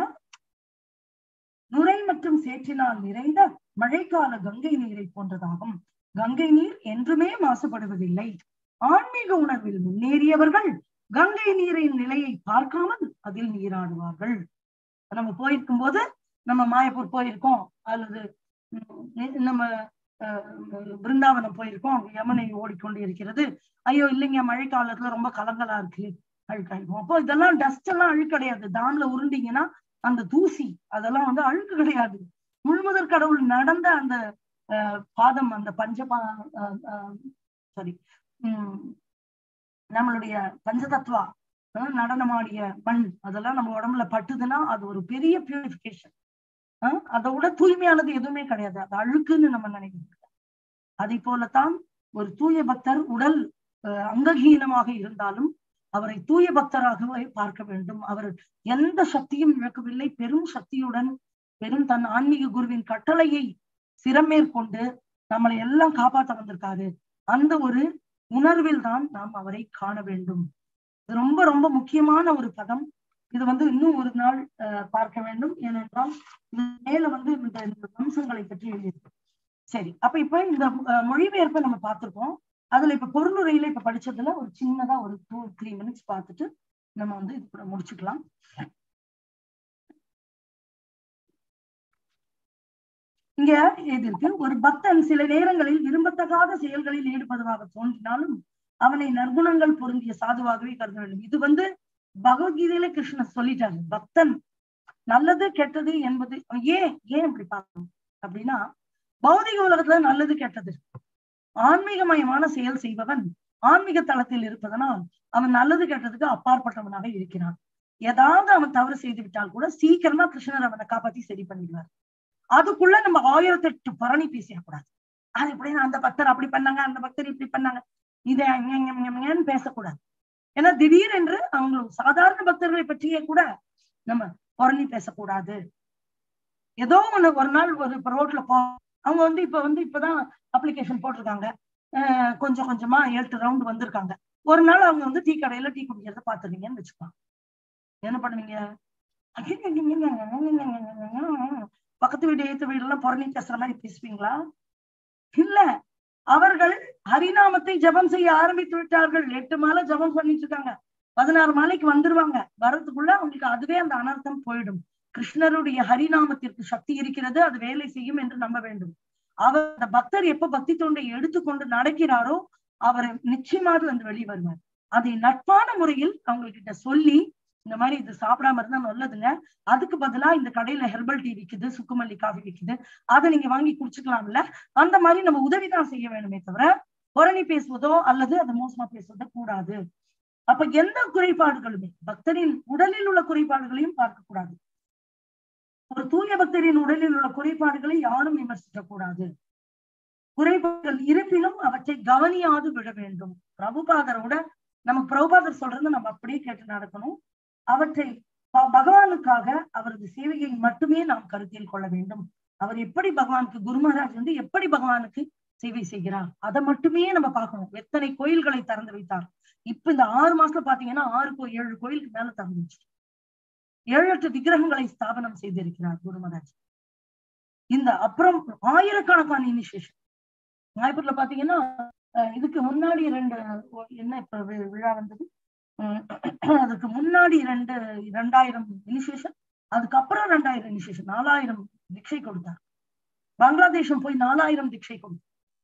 நுரை மற்றும் சேற்றினால் நிறைந்த மழைக்கால கங்கை நீரை போன்றதாகும் கங்கை நீர் என்றுமே மாசுபடுவதில்லை ஆன்மீக உணர்வில் முன்னேறியவர்கள் கங்கை நீரின் நிலையை பார்க்காமல் அதில் நீராடுவார்கள் நம்ம போயிருக்கும் போது நம்ம மாயப்பூர் போயிருக்கோம் அல்லது உம், நம்ம அஹ், பிருந்தாவனம் போயிருக்கோம் அங்க யமுனை ஓடிக்கொண்டு இருக்கிறது ஐயோ இல்லைங்க மழை காலத்துல ரொம்ப கலங்கலா இருக்கு அழுக்காயிருக்கும் அப்போ இதெல்லாம் டஸ்ட் எல்லாம் அழுக்கு கிடையாது தாம்ல உருண்டீங்கன்னா அந்த தூசி அதெல்லாம் வந்து அழுக்கு கிடையாது முழுமுதற் கடவுள் நடந்த அந்த அஹ், பாதம் அந்த பஞ்சபா சாரி உம் நம்மளுடைய பஞ்சதத்வா அஹ், நடனமாடிய மண் அதெல்லாம் நம்ம உடம்புல பட்டுதுன்னா அது ஒரு பெரிய பியூரிபிகேஷன் அதை விட தூய்மையானது எதுவுமே கிடையாது அது அழுக்குன்னு நம்ம நினைக்கிறோம் அதை போலத்தான் ஒரு தூய பக்தர் உடல் அஹ், அங்கஹீனமாக இருந்தாலும் அவரை தூய பக்தராகவே பார்க்க வேண்டும் அவர் எந்த சக்தியும் இழக்கவில்லை பெரும் சக்தியுடன் பெரும் தன் ஆன்மீக குருவின் கட்டளையை சிறமேற்கொண்டு நம்மளை எல்லாம் காப்பாத்த வந்திருக்காரு அந்த ஒரு உணர்வில் தான் நாம் அவரை காண வேண்டும் இது ரொம்ப ரொம்ப முக்கியமான ஒரு பதம் இது வந்து இன்னும் ஒரு நாள் அஹ், பார்க்க வேண்டும் ஏனென்றால் இது மேல வந்து இந்த இந்த அம்சங்களை பற்றி எழுதியிருக்கு சரி அப்ப இப்ப இந்த அஹ், மொழிபெயர்ப்பை நம்ம பார்த்திருக்கோம் அதுல இப்ப பொருளுரையில இப்ப படிச்சதுல ஒரு சின்னதா ஒரு டூ த்ரீ மினிட்ஸ் பார்த்துட்டு நம்ம வந்து இது கூட முடிச்சுக்கலாம் இங்க இது இருக்கு ஒரு பக்தன் சில நேரங்களில் விரும்பத்தகாத செயல்களில் ஈடுபடுவதாக தோன்றினாலும் அவனை நற்குணங்கள் பொருந்திய சாதுவாகவே கருத வேண்டும் இது வந்து பகவத்கீதையில கிருஷ்ணர் சொல்லிட்டாரு பக்தன் நல்லது கெட்டது என்பது ஏன் ஏன் இப்படி பார்க்கணும் அப்படின்னா பௌதிக உலகத்துல நல்லது கெட்டது ஆன்மீகமயமான செயல் செய்பவன் ஆன்மீக தளத்தில் இருப்பதனால் அவன் நல்லது கெட்டதுக்கு அப்பாற்பட்டவனாக இருக்கிறான் ஏதாவது அவன் தவறு செய்து விட்டால் கூட சீக்கிரமா கிருஷ்ணர் அவனை காப்பாத்தி சரி பண்ணிடுவார் அதுக்குள்ள நம்ம ஆயிரத்தி எட்டு பரணி பேசிடக்கூடாது அது இப்படின்னு அந்த பக்தர் அப்படி பண்ணாங்க அந்த பக்தர் இப்படி பண்ணாங்க இதை ஞன்னு பேசக்கூடாது ஏன்னா திடீரென்று அவங்க சாதாரண பக்தர்களை பற்றியே கூட நம்ம புரணி பேசக்கூடாது ஏதோ ஒண்ணு ஒரு நாள் ஒரு இப்ப ரோட்ல போ அவங்க வந்து இப்ப வந்து இப்பதான் அப்ளிகேஷன் போட்டிருக்காங்க அஹ் கொஞ்சம் கொஞ்சமா எட்டு ரவுண்ட் வந்திருக்காங்க ஒரு நாள் அவங்க வந்து டீ கடையில டீ குடிக்கிறத பாத்துருந்தீங்கன்னு வச்சுக்கோங்க என்ன பண்ணுவீங்க பக்கத்து வீடு ஏத்து வீடு எல்லாம் புறணி பேசுற மாதிரி பேசுவீங்களா இல்ல அவர்கள் ஹரிநாமத்தை ஜபம் செய்ய ஆரம்பித்து விட்டார்கள் எட்டு மாலை ஜபம் பண்ணிட்டு இருக்காங்க பதினாறு மாலைக்கு வந்துருவாங்க வரதுக்குள்ள அவங்களுக்கு அதுவே அந்த அனர்த்தம் போயிடும் கிருஷ்ணருடைய ஹரிநாமத்திற்கு சக்தி இருக்கிறது அது வேலை செய்யும் என்று நம்ப வேண்டும் அவர் அந்த பக்தர் எப்ப பக்தி தொண்டை எடுத்துக்கொண்டு நடக்கிறாரோ அவர் நிச்சயமாக வந்து வெளியே வருவார் அதை நட்பான முறையில் அவங்க கிட்ட சொல்லி இந்த மாதிரி இது சாப்பிடாம இருந்தா நல்லதுங்க அதுக்கு பதிலா இந்த கடையில ஹெர்பல் டீ விக்குது சுக்குமல்லி காஃபி விக்குது அதை நீங்க வாங்கி குடிச்சுக்கலாம்ல அந்த மாதிரி நம்ம உதவிதான் செய்ய வேணுமே தவிர புரணி பேசுவதோ அல்லது அது மோசமா பேசுவதோ கூடாது அப்ப எந்த குறைபாடுகளுமே பக்தரின் உடலில் உள்ள குறைபாடுகளையும் பார்க்க கூடாது ஒரு தூய பக்தரின் உடலில் உள்ள குறைபாடுகளை யாரும் விமர்சிக்க கூடாது குறைபாடுகள் இருப்பினும் அவற்றை கவனியாது விட வேண்டும் பிரபுபாதரோட நமக்கு பிரபுபாதர் சொல்றது நம்ம அப்படியே கேட்டு நடக்கணும் அவற்றை ப- பகவானுக்காக அவரது சேவையை மட்டுமே நாம் கருத்தில் கொள்ள வேண்டும் அவர் எப்படி பகவானுக்கு குரு மகாராஜ் வந்து எப்படி பகவானுக்கு சேவை செய்கிறார் அதை மட்டுமே நம்ம பார்க்கணும் எத்தனை கோயில்களை திறந்து வைத்தார் இப்ப இந்த ஆறு மாசத்துல பாத்தீங்கன்னா ஆறு கோ ஏழு கோயிலுக்கு மேல திறந்து வச்சு ஏழு எட்டு விக்கிரகங்களை ஸ்தாபனம் செய்திருக்கிறார் குரு மகாராஜ் இந்த அப்புறம் ஆயிரக்கணக்கான இனிஷியேஷன் நாய்பூர்ல பாத்தீங்கன்னா அஹ் இதுக்கு முன்னாடி ரெண்டு ஒ- என்ன இப்ப வி- விழா வந்தது உம் அதுக்கு முன்னாடி ரெண்டு ரெண்டாயிரம் இனிஷியேஷன் அதுக்கப்புறம் ரெண்டாயிரம் இனிஷியேஷன் நாலாயிரம் திக்ஷை கொடுத்தார் பங்களாதேஷம் போய் நாலாயிரம் திக்ஷை கொடுத்தார்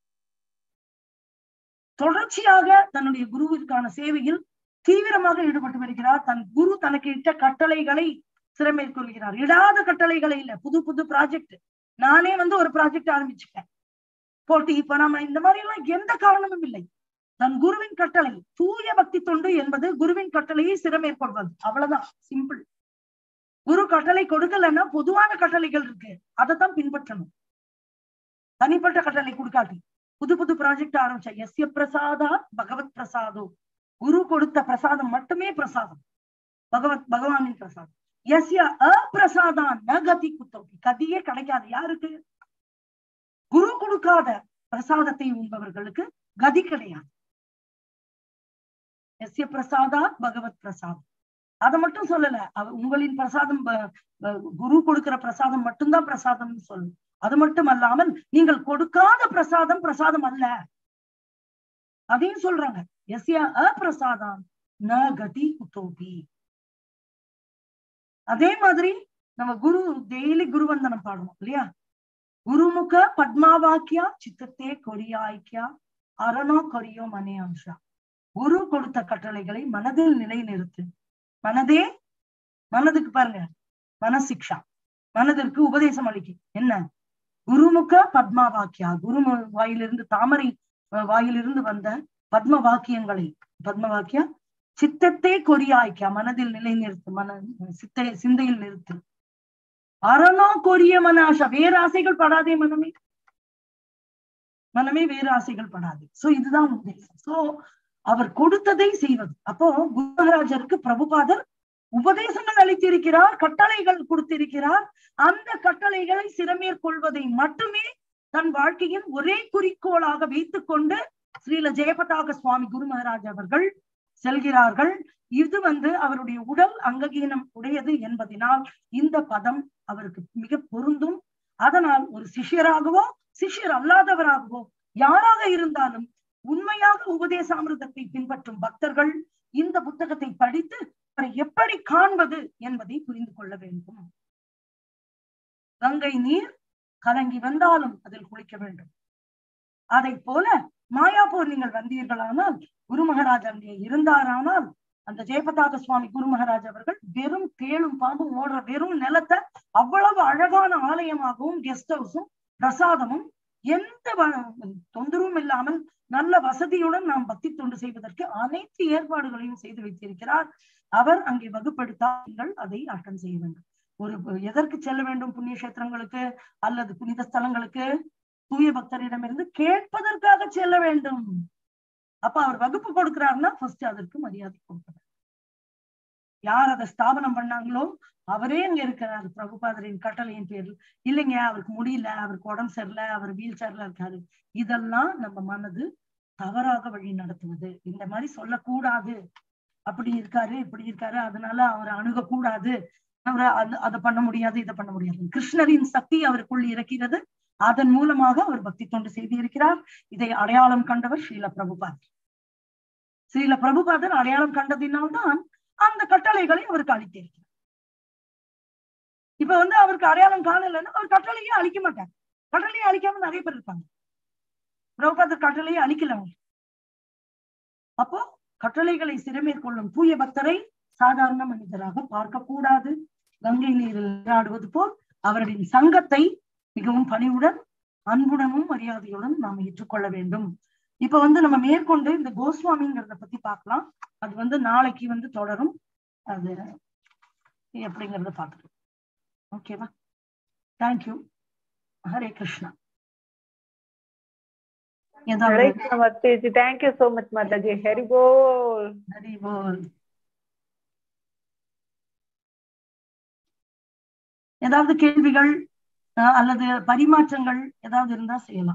தொடர்ச்சியாக தன்னுடைய குருவிற்கான சேவையில் தீவிரமாக ஈடுபட்டு வருகிறார் தன் குரு தனக்கு இட்ட கட்டளைகளை சிறமேற்கொள்கிறார் இடாத கட்டளைகளை இல்ல புது புது ப்ராஜெக்ட் நானே வந்து ஒரு ப்ராஜெக்ட் ஆரம்பிச்சுட்டேன் போட்டி இப்ப நாம இந்த மாதிரி எல்லாம் எந்த காரணமும் இல்லை தன் குருவின் கட்டளை தூய பக்தி தொண்டு என்பது குருவின் கட்டளையை சிறமேற்கொள்வது அவ்வளவுதான் சிம்பிள் குரு கட்டளை கொடுக்கலன்னா பொதுவான கட்டளைகள் இருக்கு அதைத்தான் பின்பற்றணும் தனிப்பட்ட கட்டளை கொடுக்காட்டி புது புது ப்ராஜெக்ட் ஆரம்பிச்ச எஸ்ய பிரசாதா பகவத் பிரசாதோ குரு கொடுத்த பிரசாதம் மட்டுமே பிரசாதம் பகவத் பகவானின் பிரசாதம் எஸ்ய அப்பிரசாதா ந கதி குத்தோபி கதியே கிடைக்காது யாருக்கு குரு கொடுக்காத பிரசாதத்தை உண்பவர்களுக்கு கதி கிடையாது எஸ்ய பிரசாதா பகவத் பிரசாதம் அதை மட்டும் சொல்லல அவ உங்களின் பிரசாதம் ப- ப- குரு கொடுக்கிற பிரசாதம் மட்டும்தான் பிரசாதம்னு சொல்லு அது மட்டும் அல்லாமல் நீங்கள் கொடுக்காத பிரசாதம் பிரசாதம் அல்ல அதையும் சொல்றாங்க எஸ்ய அப்பிரசாதம் ந கதி குத்தோபி அதே மாதிரி நம்ம குரு டெய்லி குருவந்தனம் பாடுவோம் இல்லையா குருமுக பத்மாவாக்கியா சித்தத்தே கொரியாய்க்கியா அரணோ கொரியோ மனையாம்ஷா குரு கொடுத்த கட்டளைகளை மனதில் நிலைநிறுத்து மனதே மனதுக்கு பாருங்க மனசிக்ஷா மனதிற்கு உபதேசம் அளிக்கும் என்ன குருமுக பத்மா வாக்கியா குரு மு- வாயிலிருந்து தாமரை அஹ், வாயிலிருந்து வந்த பத்ம வாக்கியங்களை பத்ம வாக்கியா சித்தத்தை கொரியாய்க்கா மனதில் நிலைநிறுத்து மன சித்தை சிந்தையில் நிறுத்து அரணோ கொரிய மன ஆசா வேற ஆசைகள் படாதே மனமே மனமே வேறு ஆசைகள் படாது சோ இதுதான் உத்தேசம் சோ அவர் கொடுத்ததை செய்வது அப்போ குரு மகாராஜருக்கு பிரபுபாதர் உபதேசங்கள் அளித்திருக்கிறார் கட்டளைகள் கொடுத்திருக்கிறார் அந்த கட்டளைகளை சிறமேற்கொள்வதை மட்டுமே தன் வாழ்க்கையின் ஒரே குறிக்கோளாக வைத்துக் கொண்டு ஸ்ரீல ஜெயபதாக சுவாமி குரு மகாராஜ் அவர்கள் செல்கிறார்கள் இது வந்து அவருடைய உடல் அங்ககீனம் உடையது என்பதனால் இந்த பதம் அவருக்கு மிக பொருந்தும் அதனால் ஒரு சிஷ்யராகவோ சிஷ்யர் அல்லாதவராகவோ யாராக இருந்தாலும் உண்மையாக உபதேசாமிரதத்தை பின்பற்றும் பக்தர்கள் இந்த புத்தகத்தை படித்து அவரை எப்படி காண்பது என்பதை புரிந்து கொள்ள வேண்டும் கங்கை நீர் கலங்கி வந்தாலும் அதில் குளிக்க வேண்டும் அதை போல மாயாப்பூர் நீங்கள் வந்தீர்களானால் குரு மகாராஜ் அங்கே இருந்தாரானால் அந்த ஜெயபதாக சுவாமி குரு மகாராஜ் அவர்கள் வெறும் தேளும் பாம்பும் ஓடுற வெறும் நிலத்தை அவ்வளவு அழகான ஆலயமாகவும் கெஸ்ட் ஹவுஸும் பிரசாதமும் எந்த வ- தொந்தரவும் இல்லாமல் நல்ல வசதியுடன் நாம் பக்தி தொண்டு செய்வதற்கு அனைத்து ஏற்பாடுகளையும் செய்து வைத்திருக்கிறார் அவர் அங்கே வகுப்படுத்தால் நீங்கள் அதை அட்டன் செய்ய வேண்டும் ஒரு எதற்கு செல்ல வேண்டும் புண்ணிய கஷேத்திரங்களுக்கு அல்லது புனித ஸ்தலங்களுக்கு தூய பக்தரிடமிருந்து கேட்பதற்காக செல்ல வேண்டும் அப்ப அவர் வகுப்பு கொடுக்கிறாருன்னா ஃபர்ஸ்ட் அதற்கு மரியாதை கொடுக்கணும் யார் அதை ஸ்தாபனம் பண்ணாங்களோ அவரே அங்க இருக்கிறார் பிரபுபாதரின் கட்டளையின் பேரில் இல்லைங்க அவருக்கு முடியல அவருக்கு உடம்பு சரியில்லை அவர் வீல் சேர்ல இருக்காரு இதெல்லாம் நம்ம மனது தவறாக வழி நடத்துவது இந்த மாதிரி சொல்லக்கூடாது அப்படி இருக்காரு இப்படி இருக்காரு அதனால அவரை அணுகக்கூடாது அவரை அது அதை பண்ண முடியாது இதை பண்ண முடியாது கிருஷ்ணரின் சக்தி அவருக்குள் இருக்கிறது அதன் மூலமாக அவர் பக்தி தொண்டு செய்திருக்கிறார் இதை அடையாளம் கண்டவர் ஸ்ரீல பிரபுபாதர் ஸ்ரீல பிரபுபாதர் அடையாளம் கண்டதினால்தான் அந்த கட்டளைகளை அவருக்கு அளித்திருக்கிறார் இப்ப வந்து அவருக்கு அடையாளம் காணலைன்னா அவர் கட்டளையே அழிக்க மாட்டார் கட்டளையை அழிக்காம நிறைய பேர் இருப்பாங்க பிரபுபாதர் கட்டளையை அழிக்கல அவங்க அப்போ கட்டளைகளை சிறமேற்கொள்ளும் தூய பக்தரை சாதாரண மனிதராக பார்க்க கூடாது கங்கை நீரில் நீராடுவது போல் அவர்களின் சங்கத்தை மிகவும் பணிவுடன் அன்புடனும் மரியாதையுடன் நாம் ஏற்றுக்கொள்ள வேண்டும் இப்ப வந்து நம்ம மேற்கொண்டு இந்த கோஸ்வாமிங்கிறத பத்தி பார்க்கலாம் அது வந்து நாளைக்கு வந்து தொடரும் அது எப்படிங்கறத பார்த்துக்கலாம் ஓகேவா தேங்க்யூ ஹரே கிருஷ்ணா Hare ஏதாவது Krishna Mataji. Thank you so much, Mataji. Hari Bol. Hari போல் ஏதாவது கேள்விகள் அஹ், அல்லது பரிமாற்றங்கள் ஏதாவது இருந்தா செய்யலாம்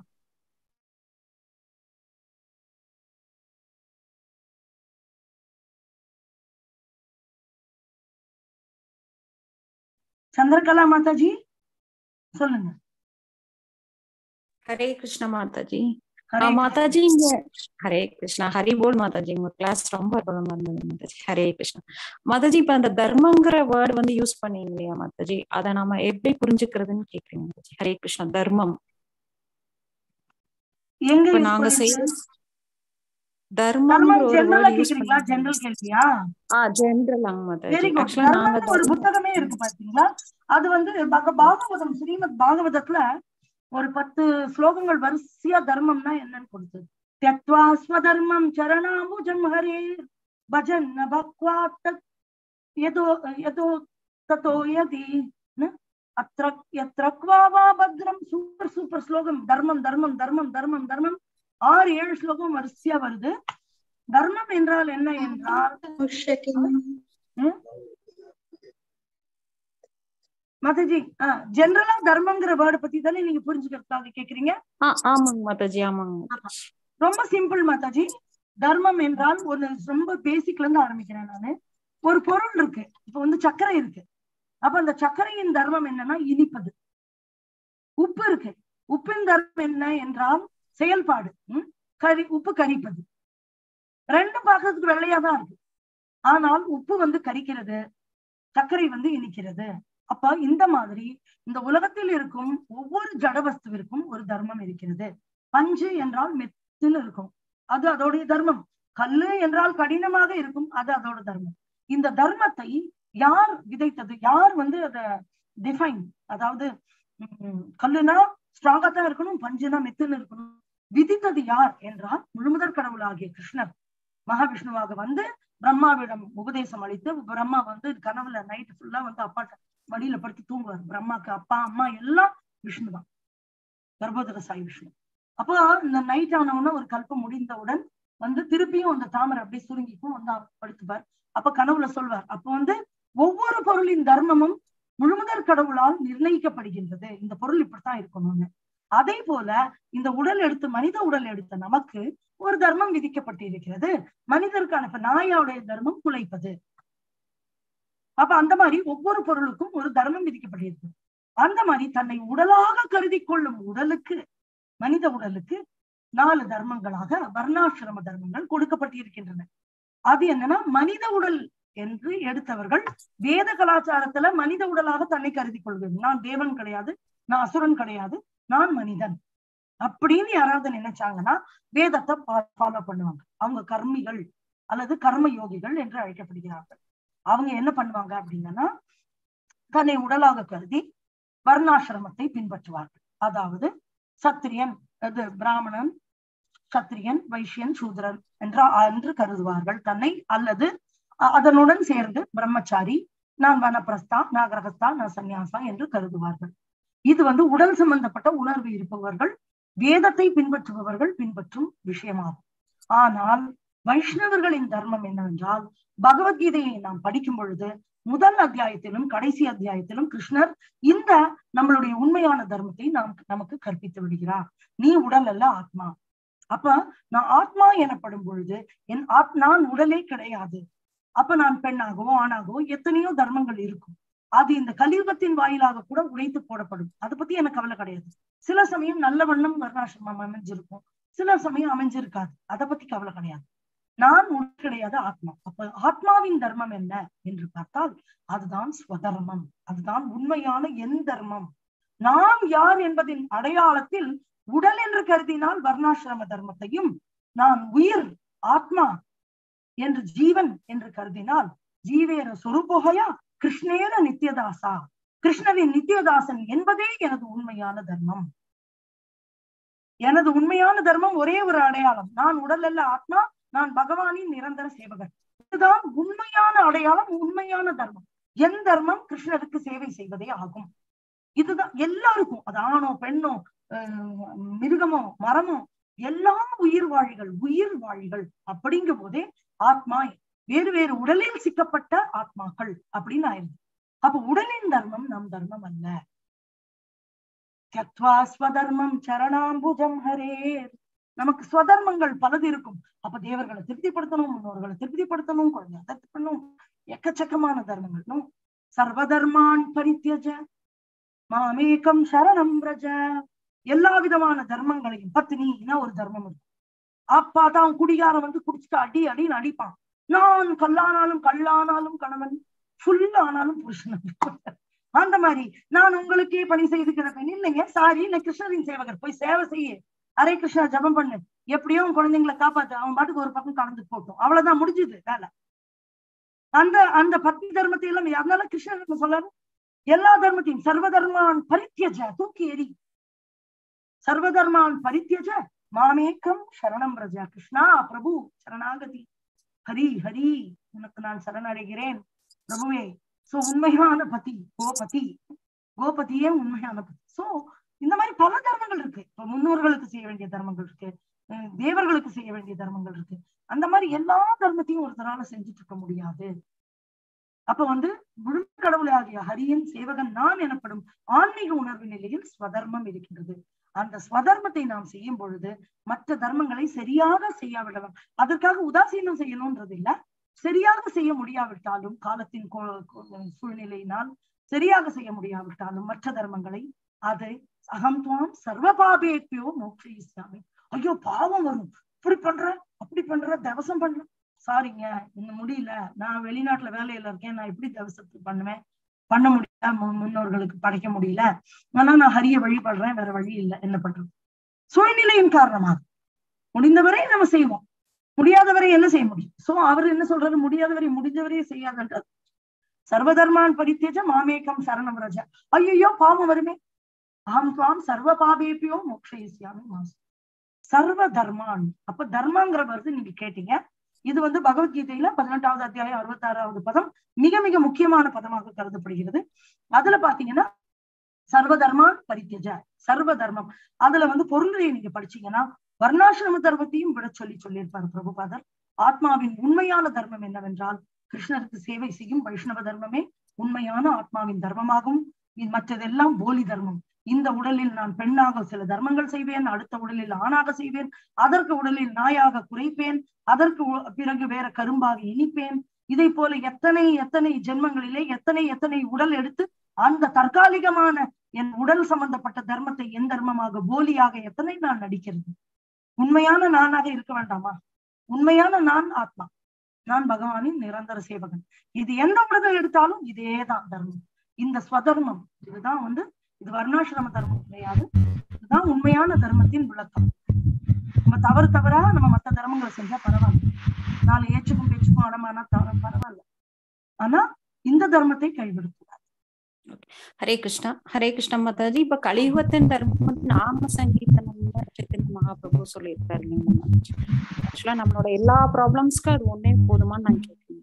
சந்திரகலா மாதாஜி சொல்லுங்க ஹரே கிருஷ்ண மாதாஜி ஹரே ஆ, மாதாஜி இங்க ஹரே கிருஷ்ணா ஹரி போல் மாதாஜி உங்க கிளாஸ் ரொம்ப அற்புதமா இருந்தது மாதாஜி ஹரே கிருஷ்ணா மாதாஜி இப்ப அந்த தர்மங்கிற வேர்டு வந்து யூஸ் பண்ணீங்க இல்லையா மாதாஜி அதை நாம எப்படி புரிஞ்சுக்கிறதுன்னு கேக்குறீங்க மாதாஜி ஹரே கிருஷ்ணா தர்மம் எங்க இப்ப use நாங்க பண்ணுவீங்க? செய்ய தர்மம்ங்கிற தர்மம் ஒரு ஜெனரலா வேர்டு யூஸ் கேக்குறீங்களா பண்ணீங்க ஜெனரல் கேள்வியா ஆ ஜென்ரலாங்க மாதாஜி வெரி குட் ஆக்சுவலா நாங்க தர்மம்னு ஒரு தர்மம் புத்தகமே இருக்கு பாத்தீங்களா அது வந்து பக- பாகவதம் ஸ்ரீமத் பாகவதத்துல ஒரு பத்து ஸ்லோகங்கள் வரிசையா தர்மம்னா என்னன்னு கொடுத்தது தியக்வா ஸ்வதர்மம் சரணாமுஜம் ஹரே பஜன் பக்வா தத் யதோ யதோ ததோ யதி ந? அத்ர யத்ரக்வா வா பத்ரம் சூப்பர் சூப்பர் ஸ்லோகம் தர்மம் தர்மம் தர்மம் தர்மம் தர்மம் ஆறு ஏழு ஸ்லோகம் வரிசையா வருது தர்மம் என்றால் என்ன என்றால் ம்? மாதாஜி ஜெனரலா தர்மங்கிற வேர்டு பத்தி தானே நீங்க புரிஞ்சுக்கிறதுக்காக கேக்குறீங்க ஆ ஆமாங்க மாதாஜி ஆமாங்க மாதாஜி. ரொம்ப சிம்பிள் மாதாஜி தர்மம் என்றால் ஒரு ரொம்ப பேசிக்ல இருந்து ஆரம்பிக்கிறேன் நானு ஒரு பொருள் இருக்கு இப்ப வந்து சர்க்கரை இருக்கு அப்ப அந்த சர்க்கரையின் தர்மம் என்னன்னா இனிப்பது உப்பு இருக்கு உப்பின் தர்மம் என்ன என்றால் செயல்பாடு ம்? கரி உப்பு கரிப்பது ரெண்டும் பார்க்கறதுக்கு வெள்ளையா தான் இருக்கு ஆனால் உப்பு வந்து கரிக்கிறது சர்க்கரை வந்து இனிக்கிறது அப்ப இந்த மாதிரி இந்த உலகத்தில் இருக்கும் ஒவ்வொரு ஜட வஸ்துவிற்கும் ஒரு தர்மம் இருக்கிறது பஞ்சு என்றால் மெத்துன்னு இருக்கும் அது அதோடைய தர்மம் கல்லு என்றால் கடினமாக இருக்கும் அது அதோட தர்மம் இந்த தர்மத்தை யார் விதைத்தது யார் வந்து அத டிஃபைன் அதாவது உம், கல்லுனா ஸ்ட்ராங்கா தான் இருக்கணும் பஞ்சுனா மெத்துன்னு இருக்கணும் விதித்தது யார் என்றால் முழுமுதற் கடவுளாகிய கிருஷ்ணர் மகாவிஷ்ணுவாக வந்து பிரம்மாவிடம் உபதேசம் அளித்து பிரம்மா வந்து கனவுல நைட் ஃபுல்லா வந்து அப்பாட்ட மடியில படுத்து தூங்குவார் பிரம்மாக்கு அப்பா அம்மா எல்லாம் விஷ்ணு தான் கர்ப்போதர சாய் விஷ்ணு அப்போ இந்த நைட் ஆனவுடனே ஒரு கல்பம் முடிந்தவுடன் வந்து திருப்பியும் அந்த தாமரை அப்படியே சுருங்கிக்கும் வந்து அவர் படுத்துப்பார் அப்ப கனவுல சொல்வார் அப்ப வந்து ஒவ்வொரு பொருளின் தர்மமும் முழுமுதற் கடவுளால் நிர்ணயிக்கப்படுகின்றது இந்த பொருள் இப்படித்தான் இருக்கணும்னு அதே போல இந்த உடல் எடுத்து மனித உடல் எடுத்த நமக்கு ஒரு தர்மம் விதிக்கப்பட்டிருக்கிறது மனிதருக்கான இப்ப நாயோடைய தர்மம் குலைப்பது அப்ப அந்த மாதிரி ஒவ்வொரு பொருளுக்கும் ஒரு தர்மம் விதிக்கப்பட்டிருக்கு அந்த மாதிரி தன்னை உடலாக கருதி கொள்ளும் உடலுக்கு மனித உடலுக்கு நாலு தர்மங்களாக வர்ணாசிரம தர்மங்கள் கொடுக்கப்பட்டிருக்கின்றன அது என்னன்னா மனித உடல் என்று எடுத்தவர்கள் வேத கலாச்சாரத்துல மனித உடலாக தன்னை கருதி கொள்வது நான் தேவன் கிடையாது நான் அசுரன் கிடையாது நான் மனிதன் அப்படின்னு யாராவது நினைச்சாங்கன்னா வேதத்தை ஃபாலோ பண்ணுவாங்க அவங்க கர்மிகள் அல்லது கர்ம யோகிகள் என்று அழைக்கப்படுகிறார்கள் அவங்க என்ன பண்ணுவாங்க அப்படின்னா தன்னை உடலாக கருதி வர்ணாசிரமத்தை பின்பற்றுவார்கள் அதாவது சத்திரியன் அது பிராமணன் சத்திரியன் வைஷ்யன் சூத்ரன் என்ற என்று கருதுவார்கள் தன்னை அல்லது அ- அதனுடன் சேர்ந்து பிரம்மச்சாரி நான் வனப்பிரஸ்தா நான் கிரகஸ்தா நான் சந்நியாசா என்று கருதுவார்கள் இது வந்து உடல் சம்பந்தப்பட்ட உணர்வு இருப்பவர்கள் வேதத்தை பின்பற்றுபவர்கள் பின்பற்றும் விஷயமாகும் ஆனால் வைஷ்ணவர்களின் தர்மம் என்னவென்றால் பகவத்கீதையை நாம் படிக்கும் பொழுது முதல் அத்தியாயத்திலும் கடைசி அத்தியாயத்திலும் கிருஷ்ணர் இந்த நம்மளுடைய உண்மையான தர்மத்தை நாம் நமக்கு கற்பித்து விடுகிறார் நீ உடல் அல்ல ஆத்மா அப்ப நான் ஆத்மா எனப்படும் பொழுது என் ஆத் நான் உடலே கிடையாது அப்ப நான் பெண்ணாகவோ ஆணாகவோ எத்தனையோ தர்மங்கள் இருக்கும் அது இந்த கலியுகத்தின் வாயிலாக கூட உடைத்து போடப்படும் அதை பத்தி எனக்கு கவலை கிடையாது சில சமயம் நல்ல வண்ணம் வர்ணாசிரமம் அமைஞ்சிருக்கும் சில சமயம் அமைஞ்சிருக்காது அதை பத்தி கவலை கிடையாது நான் உடல் கிடையாது ஆத்மா அப்ப ஆத்மாவின் தர்மம் என்ன என்று பார்த்தால் அதுதான் ஸ்வதர்மம் அதுதான் உண்மையான என் தர்மம் நாம் யார் என்பதின் அடையாளத்தில் உடல் என்று கருதினால் வர்ணாசிரம தர்மத்தையும் நான் உயிர் ஆத்மா என்று ஜீவன் என்று கருதினால் ஜீவேர சொருபோகையா கிருஷ்ணேர நித்யதாசா கிருஷ்ணரின் நித்யதாசன் என்பதே எனது உண்மையான தர்மம் எனது உண்மையான தர்மம் ஒரே ஒரு அடையாளம் நான் உடல் அல்ல ஆத்மா நான் பகவானின் நிரந்தர சேவகன் இதுதான் உண்மையான அடையாளம் உண்மையான தர்மம் என் தர்மம் கிருஷ்ணருக்கு சேவை செய்வதே ஆகும் இதுதான் எல்லாருக்கும் அது ஆணோ பெண்ணோ அஹ் மிருகமோ மரமோ எல்லா உயிர் வாழிகள் உயிர் வாழிகள் அப்படிங்கும் போதே ஆத்மா வேறு வேறு உடலில் சிக்கப்பட்ட ஆத்மாக்கள் அப்படின்னு ஆயிருது அப்ப உடலின் தர்மம் நம் தர்மம் அல்ல தத்வா ஸ்வதர்மம் சரணாம்புஜம் ஹரே நமக்கு ஸ்வதர்மங்கள் பலது இருக்கும் அப்ப தேவர்களை திருப்திப்படுத்தணும் முன்னோர்களை திருப்திப்படுத்தணும் குழந்தை அதை பண்ணணும் எக்கச்சக்கமான தர்மங்கள் நோ சர்வதர்மான் பரித்தியஜ மாமேகம் சரணம் பிரஜ எல்லா விதமான தர்மங்களையும் பத்தினின்னா ஒரு தர்மம் இருக்கும் அப்பா தான் குடிகாரன் வந்து குடிச்சுட்டு அடி அடின்னு அடிப்பான் நான் கல்லானாலும் கல்லானாலும் கணவன் ஃபுல் ஆனாலும் புருஷன் அந்த மாதிரி நான் உங்களுக்கே பணி செய்து கிடப்பேன் இல்லைங்க சாரி நான் கிருஷ்ணரின் சேவகர் போய் சேவை செய்ய அரே கிருஷ்ணா ஜபம் பண்ணு எப்படியோ உன் குழந்தைங்களை காப்பாத்து அவன் பாட்டுக்கு ஒரு பக்கம் கலந்து போட்டோம் அவ்வளவுதான் முடிஞ்சுது வேலை அந்த அந்த பத்னி தர்மத்தை எல்லாம் அதனால கிருஷ்ணன் என்ன சொல்றாரு எல்லா தர்மத்தையும் சர்வதர்மான் பரித்தியஜ தூக்கி எறி சர்வதர்மான் பரித்தியஜ மாமேக்கம் சரணம் ரஜா கிருஷ்ணா பிரபு சரணாகதி ஹரி ஹரி உனக்கு நான் சரணடைகிறேன் பிரபுவே சோ உண்மையான பதி கோபதி கோபதியே உண்மையான பதி சோ இந்த மாதிரி பல தர்மங்கள் இருக்கு இப்ப முன்னோர்களுக்கு செய்ய வேண்டிய தர்மங்கள் இருக்கு அஹ் தேவர்களுக்கு செய்ய வேண்டிய தர்மங்கள் இருக்கு அந்த மாதிரி எல்லா தர்மத்தையும் ஒருத்தரால செஞ்சுட்டு இருக்க முடியாது அப்ப வந்து முழு கடவுளாகிய ஹரியின் சேவகன் நான் எனப்படும் ஆன்மீக உணர்வு நிலையில் ஸ்வதர்மம் இருக்கின்றது அந்த ஸ்வதர்மத்தை நாம் செய்யும் பொழுது மற்ற தர்மங்களை சரியாக செய்யாவிடலாம் அதற்காக உதாசீனம் செய்யணும்ன்றது இல்ல சரியாக செய்ய முடியாவிட்டாலும் காலத்தின் கோ- கோ- சூழ்நிலையினால் சரியாக செய்ய முடியாவிட்டாலும் மற்ற தர்மங்களை அதை அகம் துவாம் சர்வ பாபேப்பியோ மோட்சயிஸ்யாமி ஐயோ பாவம் வரும் இப்படி பண்ற அப்படி பண்ற தவசம் பண்ற சாரிங்க இன்னும் முடியல நான் வெளிநாட்டுல வேலையில இருக்கேன் நான் எப்படி தவசத்துக்கு பண்ணுவேன் பண்ண முடியல மு- முன்னோர்களுக்கு படைக்க முடியல ஆனா நான் ஹரிய வழிபடுறேன் வேற வழி இல்லை என்ன பண்றது சூழ்நிலையின் காரணமாக முடிந்தவரை நம்ம செய்வோம் முடியாதவரை என்ன செய்ய முடியும் சோ அவர் என்ன சொல்றாரு முடியாதவரை முடிஞ்சவரை செய்யாதன்றார் சர்வதர்மான் பரித்தேஜ மாமேகம் சரணம் ரஜ ஐயோ பாவம் வருமே அகம் துவாம் சர்வ பாபேபியோ மோக்ஷயிஸ்யாமி மாசு சர்வ தர்மான் அப்ப தர்மாங்கிற வருது நீங்க கேட்டீங்க இது வந்து பகவத்கீதையில பதினெட்டாவது அத்தியாயம் அறுபத்தாறாவது பதம் மிக மிக முக்கியமான பதமாக கருதப்படுகிறது அதுல பாத்தீங்கன்னா சர்வ தர்மான் பரித்தியஜ சர்வ தர்மம் அதுல வந்து பொருளுரை நீங்க படிச்சீங்கன்னா வர்ணாசிரம தர்மத்தையும் விட சொல்லி சொல்லியிருப்பார் பிரபுபாதர் ஆத்மாவின் உண்மையான தர்மம் என்னவென்றால் கிருஷ்ணருக்கு சேவை செய்யும் வைஷ்ணவ தர்மமே உண்மையான ஆத்மாவின் தர்மமாகும் இ- மற்றதெல்லாம் போலி தர்மம் இந்த உடலில் நான் பெண்ணாக சில தர்மங்கள் செய்வேன் அடுத்த உடலில் ஆணாக செய்வேன் அதற்கு உடலில் நாயாக குறைப்பேன் அதற்கு உ- பிறகு வேற கரும்பாக இனிப்பேன் இதை போல எத்தனை எத்தனை ஜென்மங்களிலே எத்தனை எத்தனை உடல் எடுத்து அந்த தற்காலிகமான என் உடல் சம்பந்தப்பட்ட தர்மத்தை என் தர்மமாக போலியாக எத்தனை நான் நடிக்கிறது உண்மையான நானாக இருக்க வேண்டாமா உண்மையான நான் ஆத்மா நான் பகவானின் நிரந்தர சேவகன் இது எந்த உலகம் எடுத்தாலும் இதேதான் தர்மம் இந்த ஸ்வதர்மம் இதுதான் வந்து இது வர்ணாசிரம தர்மம் கிடையாது இதுதான் உண்மையான தர்மத்தின் விளக்கம் நம்ம தவறு தவறா நம்ம மத்த தர்மங்களை செஞ்சா பரவாயில்ல நாலு ஏச்சுக்கும் பேச்சுக்கும் அடமானா தவற பரவாயில்ல ஆனா இந்த தர்மத்தை கைவிடக்கூடாது ஹரே கிருஷ்ணா ஹரே கிருஷ்ணா மாதாஜி இப்ப கலியுகத்தின் தர்மம் வந்து நாம சங்கீர்த்தனம் சைத்தன்ய மகாபிரபு சொல்லியிருக்காரு இல்லைங்களா மாதாஜி ஆக்சுவலா நம்மளோட எல்லா ப்ராப்ளம்ஸ்க்கும் அது ஒன்னே போதுமான்னு நான் கேட்கிறேன்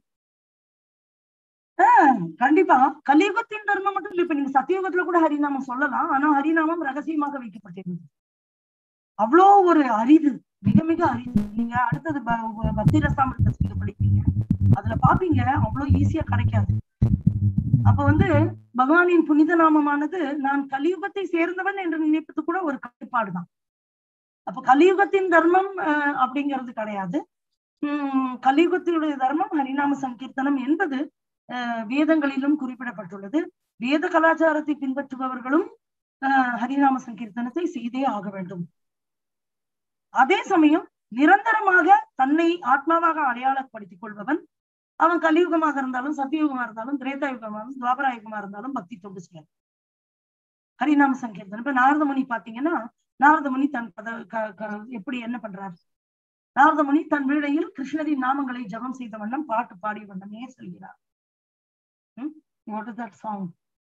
ஆஹ் கண்டிப்பா கலியுகத்தின் தர்மம் மட்டும் இல்ல இப்ப நீங்க சத்தியுகத்துல கூட ஹரிநாமம் சொல்லலாம் ஆனா ஹரிநாமம் ரகசியமாக வைக்கப்பட்டிருந்தது அவ்வளோ ஒரு அரிது மிக மிக அரிது நீங்க அடுத்தது ப- ப- பக்தி ரசாமிரத படிப்பீங்க அதுல பாப்பீங்க அவ்வளவு ஈஸியா கிடைக்காது அப்ப வந்து பகவானின் புனித நாமமானது நான் கலியுகத்தை சேர்ந்தவன் என்று நினைப்பது கூட ஒரு கட்டுப்பாடுதான் அப்ப கலியுகத்தின் தர்மம் அஹ், அப்படிங்கிறது கிடையாது உம் கலியுகத்தினுடைய தர்மம் ஹரிநாம சங்கீர்த்தனம் என்பது அஹ், வேதங்களிலும் குறிப்பிடப்பட்டுள்ளது வேத கலாச்சாரத்தை பின்பற்றுபவர்களும் அஹ், ஹரிநாம சங்கீர்த்தனத்தை செய்தே ஆக வேண்டும் அதே சமயம் நிரந்தரமாக தன்னை ஆத்மாவாக அடையாளப்படுத்திக் கொள்பவன் அவன் கலியுகமாக இருந்தாலும் சத்தியுகமா இருந்தாலும் திரேதாயுகமா இருந்தாலும் துவாபராயுகமா இருந்தாலும் பக்தி தொண்டு செய்யலாம் ஹரிநாம சங்கீர்த்தனம் இப்ப நாரதமுனி பாத்தீங்கன்னா நாரதமுனி தன் கத க- க- எப்படி என்ன பண்றாரு நாரதமுனி தன் வீடையில் கிருஷ்ணரின் நாமங்களை ஜெபம் செய்த வண்ணம் பாட்டு பாடிய வண்ணமே செல்கிறார் what is that song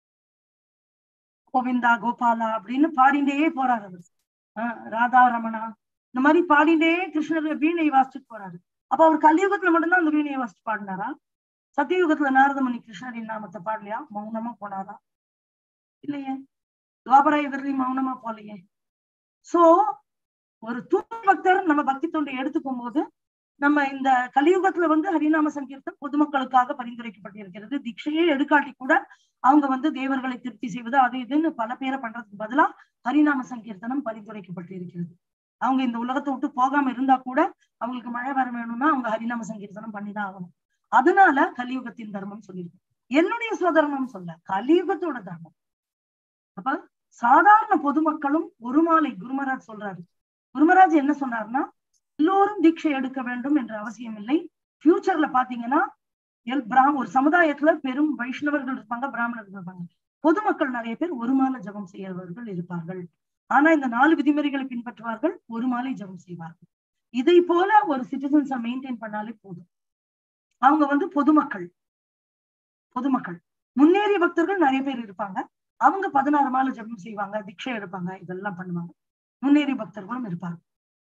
Govinda Gopala அப்படின்னு பாடிண்டே போறாரு அவர் ஆஹ் ராதா ரமணா இந்த மாதிரி பாடிண்டே கிருஷ்ணர் வீணை வாசிச்சுட்டு போறாரு அப்ப அவர் கலியுகத்துல மட்டும்தான் அந்த வீணையை வாசிச்சு பாடினாரா சத்தியுகத்துல நாரதமுனி கிருஷ்ணரின் நாமத்தை பாடலையா மௌனமா போனாரா இல்லையே துவாபராயுகர்லயும் மௌனமா போலையே சோ ஒரு தூய பக்தர் நம்ம பக்தி தொண்டை எடுத்துக்கும் போது நம்ம இந்த கலியுகத்துல வந்து ஹரிநாம சங்கீர்த்தம் பொதுமக்களுக்காக பரிந்துரைக்கப்பட்டிருக்கிறது தீட்சையே எடுக்காட்டி கூட அவங்க வந்து தேவர்களை திருப்தி செய்வது அது இதுன்னு பல பேரை பண்றதுக்கு பதிலா ஹரிநாம சங்கீர்த்தனம் பரிந்துரைக்கப்பட்டிருக்கிறது அவங்க இந்த உலகத்தை விட்டு போகாம இருந்தா கூட அவங்களுக்கு மழை வர வேணும்னா அவங்க ஹரிநாம சங்கீர்த்தனம் பண்ணிதான் ஆகணும் அதனால கலியுகத்தின் தர்மம் சொல்லியிருக்கு என்னுடைய சுதர்மம் சொல்ல கலியுகத்தோட தர்மம் அப்ப சாதாரண பொதுமக்களும் ஒரு மாலை குருமராஜ் சொல்றாரு குருமராஜ் என்ன சொன்னாருன்னா எல்லோரும் தீட்சை எடுக்க வேண்டும் என்ற அவசியம் இல்லை ஃபியூச்சர்ல பாத்தீங்கன்னா எல் பிரா ஒரு சமுதாயத்துல பெரும் வைஷ்ணவர்கள் இருப்பாங்க பிராமணர்கள் இருப்பாங்க பொதுமக்கள் நிறைய பேர் ஒரு மாலை ஜபம் செய்யறவர்கள் இருப்பார்கள் ஆனா இந்த நாலு விதிமுறைகளை பின்பற்றுவார்கள் ஒரு மாலை ஜபம் செய்வார்கள் இதை போல ஒரு சிட்டிசன்ஸை மெயின்டைன் பண்ணாலே போதும் அவங்க வந்து பொதுமக்கள் பொதுமக்கள் முன்னேறிய பக்தர்கள் நிறைய பேர் இருப்பாங்க அவங்க பதினாறு மாலை ஜபம் செய்வாங்க தீட்சை எடுப்பாங்க இதெல்லாம் பண்ணுவாங்க முன்னேறிய பக்தர்களும் இருப்பாங்க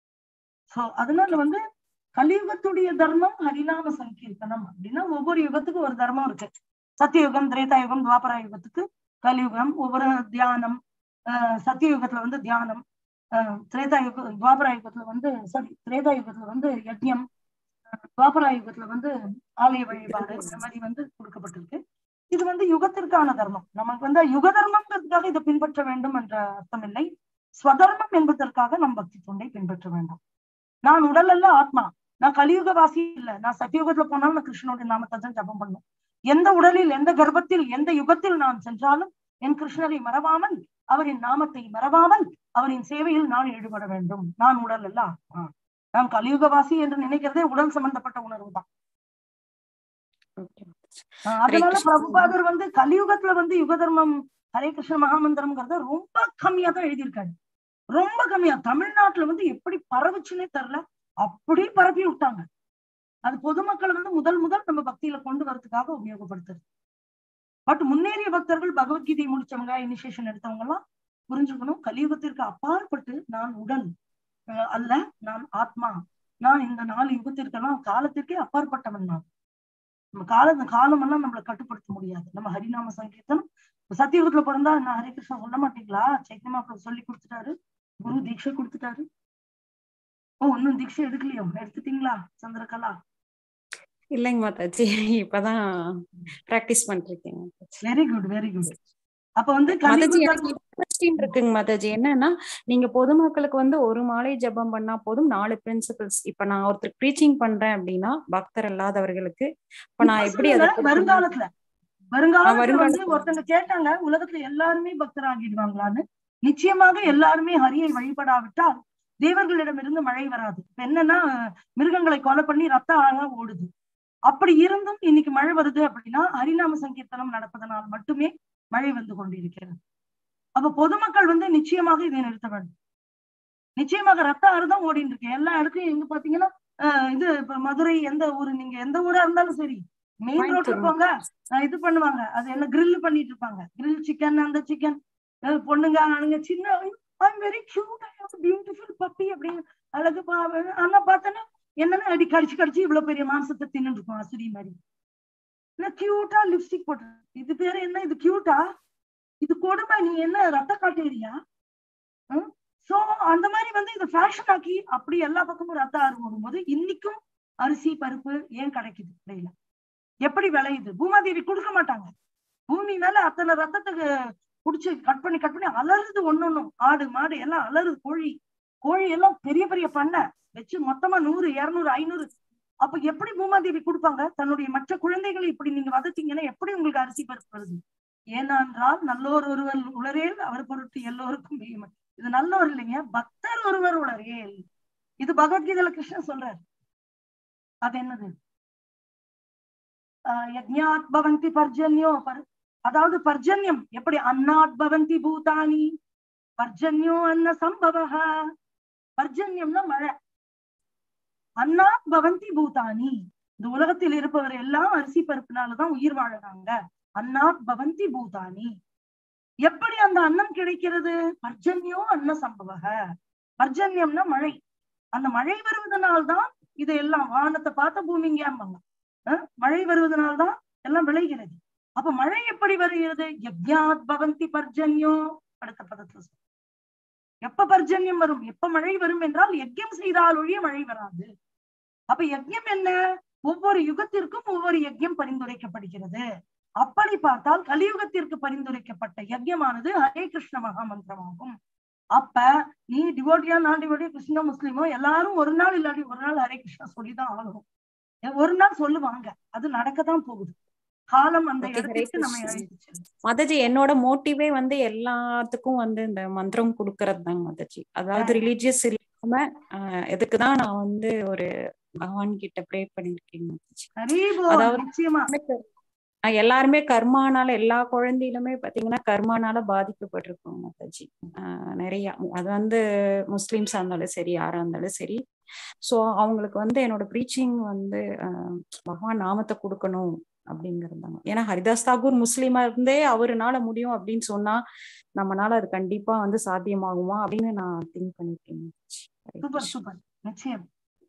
சோ அதனால வந்து கலியுகத்துடைய தர்மம் ஹரிநாம சங்கீர்த்தனம் அப்படின்னா ஒவ்வொரு யுகத்துக்கும் ஒரு தர்மம் இருக்கு சத்தியுகம் திரேதாயுகம் துவாபரா யுகத்துக்கு கலியுகம் ஒவ்வொரு தியானம் ஆஹ் சத்தியயுகத்துல வந்து தியானம் ஆஹ் திரேதா யுக துவாபரா யுகத்துல வந்து சாரி திரேதா யுகத்துல வந்து யஜ்யம் ஆஹ் துவாபரா யுகத்துல வந்து ஆலய வழிபாடு இந்த மாதிரி வந்து கொடுக்கப்பட்டிருக்கு இது வந்து யுகத்திற்கான தர்மம் நமக்கு வந்து யுக தர்மம்ங்கிறதுக்காக இதை பின்பற்ற வேண்டும் என்ற அர்த்தம் இல்லை ஸ்வதர்மம் என்பதற்காக நம் பக்தி தொண்டை பின்பற்ற வேண்டும் நான் உடல் அல்ல ஆத்மா நான் கலியுக வாசி இல்ல நான் சத்தியுகத்துல போனாலும் நான் கிருஷ்ணனுடைய நாமத்தை தான் ஜபம் பண்ணும் எந்த உடலில் எந்த கர்ப்பத்தில் எந்த யுகத்தில் நான் சென்றாலும் என் கிருஷ்ணரை மறவாமல் அவரின் நாமத்தை மறவாமல் அவரின் சேவையில் நான் ஈடுபட வேண்டும் நான் உடல் அல்ல ஆத்மா நான் கலியுகவாசி என்று நினைக்கிறதே உடல் சம்பந்தப்பட்ட உணர்வு தான் ஆஹ் அதனால கிருஷ்ணா. பிரபுபாதர் வந்து கலியுகத்துல வந்து யுக தர்மம் ஹரே கிருஷ்ண மகாமந்திரம்ங்கிறத ரொம்ப கம்மியா தான் எழுதியிருக்காரு ரொம்ப கம்மியா தமிழ்நாட்டுல வந்து எப்படி பரவுச்சுன்னே தெரியல அப்படி பரப்பி விட்டாங்க அது பொதுமக்களை வந்து முதல் முதல் நம்ம பக்தியில கொண்டு வரதுக்காக உபயோகப்படுத்துறது பட் முன்னேறிய பக்தர்கள் பகவத்கீதை முடிச்சவங்க இனிஷியேஷன் எடுத்தவங்க எல்லாம் புரிஞ்சுக்கணும் கலியுகத்திற்கு அப்பாற்பட்டு நான் உடல் அஹ் அல்ல நான் ஆத்மா நான் இந்த நாலு யுகத்திற்கெல்லாம் காலத்திற்கே அப்பாற்பட்டவன் நான் நம்ம கால காலம் எல்லாம் நம்மளை கட்டுப்படுத்த முடியாது நம்ம ஹரிநாம சங்கீர்த்தனம் இப்ப சத்தியுகத்துல பிறந்தா நான் ஹரே கிருஷ்ணா சொல்ல மாட்டீங்களா சைத்தன்யா பிரபு சொல்லி கொடுத்துட்டாரு குரு தீட்சை கொடுத்துட்டாரு ஓ இன்னும் தீட்சை எடுக்கலையோ எடுத்துட்டீங்களா சந்திரகலா இல்லைங்க மாதாஜி இப்பதான் பிராக்டிஸ் பண்ணிட்டு இருக்கேங்க Mataji. Very good very good அப்ப வந்து மாதாஜி கலியுக எனக்கு கொஸ்டின் இருக்குங்க மாதாஜி என்னன்னா நீங்க பொதுமக்களுக்கு வந்து ஒரு மாலை ஜெபம் பண்ணா போதும் நாலு பிரின்சிபல்ஸ் இப்ப நான் ஒருத்தர் ப்ரீச்சிங் பண்றேன் அப்படின்னா பக்தர் அல்லாதவர்களுக்கு இப்ப நான் இப்ப எப்படி சொல்லல, அதை வருங்காலத்துல வருங்காலத்துல வந்து வருங்காலத்துல. ஒருத்தங்க கேட்டாங்க உலகத்துல எல்லாருமே பக்தராகிடுவாங்களான்னு நிச்சயமாக எல்லாருமே ஹரியை வழிபடாவிட்டால் தேவர்களிடமிருந்து மழை வராது இப்ப என்னன்னா மிருகங்களை கொலை பண்ணி ரத்த ஆழா ஓடுது அப்படி இருந்தும் இன்னைக்கு மழை வருது அப்படின்னா ஹரிநாம சங்கீர்த்தனம் நடப்பதனால் மட்டுமே மழை வந்து கொண்டிருக்கிறது அப்ப பொதுமக்கள் வந்து நிச்சயமாக இதை நிறுத்த வேண்டும் நிச்சயமாக ரத்த ஆறு தான் ஓடிட்டு இருக்கு எல்லா இடத்துலயும் எங்க பாத்தீங்கன்னா அஹ் இது இப்ப மதுரை எந்த ஊரு நீங்க எந்த ஊரா இருந்தாலும் சரி மெயின் ரோட்ல கோயம்புத்தூர். போங்க அஹ் இது பண்ணுவாங்க அது என்ன grill பண்ணிட்டு இருப்பாங்க grill சிக்கன் அந்த சிக்கன் பொண்ணுங்க ஆளுங்க சின்ன I'm very cute beautiful puppy அப்படின்னு அழகு பா ஆனா பார்த்தோன்னா என்னன்னா அடி கடிச்சு கடிச்சு இவ்வளவு பெரிய மாംസத்தை தின்னு இருக்கும் அசுரி மாதிரி கியூட்டா லிப்ஸ்டிக் போட்டு இது பேரு என்ன இது கியூட்டா இது கொடுமை நீ என்ன ரத்த காட்டேரியா சோ அந்த மாதிரி வந்து இது ஃபேஷன் ஆக்கி அப்படி எல்லா பக்கமும் ரத்த ஆறு வரும்போது இன்னைக்கும் அரிசி பருப்பு ஏன் கிடைக்குது கடையில எப்படி விளையுது பூமாதேவி கொடுக்க மாட்டாங்க பூமி மேல அத்தனை ரத்தத்துக்கு புடிச்சு கட் பண்ணி கட் பண்ணி அலறுது ஒன்னொன்னும் ஆடு மாடு எல்லாம் அலறுது கோழி கோழி எல்லாம் பெரிய பெரிய பண்ணை வச்சு மொத்தமா நூறு இருநூறு ஐநூறு அப்ப எப்படி பூமாதேவி கொடுப்பாங்க தன்னுடைய மற்ற குழந்தைகளை இப்படி நீங்க வதத்தீங்கன்னா எப்படி உங்களுக்கு அரிசி பருப்பு வருது ஏனென்றால் நல்லோர் ஒருவர் உளரேல் அவர் பொருட்டு எல்லோருக்கும் மேன்மை. இது நல்லோர் இல்லைங்க பக்தர் ஒருவர் உளரேல் இது பகவத்கீதையில கிருஷ்ணன் சொல்றாரு அது என்னது ஆஹ் யஜ்ஞாத் பவந்தி பர்ஜன்யோ பர் அதாவது பர்ஜன்யம் எப்படி அன்னாத் பவந்தி பூதானி பர்ஜன்யோ அன்ன சம்பவஹ பர்ஜன்யம்னா மழை அன்னாத் பவந்தி பூதானி இந்த உலகத்தில் இருப்பவர் எல்லாம் அரிசி பருப்பினாலதான் உயிர் வாழறாங்க அன்னாத் பவந்தி பூதானி எப்படி அந்த அன்னம் கிடைக்கிறது பர்ஜன்யோ அன்ன சம்பவக பர்ஜன்யம்னா மழை அந்த மழை வருவதனால்தான் இது எல்லாம் வானத்தை பார்த்த பூமிங்கம்பாங்க அஹ் மழை வருவதனால்தான் எல்லாம் விளைகிறது அப்ப மழை எப்படி வருகிறது யஜ்ஞாத் பவந்தி பர்ஜன்யோ அடுத்த பதத்துல சொல்றேன். எப்ப பர்ஜன்யம் வரும் எப்ப மழை வரும் என்றால் யஜ்யம் செய்தால் ஒழிய மழை வராது அப்ப யஜ்யம் என்ன ஒவ்வொரு யுகத்திற்கும் ஒவ்வொரு யஜ்யம் பரிந்துரைக்கப்படுகிறது அப்படி பார்த்தால் கலியுகத்திற்கு பரிந்துரைக்கப்பட்ட யஜ்யமானது ஹரே கிருஷ்ண மகா மந்திரமாகும் அப்ப நீ டிவோட்டியா நான் டிவோட்டியா கிருஷ்ண முஸ்லிமோ எல்லாரும் ஒரு நாள் இல்லாட்டி ஒரு நாள் ஹரே கிருஷ்ணா சொல்லிதான் ஆகணும் எ- ஒரு நாள் சொல்லுவாங்க அது நடக்கத்தான் போகுது காலம் அந்த Okay, ஹரே இடத்திற்கு நம்ம கிருஷ்ணா. அழைத்து செல்லும். மாதாஜி என்னோட மோட்டிவே வந்து எல்லாத்துக்கும் வந்து இந்த மந்திரம் கொடுக்கறது தாங்க மாதாஜி அதாவது ரிலீஜியஸ் இல்லாம ஆஹ் எதுக்குதான் நான் வந்து ஒரு பகவான் கிட்ட ப்ரே பண்ணிருக்கேன் மாதாஜி ஹரி போல், அதாவது நிச்சயமா ஆஹ் எல்லாருமே கர்மானால எல்லா குழந்தையிலுமே பாத்தீங்கன்னா கர்மானால பாதிக்கப்பட்டிருக்கோம் மாதாஜி ஆஹ் நிறைய அது வந்து முஸ்லிம்ஸா இருந்தாலும் சரி யாரா இருந்தாலும் சரி சோ அவங்களுக்கு வந்து என்னோட ப்ரீச்சிங் வந்து ஆஹ் பகவான் நாமத்தை கொடுக்கணும் அப்படிங்கிறதாங்க ஏன்னா ஹரிதாஸ் தாகூர் முஸ்லீமா இருந்தே அவருனால முடியும் அப்படின்னு சொன்னா நம்மனால அது கண்டிப்பா வந்து சாத்தியமாகுமா அப்படின்னு நான் திங்க் பண்ணிருக்கேன் மாதாஜி. ஹரே சூப்பர் கிருஷ்ணா. சூப்பர் நிச்சயம்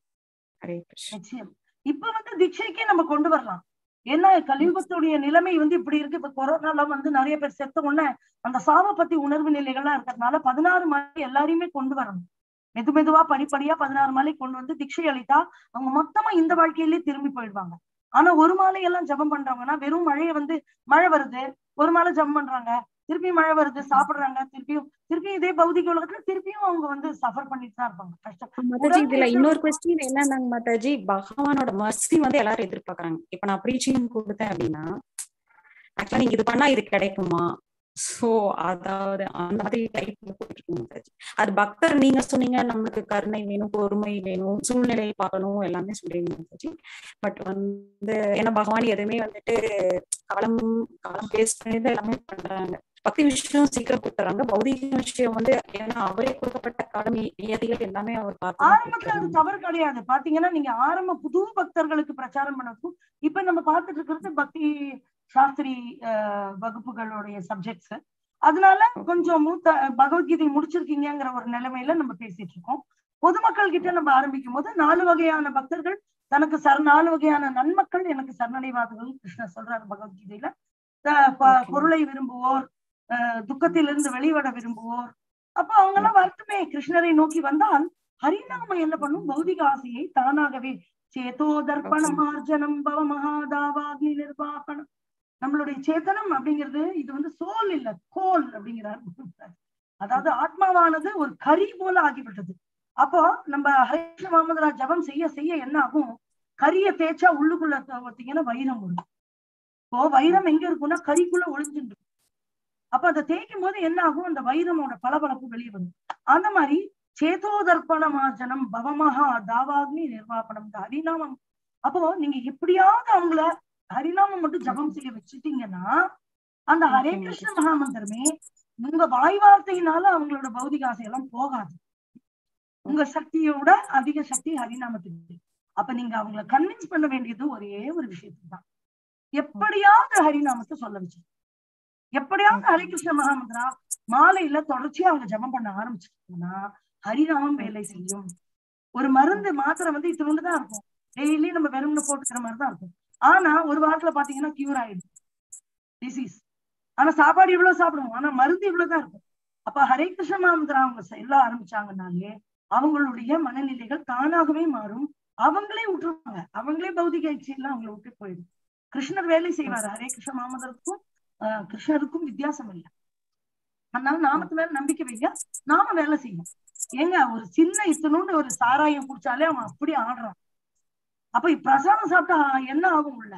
ஹரே கிருஷ்ணா நிச்சயம் இப்ப வந்து தீட்சைக்கே நம்ம கொண்டு வரலாம் ஏன்னா கலியுகத்துடைய நிலைமை வந்து இப்படி இருக்கு இப்ப கொரோனால வந்து நிறைய பேர் செத்த உடனே அந்த சாவ பத்தி உணர்வு நிலைகள்லாம் இருக்கிறதுனால பதினாறு மலை எல்லாரையுமே கொண்டு வரணும் மெது மெதுவா படிப்படியா பதினாறு மலை கொண்டு வந்து தீட்சை அளித்தா அவங்க மொத்தமா இந்த வாழ்க்கையிலேயே திரும்பி போயிடுவாங்க ஆனா ஒரு மாலை எல்லாம் ஜபம் பண்றவங்கன்னா வெறும் மழையை வந்து மழை வருது ஒரு மாலை ஜபம் பண்றாங்க திருப்பி மழை வருது சாப்பிடுறாங்க திருப்பியும் திருப்பியும் இதே பௌதிக உலகத்துல திருப்பியும் அவங்க வந்து சஃபர் பண்ணிட்டு தான் இருப்பாங்க கஷ்டம் மாதாஜி இதுல உடல் இன்னொரு கொஸ்டின் என்னன்னாங்க மாதாஜி பகவானோட மர்சி வந்து எல்லாரும் எதிர்பார்க்கறாங்க இப்ப நான் ப்ரீச்சிங் கொடுத்தேன் அப்படின்னா ஆக்சுவலா நீங்க இது பண்ணா இது கிடைக்குமா சோ அதாவது அந்த மாதிரி டைப்ல போயிட்டு இருக்கு மாதாஜி அது பக்தர் நீங்க சொன்னீங்க நம்மளுக்கு கருணை வேணும் பொறுமை வேணும் சூழ்நிலையை பார்க்கணும் எல்லாமே சொல்றீங்க மாதாஜி பட் வந்து ஏன்னா பகவான் எதுவுமே வந்துட்டு காலம் காலம் பேஸ் பண்ணி தான் எல்லாமே பண்றாங்க பக்தி விஷயம் சீக்கிரம் கொடுத்துறாங்க பௌதிக விஷயம் வந்து ஏன்னா அவரே கொடுக்கப்பட்ட கடமை நியதிகள் எல்லாமே அவர் பார்த்து தான் ஆரம்பத்துல அது கொடுக்கறாங்க. தவறு கிடையாது பாத்தீங்கன்னா நீங்க ஆரம்ப புது பக்தர்களுக்கு பிரச்சாரம் பண்ணதுக்கும் இப்ப நம்ம பார்த்துட்டு இருக்கிறது பக்தி சாஸ்திரி அஹ், வகுப்புகளுடைய சப்ஜெக்ட்ஸ் அதனால கொஞ்சம் மூத்த பகவத்கீதை முடிச்சிருக்கீங்கங்கிற ஒரு நிலைமையில நம்ம பேசிட்டு இருக்கோம் பொதுமக்கள் கிட்ட நம்ம ஆரம்பிக்கும் போது நாலு வகையான பக்தர்கள் தனக்கு சர் நாலு வகையான நன்மக்கள் எனக்கு சரணடைவார்கள் கிருஷ்ணர் சொல்றாரு பகவத்கீதையில அஹ், ப- Okay. பொருளை விரும்புவோர் அஹ், துக்கத்திலிருந்து வெளிவட விரும்புவோர் அப்போ அவங்க எல்லாம் வரட்டுமே கிருஷ்ணரை நோக்கி வந்தால் ஹரிநாமம் என்ன பண்ணும் பௌதிக ஆசையை தானாகவே சேதோ தர்ப்பணமார்ஜனம் பவ மகாதாவாக்னி நிர்வாபனம் நம்மளுடைய சேத்தனம் அப்படிங்கிறது இது வந்து சோல் இல்ல கோல் அப்படிங்கிறார் அதாவது ஆத்மாவானது ஒரு கரி போல ஆகிவிட்டது அப்போ நம்ம ஹரிஷ்ண மாமதரா ஜபம் செய்ய செய்ய என்ன ஆகும் கரிய தேய்ச்சா உள்ளுக்குள்ள பார்த்தீங்கன்னா வைரம் வரும் இப்போ வைரம் எங்க இருக்கும்னா கறிக்குள்ள ஒளிஞ்சுட்டு இருக்கும் அப்ப அதை தேய்க்கும் போது என்ன ஆகும் அந்த வைரமோட பளபளப்பு வெளியே வரும் அந்த மாதிரி சேதோதர்ப்பணமார்ஜனம் பவமகா தாவாக்னி நிர்வாபனம் இந்த ஹரிநாமம் அப்போ நீங்க எப்படியாவது அவங்கள ஹரிநாமம் மட்டும் ஜபம் செய்ய வச்சுட்டீங்கன்னா அந்த ஹரே கிருஷ்ண மகாமந்திரமே உங்க வாய் வார்த்தையினால அவங்களோட பௌதிக ஆசையெல்லாம் போகாது உங்க சக்தியோட அதிக சக்தி ஹரிநாமத்துக்கு அப்ப நீங்க அவங்கள கன்வின்ஸ் பண்ண வேண்டியது ஒரே ஒரு விஷயத்துக்கு தான் எப்படியாவது ஹரிநாமத்தை சொல்ல வச்சு எப்படியாவது ஹரே கிருஷ்ண மகாமந்திரா மாலையில தொடர்ச்சியா அவங்க ஜபம் பண்ண ஆரம்பிச்சிட்டாங்கன்னா ஹரிநாமம் வேலை செய்யும் ஒரு மருந்து மாத்திரை வந்து இத்தினோண்டு தான் இருக்கும் டெய்லி நம்ம வெறும்னு போட்டுக்கிற மாதிரி தான் இருக்கும் ஆனா ஒரு வாரத்துல பாத்தீங்கன்னா கியூர் ஆயிடும் டிசீஸ் ஆனா சாப்பாடு இவ்வளவு சாப்பிடுவோம் ஆனா மருந்து இவ்வளவுதான் இருக்கும் அப்ப ஹரே கிருஷ்ண மகாமந்திரா அவங்க செல்ல ஆரம்பிச்சாங்கனாலே அவங்களுடைய மனநிலைகள் தானாகவே மாறும் அவங்களே விட்டுருவாங்க அவங்களே பௌதிக இச்சையெல்லாம் அவங்களை விட்டு போயிடும் கிருஷ்ணர் வேலை செய்வாரு ஹரே கிருஷ்ண மாமதருக்கும் ஆஹ் கிருஷ்ணருக்கும் வித்தியாசம் இல்லை அதனால நாமத்து மேல நம்பிக்கை வைங்க நாம வேலை செய்யணும் ஏங்க ஒரு சின்ன இத்தனோண்டு ஒரு சாராயம் குடிச்சாலே அவன் அப்படி ஆடுறான் அப்ப பிரசாதம் சாப்பிட்டா என்ன ஆகும் உள்ள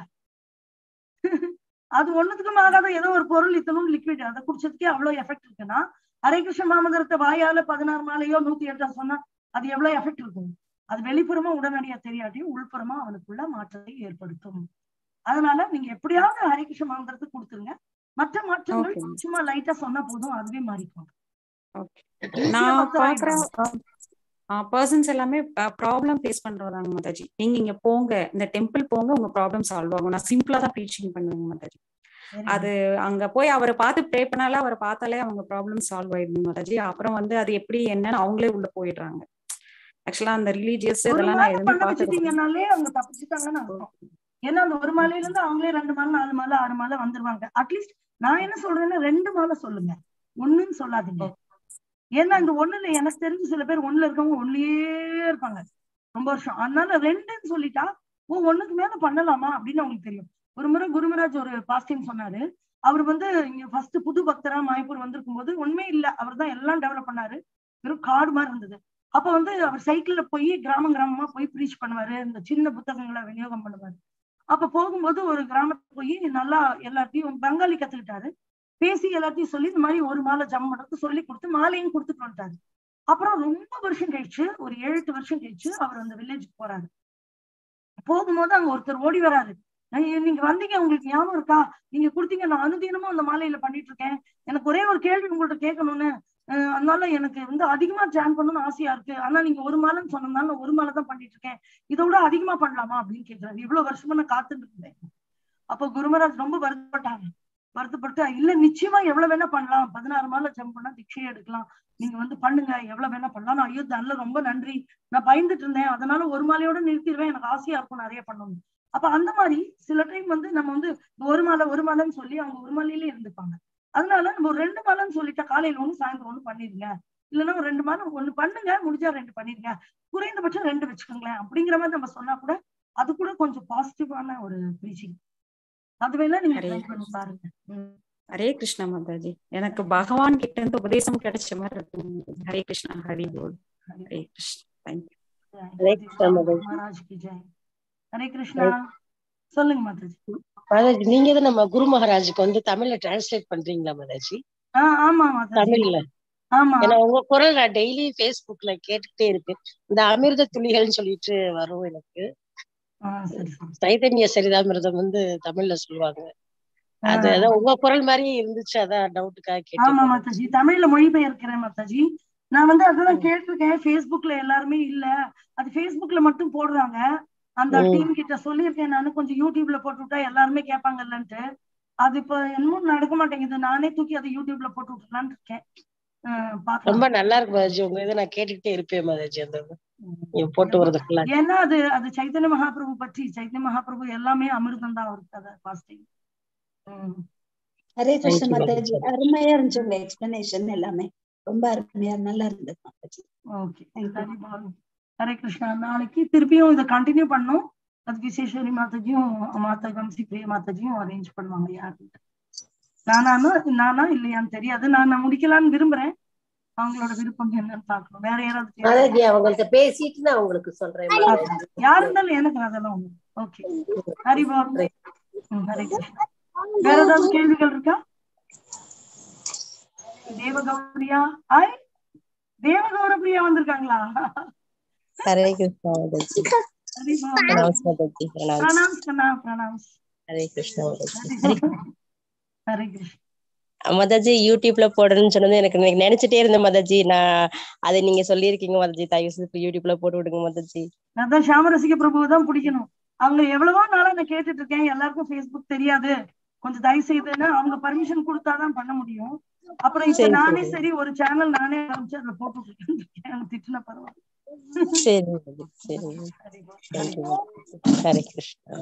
அது ஒண்ணுத்துக்கும் ஆகாத ஏதோ ஒரு பொருள் இத்தனும் லிக்விட் அதை குடிச்சதுக்கே அவ்வளவு எஃபெக்ட் இருக்குன்னா ஹரே கிருஷ்ண மாமந்திரத்தை வாயால பதினாறு மாலையோ நூத்தி எட்டோ சொன்னா அது எவ்வளவு எஃபெக்ட் இருக்கும் அது வெளிப்புறமா உடனடியா தெரியாட்டியும் உள்புறமா அவனுக்குள்ள மாற்றத்தை ஏற்படுத்தும் அதனால நீங்க எப்படியாவது ஹரே கிருஷ்ண மாமந்திரத்தை கொடுத்துருங்க மற்ற மாற்றங்கள் Okay. சும்மா லைட்டா சொன்னா போதும் அதுவே மாறிக்கும் நான் பாக்குற பர்சன்ஸ் எல்லாமே ப்ராப்ளம் ஃபேஸ் பண்றதாங்க மாதாஜி நீங்க இங்க போங்க இந்த டெம்பிள் போங்க உங்க ப்ராப்ளம் சால்வ் ஆகும் நான் சிம்பிளா தான் ப்ரீச்சிங் பண்ணுவேங்க மாதாஜி அது அங்க போய் அவரை பார்த்து ப்ரே பண்ணாலே அவரை பார்த்தாலே அவங்க ப்ராப்ளம் சால்வ் ஆயிடுது மாதாஜி அப்புறம் வந்து அது எப்படி என்னன்னு அவங்களே உள்ள போயிடுறாங்க ஆக்சுவலா அந்த ரிலீஜியஸ் ஒரு இதெல்லாம் நான் மாலை எதுவுமே பண்ண பார்த்தது வச்சுட்டீங்கனாலே அவங்க தப்பிச்சுட்டாங்கன்னு அர்த்தம் ஏன்னா அந்த ஒரு மாலையில இருந்து அவங்களே ரெண்டு மாலை நாலு மாலை ஆறு மாலை வந்துருவாங்க அட்லீஸ்ட் நான் என்ன சொல்றேன்னா ரெண்டு மாலை சொல்லுங்க ஒண்ணுன்னு சொல்லாதீங்க ஏன்னா இந்த ஒண்ணுல எனக்கு தெரிஞ்சு சில பேர் ஒண்ணுல இருக்கவங்க ஒண்ணுலயே இருப்பாங்க ரொம்ப வருஷம் அதனால ரெண்டுன்னு சொல்லிட்டா ஓ ஒண்ணுக்கு மேல பண்ணலாமா அப்படின்னு அவங்களுக்கு தெரியும் ஒரு முறை குருமராஜ் ஒரு பாஸ்டிங் சொன்னாரு அவர் வந்து இங்க ஃபர்ஸ்ட் புது பக்தரா மாயப்பூர் வந்திருக்கும் போது உண்மை இல்ல அவர் தான் எல்லாம் டெவலப் பண்ணாரு வெறும் காடு மாதிரி இருந்தது அப்ப வந்து அவர் சைக்கிள்ல போய் கிராமம் கிராமமா போய் ப்ரீச் பண்ணுவாரு இந்த சின்ன புத்தகங்களை விநியோகம் பண்ணுவாரு அப்ப போகும்போது ஒரு கிராமத்துக்கு போய் நல்லா எல்லாத்தையும் பெங்காலி கத்துக்கிட்டாரு பேசி எல்லாத்தையும் சொல்லி இந்த மாதிரி ஒரு மாலை ஜம் பண்ணுறது சொல்லி கொடுத்து மாலையும் கொடுத்துட்டு வந்துட்டாரு அப்புறம் ரொம்ப வருஷம் கழிச்சு ஒரு ஏழு எட்டு வருஷம் கழிச்சு அவர் அந்த வில்லேஜுக்கு போறாரு போகும்போது அங்க ஒருத்தர் ஓடி வராரு "ஐய, நீங்க வந்தீங்க உங்களுக்கு ஞாபகம் இருக்கா நீங்க கொடுத்தீங்க நான் அனுதினமும் அந்த மாலையில பண்ணிட்டு இருக்கேன் எனக்கு ஒரே ஒரு கேள்வி உங்கள்ட்ட கேட்கணும்னு அஹ் அதனால எனக்கு வந்து அதிகமா ஜாயின் பண்ணணும்னு ஆசையா இருக்கு ஆனா நீங்க ஒரு மாலைன்னு சொன்னதுனால நான் ஒரு மாலை தான் பண்ணிட்டு இருக்கேன் இதை விட அதிகமா பண்ணலாமா அப்படின்னு கேக்குறாரு இவ்வளவு வருஷமா நான் காத்துட்டு இருந்தேன் அப்போ குருமராஜ் ரொம்ப வருத்தப்பட்டாங்க வருத்தப்பட்டு இல்ல நிச்சயமா எவ்வளவு வேணா பண்ணலாம் பதினாறு மாலை ஜம்ப் பண்ணா திக்ஷையை எடுக்கலாம் நீங்க வந்து பண்ணுங்க எவ்வளவு வேணா பண்ணலாம் நான் ஐயோ நல்ல ரொம்ப நன்றி நான் பயந்துட்டு இருந்தேன் அதனால ஒரு மாலையோட நிறுத்திடுவேன் எனக்கு ஆசையா இருக்கும் நிறைய பண்ணணும் அப்ப அந்த மாதிரி சில டைம் வந்து நம்ம வந்து ஒரு மாலை ஒரு மாலைன்னு சொல்லி அவங்க ஒரு மாலையிலே இருந்துப்பாங்க அதனால நம்ம ஒரு ரெண்டு மாலைன்னு சொல்லிட்டா காலையில ஒண்ணு சாயந்தரம் ஒண்ணு பண்ணிருங்க இல்லைன்னா ஒரு ரெண்டு மாலை ஒண்ணு பண்ணுங்க முடிஞ்சா ரெண்டு பண்ணிருங்க குறைந்தபட்சம் ரெண்டு வச்சுக்கோங்களேன் அப்படிங்கிற மாதிரி நம்ம சொன்னா கூட அது கூட கொஞ்சம் பாசிட்டிவான ஒரு ப்ரீச்சிங் அது வேணா நீங்க ஹரே ட்ரை பண்ணி பாருங்க ம். ஹரே கிருஷ்ணா மாதாஜி எனக்கு பகவான் கிட்ட இருந்து உபதேசம் கிடைச்ச மாதிரி இருக்கு ஹரே கிருஷ்ணா ஹரி போல் ஹரே கிருஷ்ணா தேங்க்யூ ஹரே கிருஷ்ணா மாதாஜி. மகாராஜ் கி ஜெய் ஹரே கிருஷ்ணா சொல்லுங்க மாதாஜி மாதாஜி நீங்க தான் நம்ம குரு மகாராஜுக்கு வந்து தமிழ்ல டிரான்ஸ்லேட் பண்றீங்களா மாதாஜி ஆஹ் ஆமா மாதாஜி தமிழ்ல ஆமா ஏன்னா உங்க குரல் நான் டெய்லி Facebookல கேட்டுக்கிட்டே இருக்கு இந்த அமிர்த துளிகள்னு சொல்லிட்டு வரும் எனக்கு ஆஹ் சரி சரி சைதன்ய சரிதாமிர்தம் வந்து தமிழ்ல சொல்லுவாங்க அது ஆஹ் அதான் உங்க குரல் மாதிரி இருந்துச்சு அதான் டவுட்டுக்காக ஆமா கேட்டேன் மாதாஜி தமிழ்ல மொழிபெயர்க்கிறேன் மாதாஜி நான் வந்து அதுதான் கேட்டிருக்கேன் Facebookல எல்லாருமே இல்ல அது Facebookல மட்டும் போடுறாங்க அந்த ம். டீம் கிட்ட சொல்லியிருக்கேன் நானு கொஞ்சம் யூடியூப்ல போட்டு விட்டா எல்லாருமே கேட்பாங்கல்லன்ட்டு அது இப்ப என்னமோ நடக்க மாட்டேங்குது நானே தூக்கி அதை யூடியூப்ல போட்டு விட்டுலான்னு இருக்கேன் ஆஹ் பாக்கலாம் ரொம்ப நல்லா இருக்கு மாதாஜி உங்க இதை நான் கேட்டுக்கிட்டே இருப்பேன் மாதாஜி அந்த இது. நீங்க போட்டு வரது ஃபுல்லா ஏன்னா அது அது சைத்தன்ய மகாபிரபு பற்றி சைத்தன்ய மகாபிரபு எல்லாமே அமிர்தம் தான் அவருக்கு அதை fasting Hare Krishna Thank you, Mataji அருமையா இருந்துச்சு உங்க எக்ஸ்பிளனேஷன் எல்லாமே ரொம்ப அருமையா நல்லா இருந்தது மாதாஜி ஓகே ஹரே கிருஷ்ணா நாளைக்கு திருப்பியும் இதை கண்டினியூ பண்ணும் அது விசேஸ்வரி மாதாஜியும் மாதா கம்சி பிரிய மாதாஜியும் அரேஞ்ச் பண்ணுவாங்க யாருன்னு நானானா நானா இல்லையான்னு தெரியாது நான் நான் முடிக்கலாம்னு விரும்புறேன் அவங்களோட விருப்பம் என்னன்னு பார்க்கணும் வேற யாராவது மாதாஜி கேட்கறாங்களா? அவங்கள்ட்ட பேசிட்டு நான் உங்களுக்கு சொல்றேன் மாதாஜி. யார் இருந்தாலும் எனக்கு அதெல்லாம் ஒண்ணு ஓகே ஹரிபால் ம், ஹரே கிருஷ்ணா வேற ஏதாவது கேள்விகள் இருக்கா தேவகௌரியா ஆய் தேவகௌரபிரியா வந்திருக்காங்களா ஹரே கிருஷ்ணா மாதாஜி ஹரிபால் பிரணாம்ஸ் மாதாஜி பிரணாம்ஸ் பிரணாம்ஸ் கண்ணா பிரணாம்ஸ் ஹரே கிருஷ்ணா மாதாஜி ஹரே ஹரே ஹரே கிருஷ்ணா மாதாஜி யூடியூப்ல போடணும்னு சொன்னது எனக்கு எனக்கு நினைச்சிட்டே இருந்தேன் மாதாஜி நான் அதை நீங்க சொல்லியிருக்கீங்க மாதாஜி தயவு செய்து யூடியூப்ல போட்டு விடுங்க மாதாஜி அதான் சாமரசிக பிரபுவை தான் பிடிக்கணும் அவங்க எவ்வளவோ நாளா நான் கேட்டுட்டு இருக்கேன் எல்லாருக்கும் ஃபேஸ்புக் தெரியாது கொஞ்சம் தயவு செய்துன்னு அவங்க பர்மிஷன் கொடுத்தாதான் பண்ண முடியும் அப்புறம் இப்ப சரி, நானே சரி. சரி ஒரு சேனல் நானே ஆரம்பிச்சு அதுல போட்டு விட்டுருக்கேன் திட்டுன பரவாயில்ல சரி மாதாஜி சரி நன்றி மாதாஜி ஹரே கிருஷ்ணா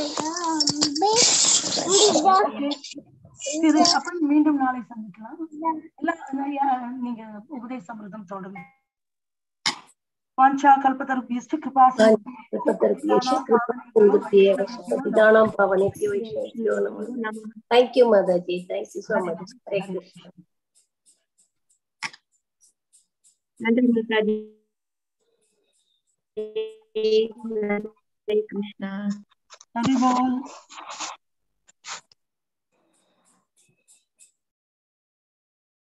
திரு அப்ப மீண்டும் நாளை சந்திக்கலாம் இல்ல ஐயா, நீங்க உபதேச அமிர்தம் தொடருங்க வாஞ்சா கல்பத்தருபியஸ்ட கிருபா पितानां पावनेभ्यो वैष्णवेभ्यो नमः thank you Mataji thank you so much Hare Krishna நன்றி மாதாஜி ஹரே கிருஷ்ணா ஹரிபோல்